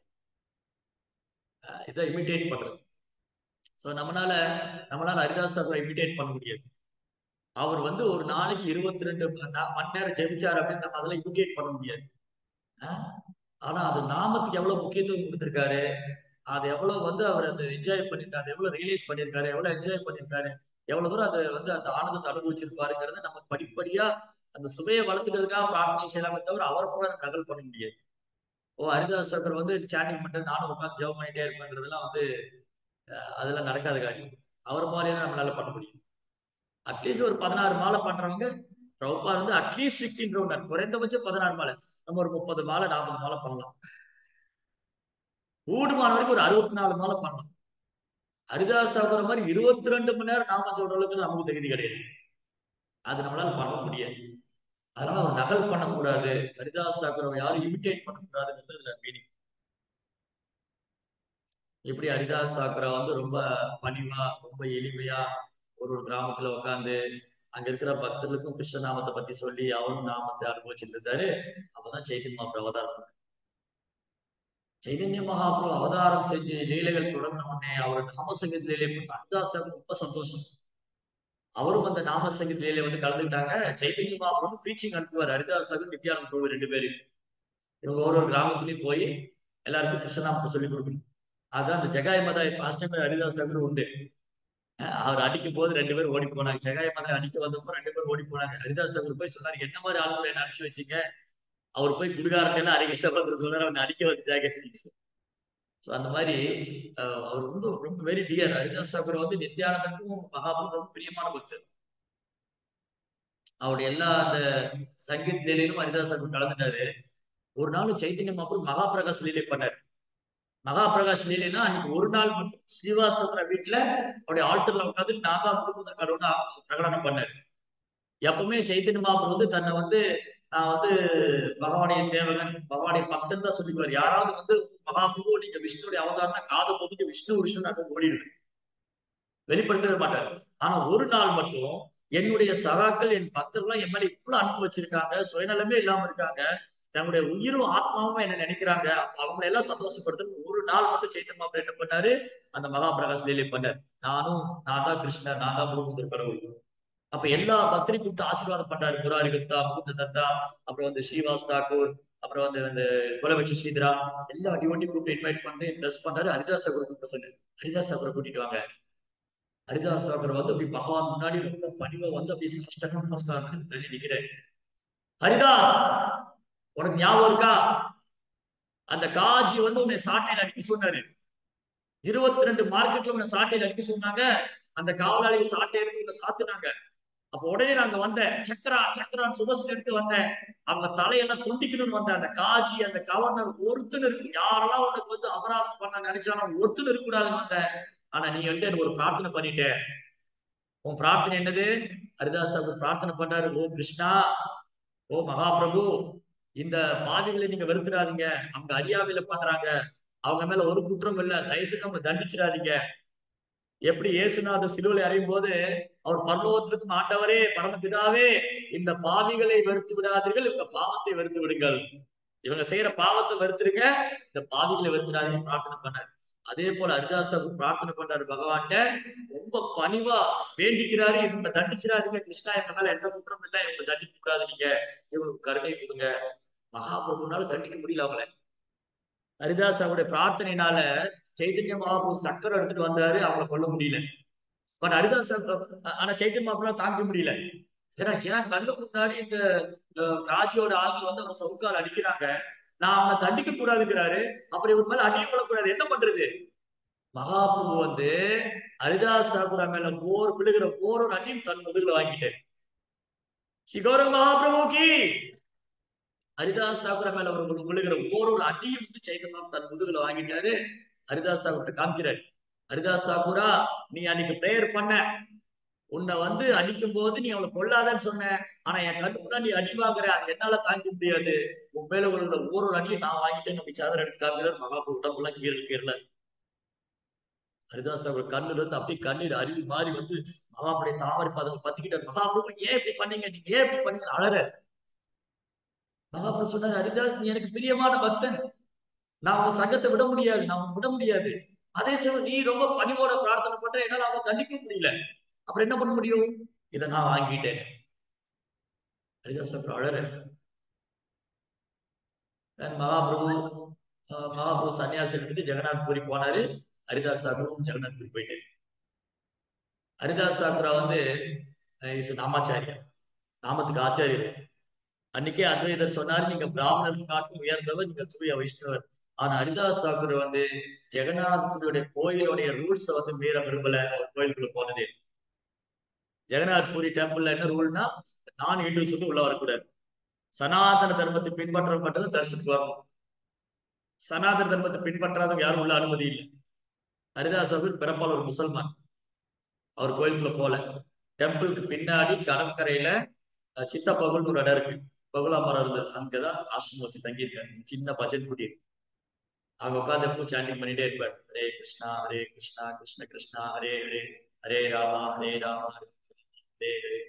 S1: இதை இமிட்டேட் பண்றது ஸோ நம்மளால நம்மளால ஹரிதாஸ் தாக்கூரை இமிட்டேட் பண்ண முடியாது அவர் வந்து ஒரு நாளைக்கு இருபத்தி ரெண்டு மணி நேரம் ஜெபிச்சார் அப்படின்னு நம்ம அதெல்லாம் இமிட்டேட் பண்ண முடியாது ஆனா அது நாமத்துக்கு எவ்வளவு முக்கியத்துவம் கொடுத்திருக்காரு அது எவ்வளவு வந்து அவர் அந்த என்ஜாய் பண்ணிருக்காரு அதை எவ்வளவு ரியலைஸ் பண்ணிருக்காரு எவ்வளவு என்ஜாய் பண்ணிருக்காரு எவ்வளவு தூரம் அதை வந்து அந்த ஆனந்தத்தை அனுபவிச்சிருப்பாருங்கிறத நம்ம படிப்படியா அந்த சுவையை வளர்த்துக்கிறதுக்காக பிரார்த்தனை செய்யலாமே தவிர அவரை போல நகல் பண்ண முடியாது ஓ ஹரிதாஸ் தாக்கூர் வந்து சாண்டிங் பண்ணிட்டு நானும் உட்காந்து ஜெபம் பண்ணிட்டே இருப்பேன்றதெல்லாம் வந்து அஹ், அதெல்லாம் நடக்காத காரியம் அவர் மாதிரியான நம்மளால பண்ண முடியும் அட்லீஸ்ட் ஒரு பதினாறு மாலை பண்றவங்க பிரபா வந்து அட்லீஸ்ட் சிக்ஸ்டீன் ரவுண்ட் குறைந்தபட்சம் பதினாறு மாலை நம்ம ஒரு முப்பது மாலை நாற்பது மாலை பண்ணலாம் கூடுமான வரைக்கும் ஒரு அறுபத்தி நாலு மாலை பண்ணலாம் ஹரிதாஸ் சாகுற மாதிரி இருபத்தி ரெண்டு மணி நேரம் நாம சொல்ற அளவுக்கு நமக்கு தகுதி கிடையாது அது நம்மளால பண்ண முடியாது அதனால ஒரு நகல் பண்ணக்கூடாது ஹரிதாஸ் தாக்குறவ யாரும் இமிட்டேட் பண்ணக்கூடாதுங்கிறது இதுல மீனிங் இப்படி ஹரிதாஸ் தாக்குரா வந்து ரொம்ப பணிவா ரொம்ப எளிமையா ஒரு ஒரு கிராமத்துல உட்காந்து அங்க இருக்கிற பக்தர்களுக்கும் கிருஷ்ண நாமத்தை பத்தி சொல்லி அவரும் நாமத்தை அனுபவிச்சுட்டு இருந்தாரு அப்பதான் சைத்தன்ய மகாபிரபு அவதாரம் பண்ணாரு. சைதன்ய மகாபிரபு அவதாரம் செஞ்சு லீலைகள் தொடர்ந்த உடனே அவர் நாமசங்கீத லீலை பண்ண ஹரிதாஸ் தாக்கூர் ரொம்ப சந்தோஷம் அவரும் அந்த நாம சங்கீத லீலை வந்து கலந்துக்கிட்டாங்க சைதன்ய மகாபிரபு ப்ரீச்சிங் அனுப்புவார் ஹரிதாஸ் தாக்கூர் நித்யானந்த பிரபு ரெண்டு பேரும் இவங்க ஒரு ஒரு கிராமத்துலயும் போய் எல்லாருக்கும் கிருஷ்ணநாமத்தை சொல்லி கொடுக்கணும் அதான் அந்த ஜெகாய் மதாய் பாஸ்டமே ஹரிதாஸ் தாக்கூர் உண்டு அஹ் அவர் அடிக்கும் போது ரெண்டு பேரும் ஓடி போனாங்க ஜெகாய் மதாய் அடிக்க வந்தப்போ ரெண்டு பேரும் ஓடி போனாங்க ஹரிதாஸ் தாக்கூர் போய் சொன்னாரு என்ன மாதிரி ஆளுங்களை என்ன அனுப்பிச்சு வச்சீங்க அவர் போய் குடுகாரன் எல்லாம் ஹரி கிருஷ்ணபந்தர் சொன்னாரு அவனை அடிக்க வந்துட்டாங்க ஸோ அந்த மாதிரி அஹ், அவர் வந்து ரொம்ப வெரி டியர் ஹரிதாஸ் தாக்கூர் வந்து நித்யானந்தருக்கும் மகாபுரும் ரொம்ப பிரியமான பக்தர் அவருடைய எல்லா அந்த சங்கீத் லீலையிலும் ஹரிதாஸ் தாக்கூர் கலந்துட்டாரு ஒரு நாள் சைத்தன்ய மகாபுரம் மகா பிரகாஷ் லீலை பண்ணார் மகா பிரகாஷ் லீலைனா அன்னைக்கு ஒரு நாள் மட்டும் ஸ்ரீவாஸ்தவர வீட்டுல அவருடைய ஆல்டர்ல உட்காந்து நான் தான் முழுமுதல் கடவுளா பிரகடனம் பண்ணார் எப்பவுமே சைத்தன்ய மகாபுரம் வந்து தன்னை வந்து நான் வந்து பகவானுடைய சேவகன் பகவானுடைய பக்தன் தான் சொல்லிக்குவார் யாராவது வந்து மகாபிரபு நீங்க விஷ்ணுடைய அவதாரம்னா காது போதுக்கு விஷ்ணு விஷ்ணு அங்க ஓடிடுவேன் வெளிப்படுத்தவே மாட்டார் ஆனா ஒரு நாள் மட்டும் என்னுடைய சகாக்கள் என் பக்தர்கள் என் மேல இவ்வளவு அன்பு வச்சிருக்காங்க சுயநலமே இல்லாம இருக்காங்க தன்னுடைய உயிரும் ஆத்மாவும் என்ன நினைக்கிறாங்க அவங்களை எல்லாம் சந்தோஷப்படுத்த ஒரு நாள் மட்டும் சைத்தன்ய மாப்பிள்ள என்ன பண்ணாரு அந்த மகா பிரகாஷ் லீலை பண்ணார் நானும் நான் தான் கிருஷ்ணர் நான் தான் முழுமுதல் கடவுள் அப்ப எல்லா பக்தரையும் கூப்பிட்டு ஆசீர்வாதம் பண்றாரு முராரி குப்தா முகுந்த தத்தா அப்புறம் வந்து ஸ்ரீவாஸ் தாக்கூர் அப்புறம் வந்து அந்த குலபட்சி ஸ்ரீதரா எல்லா டிவோட்டி கூப்பிட்டு இன்வைட் பண்ணி பிளஸ் பண்றாரு ஹரிதாஸ் தாக்கூர் கூப்பிட்டு சொன்னாரு ஹரிதாஸ் தாக்கூரை கூட்டிட்டு வாங்க ஹரிதாஸ் தாக்கூர் வந்து அப்படி பகவான் முன்னாடி ரொம்ப பணிவா வந்து அப்படி சாஷ்டங்க நமஸ்காரம் பண்ணி தள்ளி நிக்கிறேன் ஹரிதாஸ் உனக்கு ஞாபகம் இருக்கா அந்த காஜி வந்து உன்னை சாட்டையில அடிக்க சொன்னாரு இருபத்தி ரெண்டு மார்க்கெட்ல உன்னை சாட்டையில அடிக்க சொன்னாங்க அந்த காவலாளிகள் சாட்டை எடுத்து உன்னை சாத்துனாங்க அப்ப உடனே நாங்க வந்தேன் சக்கரா சக்கரான்னு சுபஸ் எடுத்து வந்தேன் அவங்க தலையெல்லாம் துண்டிக்கணும்னு வந்தேன் அந்த காஜி அந்த கவர்னர் ஒருத்தன் இருக்கு யாரெல்லாம் உனக்கு வந்து அபராதம் பண்ண நினைச்சாலும் ஒருத்தன் இருக்கக்கூடாதுன்னு வந்தேன் ஆனா நீ வந்து எனக்கு ஒரு பிரார்த்தனை பண்ணிட்ட உன் பிரார்த்தனை என்னது ஹரிதாஸ் சார் பிரார்த்தனை பண்றாரு ஓ கிருஷ்ணா ஓ மகாபிரபு இந்த பாவிகளை நீங்க வெறுத்துடாதீங்க அவங்க அறியாமையில பண்றாங்க அவங்க மேல ஒரு குற்றம் இல்ல தயவுசெய்து அவங்க தண்டிச்சிடாதீங்க எப்படி இயேசுநாதர் சிலுவையில் அறியும் போது அவர் பரலோகத்திற்கும் ஆண்டவரே பரமபிதாவே இந்த பாவிகளை வெறுத்து விடாதீர்கள் இந்த பாவத்தை வெறுத்து விடுங்கள் இவங்க செய்யற பாவத்தை வெறுத்துருங்க இந்த பாவிகளை வெறுத்துடாதீங்க பிரார்த்தனை பண்ணாரு அதே போல ஹரிதாசர் பிரார்த்தனை பண்றாரு பகவான்கிட்ட ரொம்ப பணிவா வேண்டிக்கிறாரு இவங்க தண்டிச்சிடாதீங்க கிருஷ்ணா இவங்க மேல எந்த குற்றம் இல்லை இவங்க தண்டிக்க கூடாது நீங்க இவங்களுக்கு கருணை கொடுங்க மகாபிரபுனால தண்டிக்க முடியல அவங்கள ஹரிதாஸ் அவருடைய பிரார்த்தனையினால சைத்தன்ய மகாபிரபு சக்கரம் எடுத்துட்டு வந்தாரு அவங்கள கொல்ல முடியல பட் ஹரிதாஸ் ஆனா சைத்தன்ய மகாபிரபு தாங்க முடியல ஏன்னா ஏன் கண்ணு முன்னாடி இந்த காட்சியோட ஆள்கள் வந்து அவங்க சவுக்கால் அடிக்கிறாங்க நான் அவனை தண்டிக்க கூடாதுங்கிறாரு அப்புறம் இவர் மேல அடிய கூடாது என்ன பண்றது மகாபிரபு வந்து ஹரிதாஸ் தாக்குரா மேல போர் விழுகிற போர் ஒரு அடியும் தன் முதுகுல வாங்கிட்டேன் சிகோரம் மகாபிரபு கி ஹரிதாஸ் தாக்குரா மேல ஒரு விழுகிற போர் ஒரு அடியும் வந்து சைத்தன்யா தன் முதுகுல வாங்கிட்டாரு ஹரிதாஸ் தாக்கூர்ட்ட காமிக்கிறாரு ஹரிதாஸ் தாக்கூரா நீ அன்னைக்கு பிரேயர் பண்ண உன்னை வந்து அடிக்கும் போது நீ அவளை கொள்ளாதன்னு சொன்ன ஆனா என் கண்ணு முன்னாடி நீ அடி வாங்குற அது என்னால தாங்க முடியாது உன் மேல உள்ள ஒரு ஒரு அடியை நான் வாங்கிட்டேன் நம்ம சாதர் எடுத்து காமிக்கிறார் மகாபு உடம்புலாம் கீழே கீழே ஹரிதாஸ் அவர் கண்ணுல இருந்து அப்படியே கண்ணீர் அருவி மாறி வந்து மகாபுடைய தாமரை பாதம் பத்திக்கிட்டார் மகாபுரம் ஏன் இப்படி பண்ணீங்க நீங்க ஏன் இப்படி பண்ணீங்க அழற மகாபுரம் சொன்னார் ஹரிதாஸ் நீ எனக்கு பிரியமான பக்தன் நான் உன் சங்கத்தை விட முடியாது நான் உன் விட முடியாது அதே சமயம் நீ ரொம்ப பணிவோட பிரார்த்தனை பண்ற என்னால அவன் தண்டிக்க முடியல அப்புறம் என்ன பண்ண முடியும் இதை நான் வாங்கிட்டேன் ஹரிதாஸ் அப்புறம் அழற மகாபிரபு மகாபிரபு சன்னியாசி எடுத்துட்டு ஜெகநாத் பூரி போனாரு ஹரிதாஸ் தாக்கூரும் ஜெகநாத் பூரி போயிட்டாரு ஹரிதாஸ் தாக்கூரா வந்து இஸ் நாமாச்சாரியா நாமத்துக்கு ஆச்சாரியர் அன்னைக்கே அத்வைதர் சொன்னாரு நீங்க பிராமணர் காட்டும் உயர்ந்தவர் நீங்க தூய வைஷ்ணவர் ஆனா ஹரிதாஸ் தாக்கூர் வந்து ஜெகநாத்புரியுடைய கோயிலுடைய ரூல்ஸை வந்து மீற விரும்பல அவர் கோயிலுக்குள்ள போனதே ஜெகநாத் பூரி டெம்பிள்ல என்ன ரூல்னா நான் இந்துஸ் வந்து உள்ள வரக்கூடாது சனாதன தர்மத்தை பின்பற்றப்பட்டது தரிசனத்துக்கு வரணும் சனாதன தர்மத்தை பின்பற்றாதவங்க யாரும் உள்ள அனுமதி இல்லை ஹரிதாஸ் அவர் பிறப்பால் ஒரு முசல்மான் அவர் கோயிலுக்குள்ள போல டெம்பிளுக்கு பின்னாடி கடற்கரையில சித்த பகுல்னு ஒரு இடம் இருக்கு பகுலா மரம் இருந்தது அங்கதான் ஆசிரமம் வச்சு தங்கியிருக்காரு சின்ன பஜன் குடி அங்க உட்காந்து எப்பவும் சாண்டிங் பண்ணிட்டே இருப்பார் ஹரே கிருஷ்ணா ஹரே கிருஷ்ணா கிருஷ்ண கிருஷ்ணா ஹரே ஹரே ஹரே ராமா ஹரே ராமா ஹரே ஹரே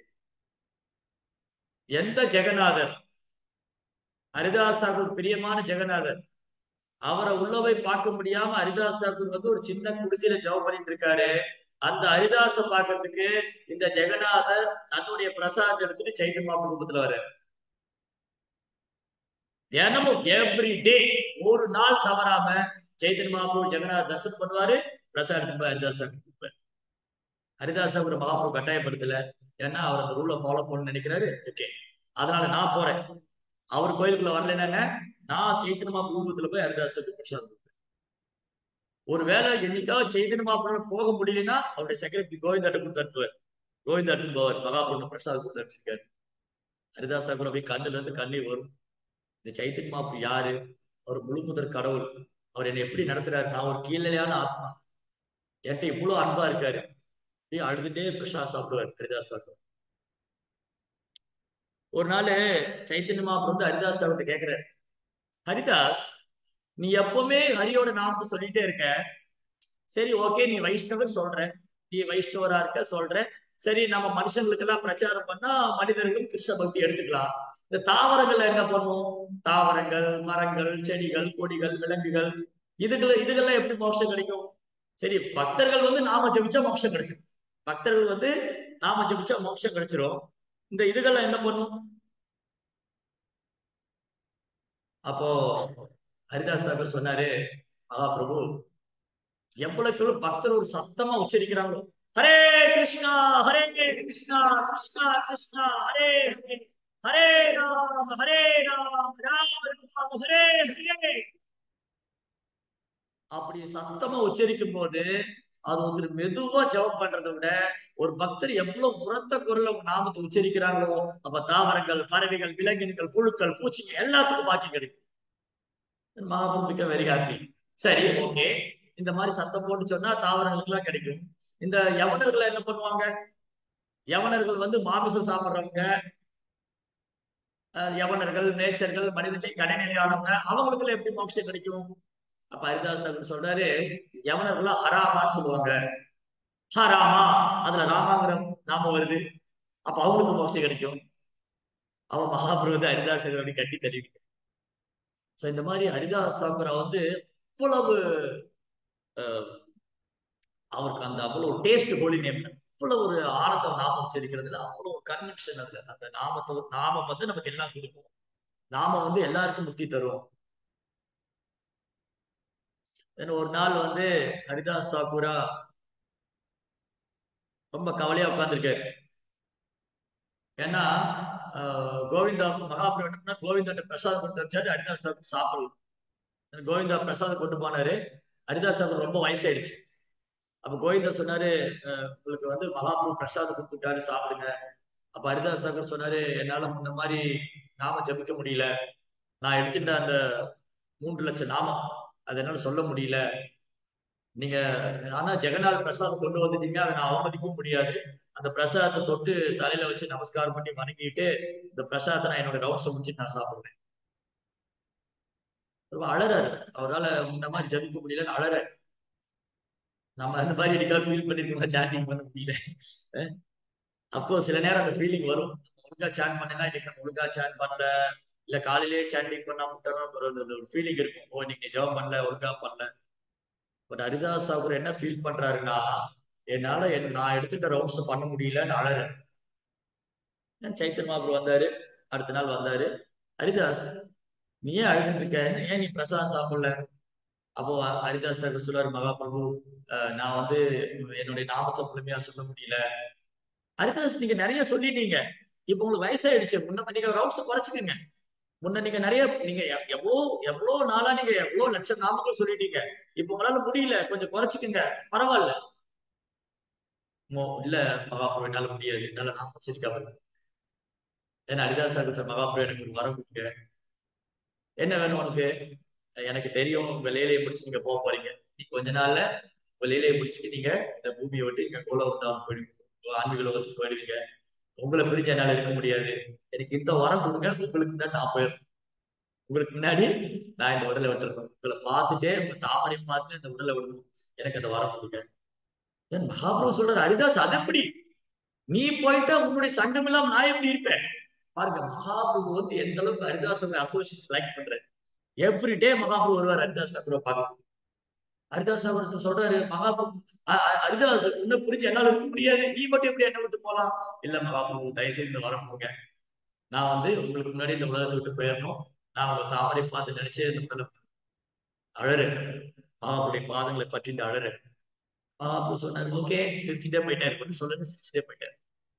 S1: எந்த ஜெகநாதர் ஹரிதாஸ் தாக்கூர் பிரியமான ஜெகநாதர் அவரை உள்ளவை பார்க்க முடியாம ஹரிதாஸ் தாக்கூர் வந்து ஒரு சின்ன குடிசையில ஜவ் பண்ணிட்டு இருக்காரு அந்த ஹரிதாச பாக்குறதுக்கு இந்த ஜெகநாதர் தன்னுடைய பிரசாதம் எடுத்துட்டு சைத்தன்யா குடும்பத்துல வர தினமும் எவ்ரி டே ஒரு நாள் தவறாம சைத்தன்ய மகாபுரு ஜெகநாத் தரிசனம் பண்ணுவாரு பிரசாதம் ஹரிதாஸ் தாக்கூர் ஹரிதாஸ் தாக்கூர் மகாபுரு கட்டாயப்படுத்தல ஏன்னா அவர் அந்த ரூலை ஃபாலோ பண்ண நினைக்கிறாரு ஓகே அதனால நான் போறேன் அவர் கோயிலுக்குள்ள வரலன்னா நான் சைத்தன்ய குடும்பத்துல போய் ஹரிதாஸ் தாக்கூர் பிரசாதம் ஒருவேளை என்னைக்காவது சைதன்ய மாப்பிள்ள போக முடியலன்னா அவருடைய செக்ரட்டரி கோவிந்தாட்ட கொடுத்து அனுப்புவார் கோவிந்தா எடுத்து போவார் மகாபுரம் பிரசாத் கொடுத்து அனுப்பிச்சிருக்காரு ஹரிதாசா கூட போய் கண்ணுல இருந்து கண்ணீர் வரும் இந்த சைத்தன்ய மாப்பு யாரு அவர் முழு முதற் கடவுள் அவர் என்னை எப்படி நடத்துறாரு நான் ஒரு கீழலையான ஆத்மா என்கிட்ட இவ்வளவு அன்பா இருக்காரு அப்படியே அழுதுட்டே பிரசாத் சாப்பிடுவார் ஹரிதாஸ் தாக்கூர் ஒரு நாள் சைத்தன்ய மாப்பு வந்து ஹரிதாஸ் தாக்கூர் கேட்கிறாரு ஹரிதாஸ் நீ எப்பவுமே ஹரியோட நாமத்தை சொல்லிட்டே இருக்க சரி ஓகே நீ வைஷ்ணவர் சொல்ற நீ வைஷ்ணவரா இருக்க சொல்ற சரி நம்ம மனுஷங்களுக்கு எல்லாம் பிரச்சாரம் பண்ணா மனிதர்கள் கிருஷ்ண பக்தி எடுத்துக்கலாம் இந்த தாவரங்கள்ல என்ன பண்ணும் தாவரங்கள் மரங்கள் செடிகள் கொடிகள் விலங்குகள் இதுகளை இதுகள்லாம் எப்படி மோட்சம் கிடைக்கும் சரி பக்தர்கள் வந்து நாம ஜபிச்சா மோட்சம் கிடைச்சிடும் பக்தர்கள் வந்து நாம ஜபிச்சா மோட்சம் கிடைச்சிரும் இந்த இதுகள்லாம் என்ன பண்ணும் அப்போ ஹரிதாஸ் தாக்கர் சொன்னாரு மகாபிரபு எவ்வளவுக்கு பக்தர் ஒரு சத்தமா உச்சரிக்கிறாங்களோ ஹரே கிருஷ்ணா ஹரே கிருஷ்ணா கிருஷ்ணா கிருஷ்ணா ஹரே ஹரே ஹரே ராம் ஹரே ராம் ராம் ராம் ஹரே ஹரே அப்படி சத்தமா உச்சரிக்கும் போது அது ஒருத்தர் மெதுவா ஜெபம் பண்றதை விட ஒரு பக்தர் எவ்வளவு உரத்த குரல்ல நாமத்தை உச்சரிக்கிறாங்களோ அப்ப தாவரங்கள் பறவைகள் விலங்கினங்கள் புழுக்கள் பூச்சிங்க எல்லாத்துக்கும் பாக்கி கிடைக்கும் மகாபுருபிக்க வெரி ஹாப்பி சரி ஓகே இந்த மாதிரி சத்தம் போட்டு சொன்னா தாவரங்களுக்கு எல்லாம் கிடைக்கும் இந்த யவனர்கள் என்ன பண்ணுவாங்க யவனர்கள் வந்து மாமிசம் சாப்பிடுறவங்க யவனர்கள் நேச்சர்கள் மனிதனை கடைநிலையானவங்க அவங்களுக்கு எப்படி மோட்சம் கிடைக்கும் அப்ப ஹரிதாஸ் தாக்கூர் சொல்றாரு யவனர்கள் ஹராமான்னு சொல்லுவாங்க ஹராமா அதுல ராமாங்கிற நாம வருது அப்ப அவங்களுக்கு மோட்சம் கிடைக்கும் அவன் மகாபிரபு ஹரிதாஸ் கட்டி தள்ளிவிட்டு ஸோ இந்த மாதிரி ஹரிதாஸ் தாக்கூரை வந்து அவ்வளவு அவருக்கு அந்த அவ்வளவு டேஸ்ட் ஹோலி நேம் அவ்வளவு ஒரு ஆனந்தம் நாமம் உச்சரிக்கிறதுல அவ்வளவு ஒரு கன்வென்ஷன் அதுல அந்த நாமத்தை நாமம் வந்து நமக்கு எல்லாம் கொடுக்கும் நாமம் வந்து எல்லாருக்கும் முக்தி தரும் ஒரு நாள் வந்து ஹரிதாஸ் தாக்கூரா ரொம்ப கவலையா உட்கார்ந்துருக்காரு ஏன்னா கோவிந்தா மகாபிரவன் கோவிந்தாட்ட பிரசாதம் கொடுத்து வச்சாரு ஹரிதாஸ் தாக்கூர் சாப்பிடலாம் கோவிந்தா பிரசாதம் கொண்டு போனாரு ஹரிதாஸ் தாக்கூர் ரொம்ப வயசாயிடுச்சு அப்ப கோவிந்தா சொன்னாரு உங்களுக்கு வந்து மகாபிரபு பிரசாதம் கொடுத்துட்டாரு சாப்பிடுங்க அப்ப ஹரிதாஸ் தாக்கூர் சொன்னாரு என்னால இந்த மாதிரி நாம ஜபிக்க முடியல நான் எடுத்துட்ட அந்த மூன்று லட்சம் நாமம் அது என்னால சொல்ல முடியல நீங்க ஆனா ஜெகநாத் பிரசாதம் கொண்டு வந்துட்டீங்க அதை நான் அவமதிக்கவும் முடியாது அந்த பிரசாதத்தை தொட்டு தலையில வச்சு நமஸ்காரம் பண்ணி வணங்கிட்டு இந்த பிரசாதத்தை நான் என்னோட ரவுண்ட்ஸை முடிச்சுட்டு நான் சாப்பிடுவேன் ரொம்ப அழறாரு அவரால் இந்த மாதிரி ஜபிக்க முடியலன்னு அழற நம்ம அந்த மாதிரி என்னைக்காவது ஃபீல் பண்ணிருக்கோம் சாண்டிங் பண்ண முடியல அப்கோர்ஸ் சில நேரம் அந்த ஃபீலிங் வரும் ஒழுங்கா சாண்ட் பண்ணா இன்னைக்கு நம்ம ஒழுங்கா சாண்ட் பண்ணல இல்ல காலையிலேயே சாண்டிங் பண்ணா முட்டணும் ஒரு ஃபீலிங் இருக்கும் ஓ இன்னைக்கு ஜெபம் பண்ணல ஒழுங்கா பண்ணல பட் ஹரிதாஸ் தாக்கூர் என்ன ஃபீல் பண்றாருன்னா என்னால என் நான் எடுத்துட்ட ரவுண்ட்ஸ் பண்ண முடியலன்னு அழறேன் சைத்தன் மாபுரம் வந்தாரு அடுத்த நாள் வந்தாரு ஹரிதாஸ் நீ ஏன் அழுதுட்டு இருக்க ஏன் நீ பிரசாதம் சாப்பிடல அப்போ ஹரிதாஸ் தாக்கூர் சொல்லுவாரு மகாபிரபு நான் வந்து என்னுடைய நாமத்தை முழுமையா சொல்ல முடியல ஹரிதாஸ் நீங்க நிறைய சொல்லிட்டீங்க இப்போ உங்களுக்கு வயசாயிடுச்சு முன்ன நீங்க ரவுண்ட்ஸ் குறைச்சிக்கங்க முன்ன நீங்க நிறைய நீங்க எவ்- எவ்வளோ எவ்வளவு நாளா நீங்க எவ்வளவு லட்சம் நாமக்கல் சொல்லிட்டீங்க இப்போ உங்களால முடியல கொஞ்சம் குறைச்சிக்கங்க பரவாயில்ல மோ- இல்ல மகாபுரம் என்னால முடியாது என்னால நான் வச்சிருக்காம ஏன்னா ஹரிதாஸ் சார் மகாபுரம் எனக்கு ஒரு வரம் கொடுங்க என்ன வேணும் உனக்கு எனக்கு தெரியும் உங்க வேலையை முடிச்சு நீங்க போக போறீங்க நீ கொஞ்ச நாள்ல உங்க வேலையை முடிச்சுட்டு நீங்க இந்த பூமியை விட்டு இங்க கோலவர்தான் போயிடுவீங்க ஆன்மீக லோகத்துக்கு போயிடுவீங்க உங்களை பிரிஞ்ச என்னால இருக்க முடியாது எனக்கு இந்த வரம் கொடுங்க உங்களுக்கு முன்னாடி நான் போயிடுறேன் உங்களுக்கு முன்னாடி நான் இந்த உடலை விட்டுறேன் உங்களை பார்த்துட்டே உங்க தாமரை பார்த்து இந்த உடலை விடணும் எனக்கு அந்த வரம் கொடுங்க ஏன் மகாபிரபு சொல்றாரு ஹரிதாஸ் அது எப்படி நீ போயிட்டா உன்னுடைய சங்கம் இல்லாம நான் எப்படி இருப்பேன் பாருங்க மகாபிரபு வந்து எந்த அளவுக்கு ஹரிதாஸ் அசோசியேஷன் லைக் பண்றேன் எவ்ரி டே மகாபிரபு வருவார் ஹரிதாஸ் தாக்கூரை பார்க்க ஹரிதாஸ் அவர் சொல்றாரு மகாபிரபு அ- அ- ஹரிதாஸ் உன்னை புரிஞ்சு என்னால இருக்க முடியாது நீ மட்டும் எப்படி என்ன விட்டு போலாம் இல்ல மகாபிரபு தயவு செய்து இந்த வரம் போங்க நான் வந்து உங்களுக்கு முன்னாடி இந்த உலகத்தை விட்டு போயிடணும் நான் உங்க தாமரை பார்த்து நினைச்சு இந்த உடலை அழறேன் மகாபுடைய பாதங்களை பற்றிட்டு அழறேன் மகாபுரு சொன்னார் ஓகே சிரிச்சுட்டே போயிட்டாரு கொஞ்சம் சொல்லுங்க சிரிச்சுட்டே போயிட்டாரு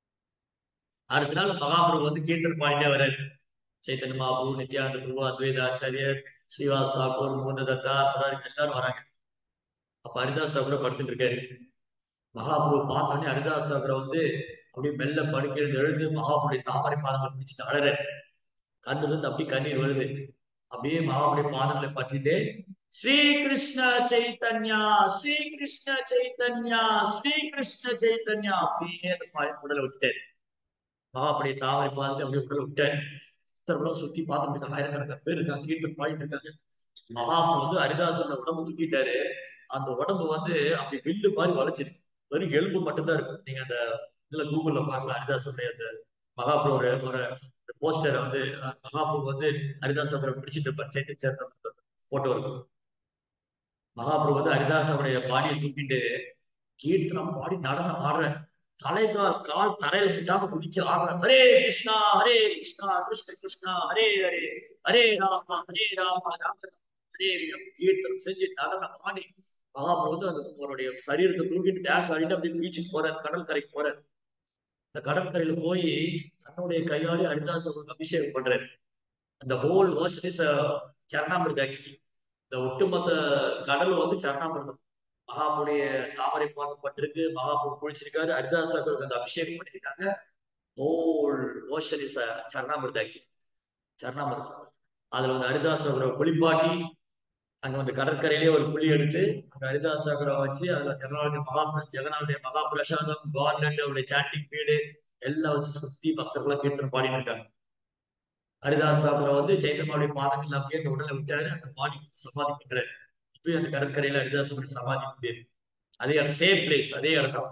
S1: அடுத்த நாள் மகாபுரு வந்து கீர்த்தன் பாடிட்டே வர்றாரு சைத்தன்ய மகாபுரு நித்யானந்த பிரபு அத்வைத ஆச்சாரியர் ஸ்ரீவாஸ் தாக்கூர் மூந்த தத்தா புராரிக் எல்லாரும் வராங்க அப்ப ஹரிதாஸ் தாக்கூர படுத்துட்டு இருக்காரு மகாபுரு பார்த்தோன்னே ஹரிதாஸ் தாக்கூர வந்து அப்படியே மெல்ல படுக்கிறது எழுந்து மகாபுடைய தாமரை பாதங்களை பிடிச்சிட்டு அழற கண்ணுல இருந்து அப்படியே கண்ணீர் வருது அப்படியே மகாபுடைய பாதங்களை பற்றிட்டு ஸ்ரீ கிருஷ்ண சைத்தன்யா ஸ்ரீ கிருஷ்ண சைத்தன்யா ஸ்ரீ கிருஷ்ண சைத்தன்யா அப்படியே அந்த பா- உடலை விட்டாரு மகாபுடைய தாமரை பாதத்தை அப்படியே உடலை விட்டாரு சித்தர்களும் சுத்தி பார்த்துட்டு இருக்காங்க ஆயிரக்கணக்கான பேர் இருக்காங்க கீர்த்தன் பாடிட்டு இருக்காங்க மகாபு வந்து ஹரிதாசனோட உடம்பு தூக்கிட்டாரு அந்த உடம்பு வந்து அப்படி வில்லு மாதிரி வளைச்சிருக்கு வெறும் எலும்பு மட்டும்தான் இருக்கும் நீங்க அந்த இதுல கூகுள்ல பார்க்கலாம் ஹரிதாசனுடைய அந்த மகாபுரம் ஒரு ஒரு போஸ்டரை வந்து அஹ், மகாபுரு வந்து ஹரிதாஸ் அவரை பிடிச்சிட்டு பஞ்சாயத்து சேர்ந்த போட்டோ இருக்கும் மகாபுரு வந்து ஹரிதாஸ் அவருடைய பாடியை தூக்கிட்டு கீர்த்தனம் பாடி நடனம் ஆடுற தலைகால் கால் தரையில விட்டாம குதிச்சு ஆடுற ஹரே கிருஷ்ணா ஹரே கிருஷ்ணா கிருஷ்ண கிருஷ்ணா ஹரே ஹரே ஹரே ராமா ஹரே ராமா ராம ராம ஹரே ஹரே கீர்த்தனம் செஞ்சு நடனம் ஆடி மகாபுரு வந்து அந்த அவருடைய சரீரத்தை தூக்கிட்டு டான்ஸ் ஆடிட்டு அப்படியே பீச்சுக்கு போறாரு கடல் கரைக்கு போறாரு இந்த கடற்கரையில போய் தன்னுடைய கையாலே ஹரிதாஸ் அவருக்கு அபிஷேகம் பண்றாரு அந்த ஹோல் ஓஷன் இஸ் சரணாமிருதம் ஆக்சுவலி இந்த ஒட்டுமொத்த கடல் வந்து சரணாமிருதம் மகாபுடைய தாமரை பாதம் பட்டிருக்கு மகாபுரு குளிச்சிருக்காரு ஹரிதாஸ் அவருக்கு அந்த அபிஷேகம் பண்ணிருக்காங்க ஹோல் ஓஷன் இஸ் சரணாமிருதம் ஆக்சுவலி சரணாமிருதம் அதுல வந்து ஹரிதாஸ் அவரை குளிப்பாட்டி அங்க வந்து கடற்கரையிலே ஒரு குழி எடுத்து அங்க ஹரிதாஸ் சாகரை வச்சு அதுல ஜெகநாத மகாபுர ஜெகநாத மகாபிரசாதம் கவர்னட் அவருடைய சாண்டிங் வீடு எல்லாம் வச்சு சுத்தி பக்தர்களா கீர்த்தனம் பாடிட்டு இருக்காங்க ஹரிதாஸ் சாகரை வந்து சைத்தன்யாவுடைய பாதங்கள் அப்படியே அந்த உடலை விட்டாரு அந்த பாடி சமாதி பண்றாரு இப்பயும் அந்த கடற்கரையில ஹரிதாஸ் அவருடைய சமாதி பேரு அதே சேம் பிளேஸ் அதே இடம்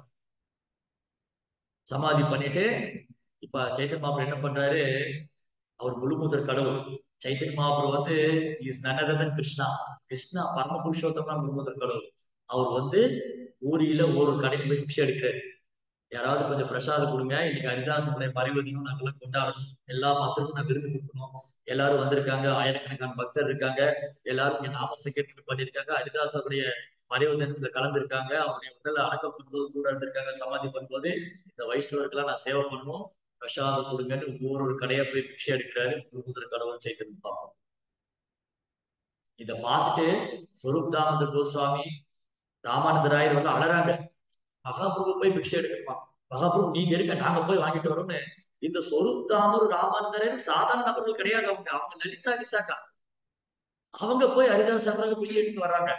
S1: சமாதி பண்ணிட்டு இப்ப சைத்தன்ய மாபுரம் என்ன பண்றாரு அவர் முழுமுதற் கடவுள் சைத்தன்ய மகாபுரு வந்து இஸ் நன்னதன் கிருஷ்ணா கிருஷ்ணா பரம புருஷோத்தமா முழுமுதற் கடவுள் அவர் வந்து ஊரியில ஒரு கடைக்கு போய் பிக்ஷை எடுக்கிறாரு யாராவது கொஞ்சம் பிரசாதம் கொடுங்க இன்னைக்கு ஹரிதாசனுடைய மறைவு தினம் நாங்கெல்லாம் கொண்டாடணும் எல்லா பக்தருக்கும் நான் விருது கொடுக்கணும் எல்லாரும் வந்திருக்காங்க ஆயிரக்கணக்கான பக்தர் இருக்காங்க எல்லாரும் இங்க நாம சங்கீர்த்தனம் பண்ணியிருக்காங்க ஹரிதாசனுடைய மறைவு தினத்துல கலந்துருக்காங்க அவருடைய உடலை அடக்கம் பண்ணும்போது கூட இருந்திருக்காங்க சமாதி பண்ணும்போது இந்த வைஷ்ணவருக்கெல்லாம் நான் சேவை பண்ணணும் பிரசாதம் கொடுங்கன்னு ஒவ்வொரு ஒரு கடையா போய் பிக்ஷை எடுக்கிறாரு முழுமுதற் கடவுள் சைத்தன்ய பார்ப்போம் இத பார்த்துட்டு சொரூப் தாமோதர் கோஸ்வாமி ராமானந்தராயர் வந்து அழறாங்க மகாபிரபு போய் பிக்ஷை எடுக்கணுமா மகாபிரபு நீங்க இருக்க நாங்க போய் வாங்கிட்டு வரோம்னு இந்த சொரூப் தாமர் ராமானந்தராயர் சாதாரண நபர்கள் கிடையாது அவங்க அவங்க லலிதா விசாக்கா அவங்க போய் ஹரிதாஸ் அவராக பிக்ஷை எடுத்து வர்றாங்க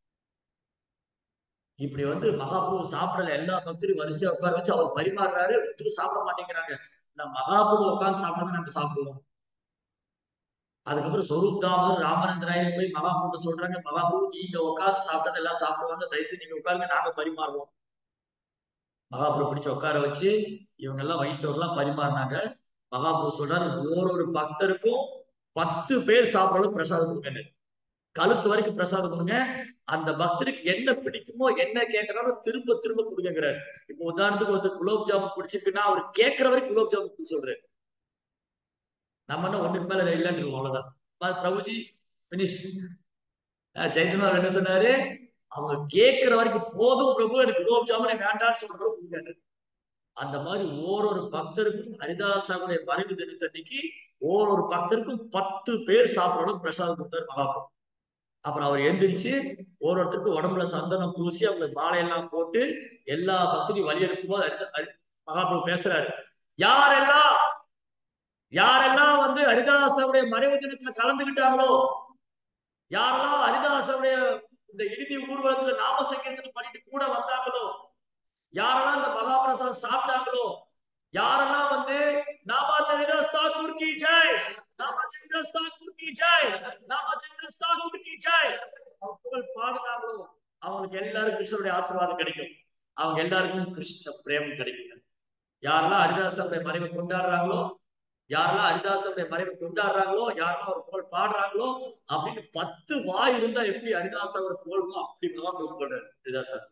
S1: இப்படி வந்து மகாபிரபு சாப்பிடல எல்லா பக்தரும் வரிசையா உட்கார வச்சு அவர் பரிமாறுறாரு ஒருத்தரும் சாப்பிட மாட்டேங்கிறாங்க நான் மகாபிரபு உட்கார்ந்து சாப்பிட்டா தான் நாங்க சாப்பிடுவோம் அதுக்கப்புறம் சொரூப் தாமர் ராமானந்தராயர் போய் மகாபிரபு சொல்றாங்க மகாபிரபு நீங்க உட்கார்ந்து சாப்பிட்டது எல்லாம் சாப்பிடுவாங்க தயவுசெய்து நீங்க உட்காருங்க நாங்க பரிமாறுவோம் மகாபிரபு பிடிச்சு உட்கார வச்சு இவங்க எல்லாம் வைஷ்ணவர்லாம் பரிமாறினாங்க மகாபிரபு சொல்றாரு ஒரு பக்தருக்கும் பத்து பேர் சாப்பிடறதுக்கு பிரசாதம் கொடுங்க கழுத்து வரைக்கும் பிரசாதம் கொடுங்க அந்த பக்தருக்கு என்ன பிடிக்குமோ என்ன கேட்கிறாரோ திரும்ப திரும்ப கொடுங்கிறாரு இப்போ உதாரணத்துக்கு ஒருத்தர் குலோப் ஜாமுன் பிடிச்சிருக்குன்னா அவர் கேட்கிற வரைக்கும் குலோப் ஜாமுன் சொல்றாரு நம்ம என்ன ஒண்ணுக்கு மேல இல்லைன்னு இருக்கோம் அவ்வளவுதான் பா- பிரபுஜி பினிஷ் சைத்தன்யா என்ன சொன்னாரு அவங்க கேட்கிற வரைக்கும் போதும் பிரபு எனக்கு குலோப் ஜாமுன் வேண்டாம்னு சொல்ற கொடுக்காரு அந்த மாதிரி ஓரொரு பக்தருக்கும் ஹரிதாசாவுடைய மறைவு தினத்தன்னைக்கு ஓரொரு பக்தருக்கும் பத்து பேர் சாப்பிடணும் பிரசாதம் கொடுத்தாரு மகாபிரபு அப்புறம் அவர் எந்திரிச்சு ஒரு ஒருத்தருக்கு உடம்புல சந்தனம் பூசி அவங்களுக்கு மாலையெல்லாம் போட்டு எல்லா பக்தரையும் வழி அனுப்பும்போது ஹரி- ஹரி- மகாபிரபு பேசுறாரு யாரெல்லாம் யாரெல்லாம் வந்து ஹரிதாசருடைய மறைவு தினத்துல கலந்துகிட்டாங்களோ யாரெல்லாம் ஹரிதாசருடைய இந்த இறுதி ஊர்வலத்துல நாம சங்கீர்த்தனம் பண்ணிட்டு கூட வந்தாங்களோ யாரெல்லாம் இந்த மகாபிரசாதம் சாப்பிட்டாங்களோ யாரெல்லாம் வந்து நாமாச்சரிதாஸ் தாக்கூர் கி ஜெய் நாமாச்சரிதாஸ் தாக்கூர் கி ஜெய் நாமாச்சரிதாஸ் தாக்கூர் கி ஜெய் அவங்க புகழ் பாடுனாங்களோ அவங்களுக்கு எல்லாருக்கும் கிருஷ்ணருடைய ஆசீர்வாதம் கிடைக்கும் அவங்க எல்லாருக்கும் கிருஷ்ண பிரேமம் கிடைக்கும் யாரெல்லாம் ஹரிதாசருடைய மறைவை கொண்டாடுறாங்களோ யாரெல்லாம் ஹரிதாசருடைய மறைவை கொண்டாடுறாங்களோ யாரெல்லாம் அவர் புகழ் பாடுறாங்களோ அப்படின்னு பத்து வாய் இருந்தா எப்படி ஹரிதாசர் அவர் புகழுமோ அப்படி மகாபிரபு புகழ்றாரு ஹரிதாசர்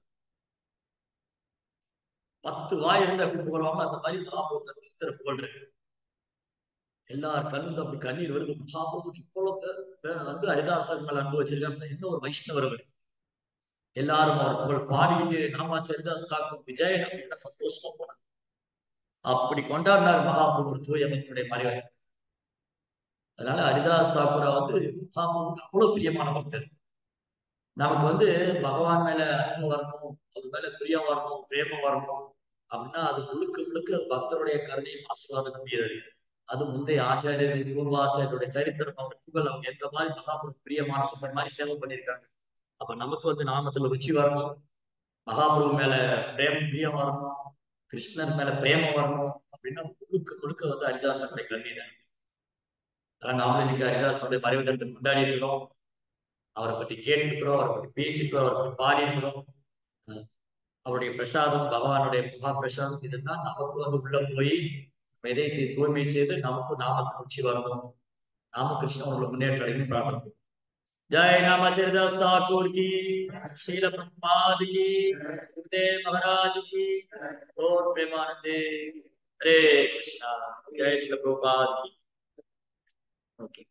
S1: பத்து வாய் இருந்தா எப்படி புகழ்வாங்க அந்த மாதிரி மகாபிரபு தன் பக்தரை புகழ்றாரு எல்லார் கண்ணும் அப்படி கண்ணீர் வருது மகாபிரபுக்கு இவ்வளவு பே- பே- வந்து ஹரிதாசர் மேல அன்பு வச்சிருக்காங்க என்ன ஒரு வைஷ்ணவர் அவர் எல்லாரும் அவர் புகழ் பாடிக்கிட்டு நாமாச்சு ஹரிதாஸ் தாக்கும் விஜயன் அப்படின்னா சந்தோஷமா போனாங்க அப்படி கொண்டாடினார் மகாபிரபு தூயமத்துடைய மறைவை அதனால ஹரிதாஸ் தாக்கூரா வந்து மகாபிரபுக்கு அவ்வளவு பிரியமான பக்தர் நமக்கு வந்து பகவான் மேல அன்பு வரணும் அது மேல பிரியம் வரணும் பிரேமம் வரணும் அப்படின்னா அது முழுக்க முழுக்க பக்தருடைய கருணையும் ஆசீர்வாதம் நம்பியது அது முந்தைய ஆச்சாரியர்கள் பூர்வ ஆச்சாரியருடைய சரித்திரம் அவங்க புகழ் அவங்க எந்த மாதிரி மகாபுரு பிரியமான இந்த மாதிரி சேவை பண்ணியிருக்காங்க அப்ப நமக்கு வந்து நாமத்துல ருச்சி வரணும் மகாபுரு மேல பிரேமம் பிரியம் வரணும் கிருஷ்ணர் மேல பிரேமம் வரணும் அப்படின்னா முழுக்க முழுக்க வந்து ஹரிதாசனுடைய கருணை தான் ஆனா நாமளும் இன்னைக்கு ஹரிதாசனுடைய மறைவு தினத்தை கொண்டாடி இருக்கிறோம் அவரை பற்றி கேட்டிருக்கிறோம் அவரை பற்றி பேசிக்கிறோம் அவரை பற்றி பாடி இருக்கிறோம் அஹ் அவருடைய பிரசாதம் பகவானுடைய மகா பிரசாதம் இதுதான் நமக்கு வந்து உள்ள போய் இதயத்தை தூய்மை செய்து நமக்கும் நாமத்தை ருச்சி வரணும் நாம கிருஷ்ணன் உள்ள முன்னேற்றம் அடையணும் பிரார்த்தனை பண்ணுவோம். जय नामाचरिदास ठाकुर की शील प्रभुपाद की गुरुदेव महाराज की और प्रेमानंदे हरे कृष्णा जय श्री प्रभुपाद की ओके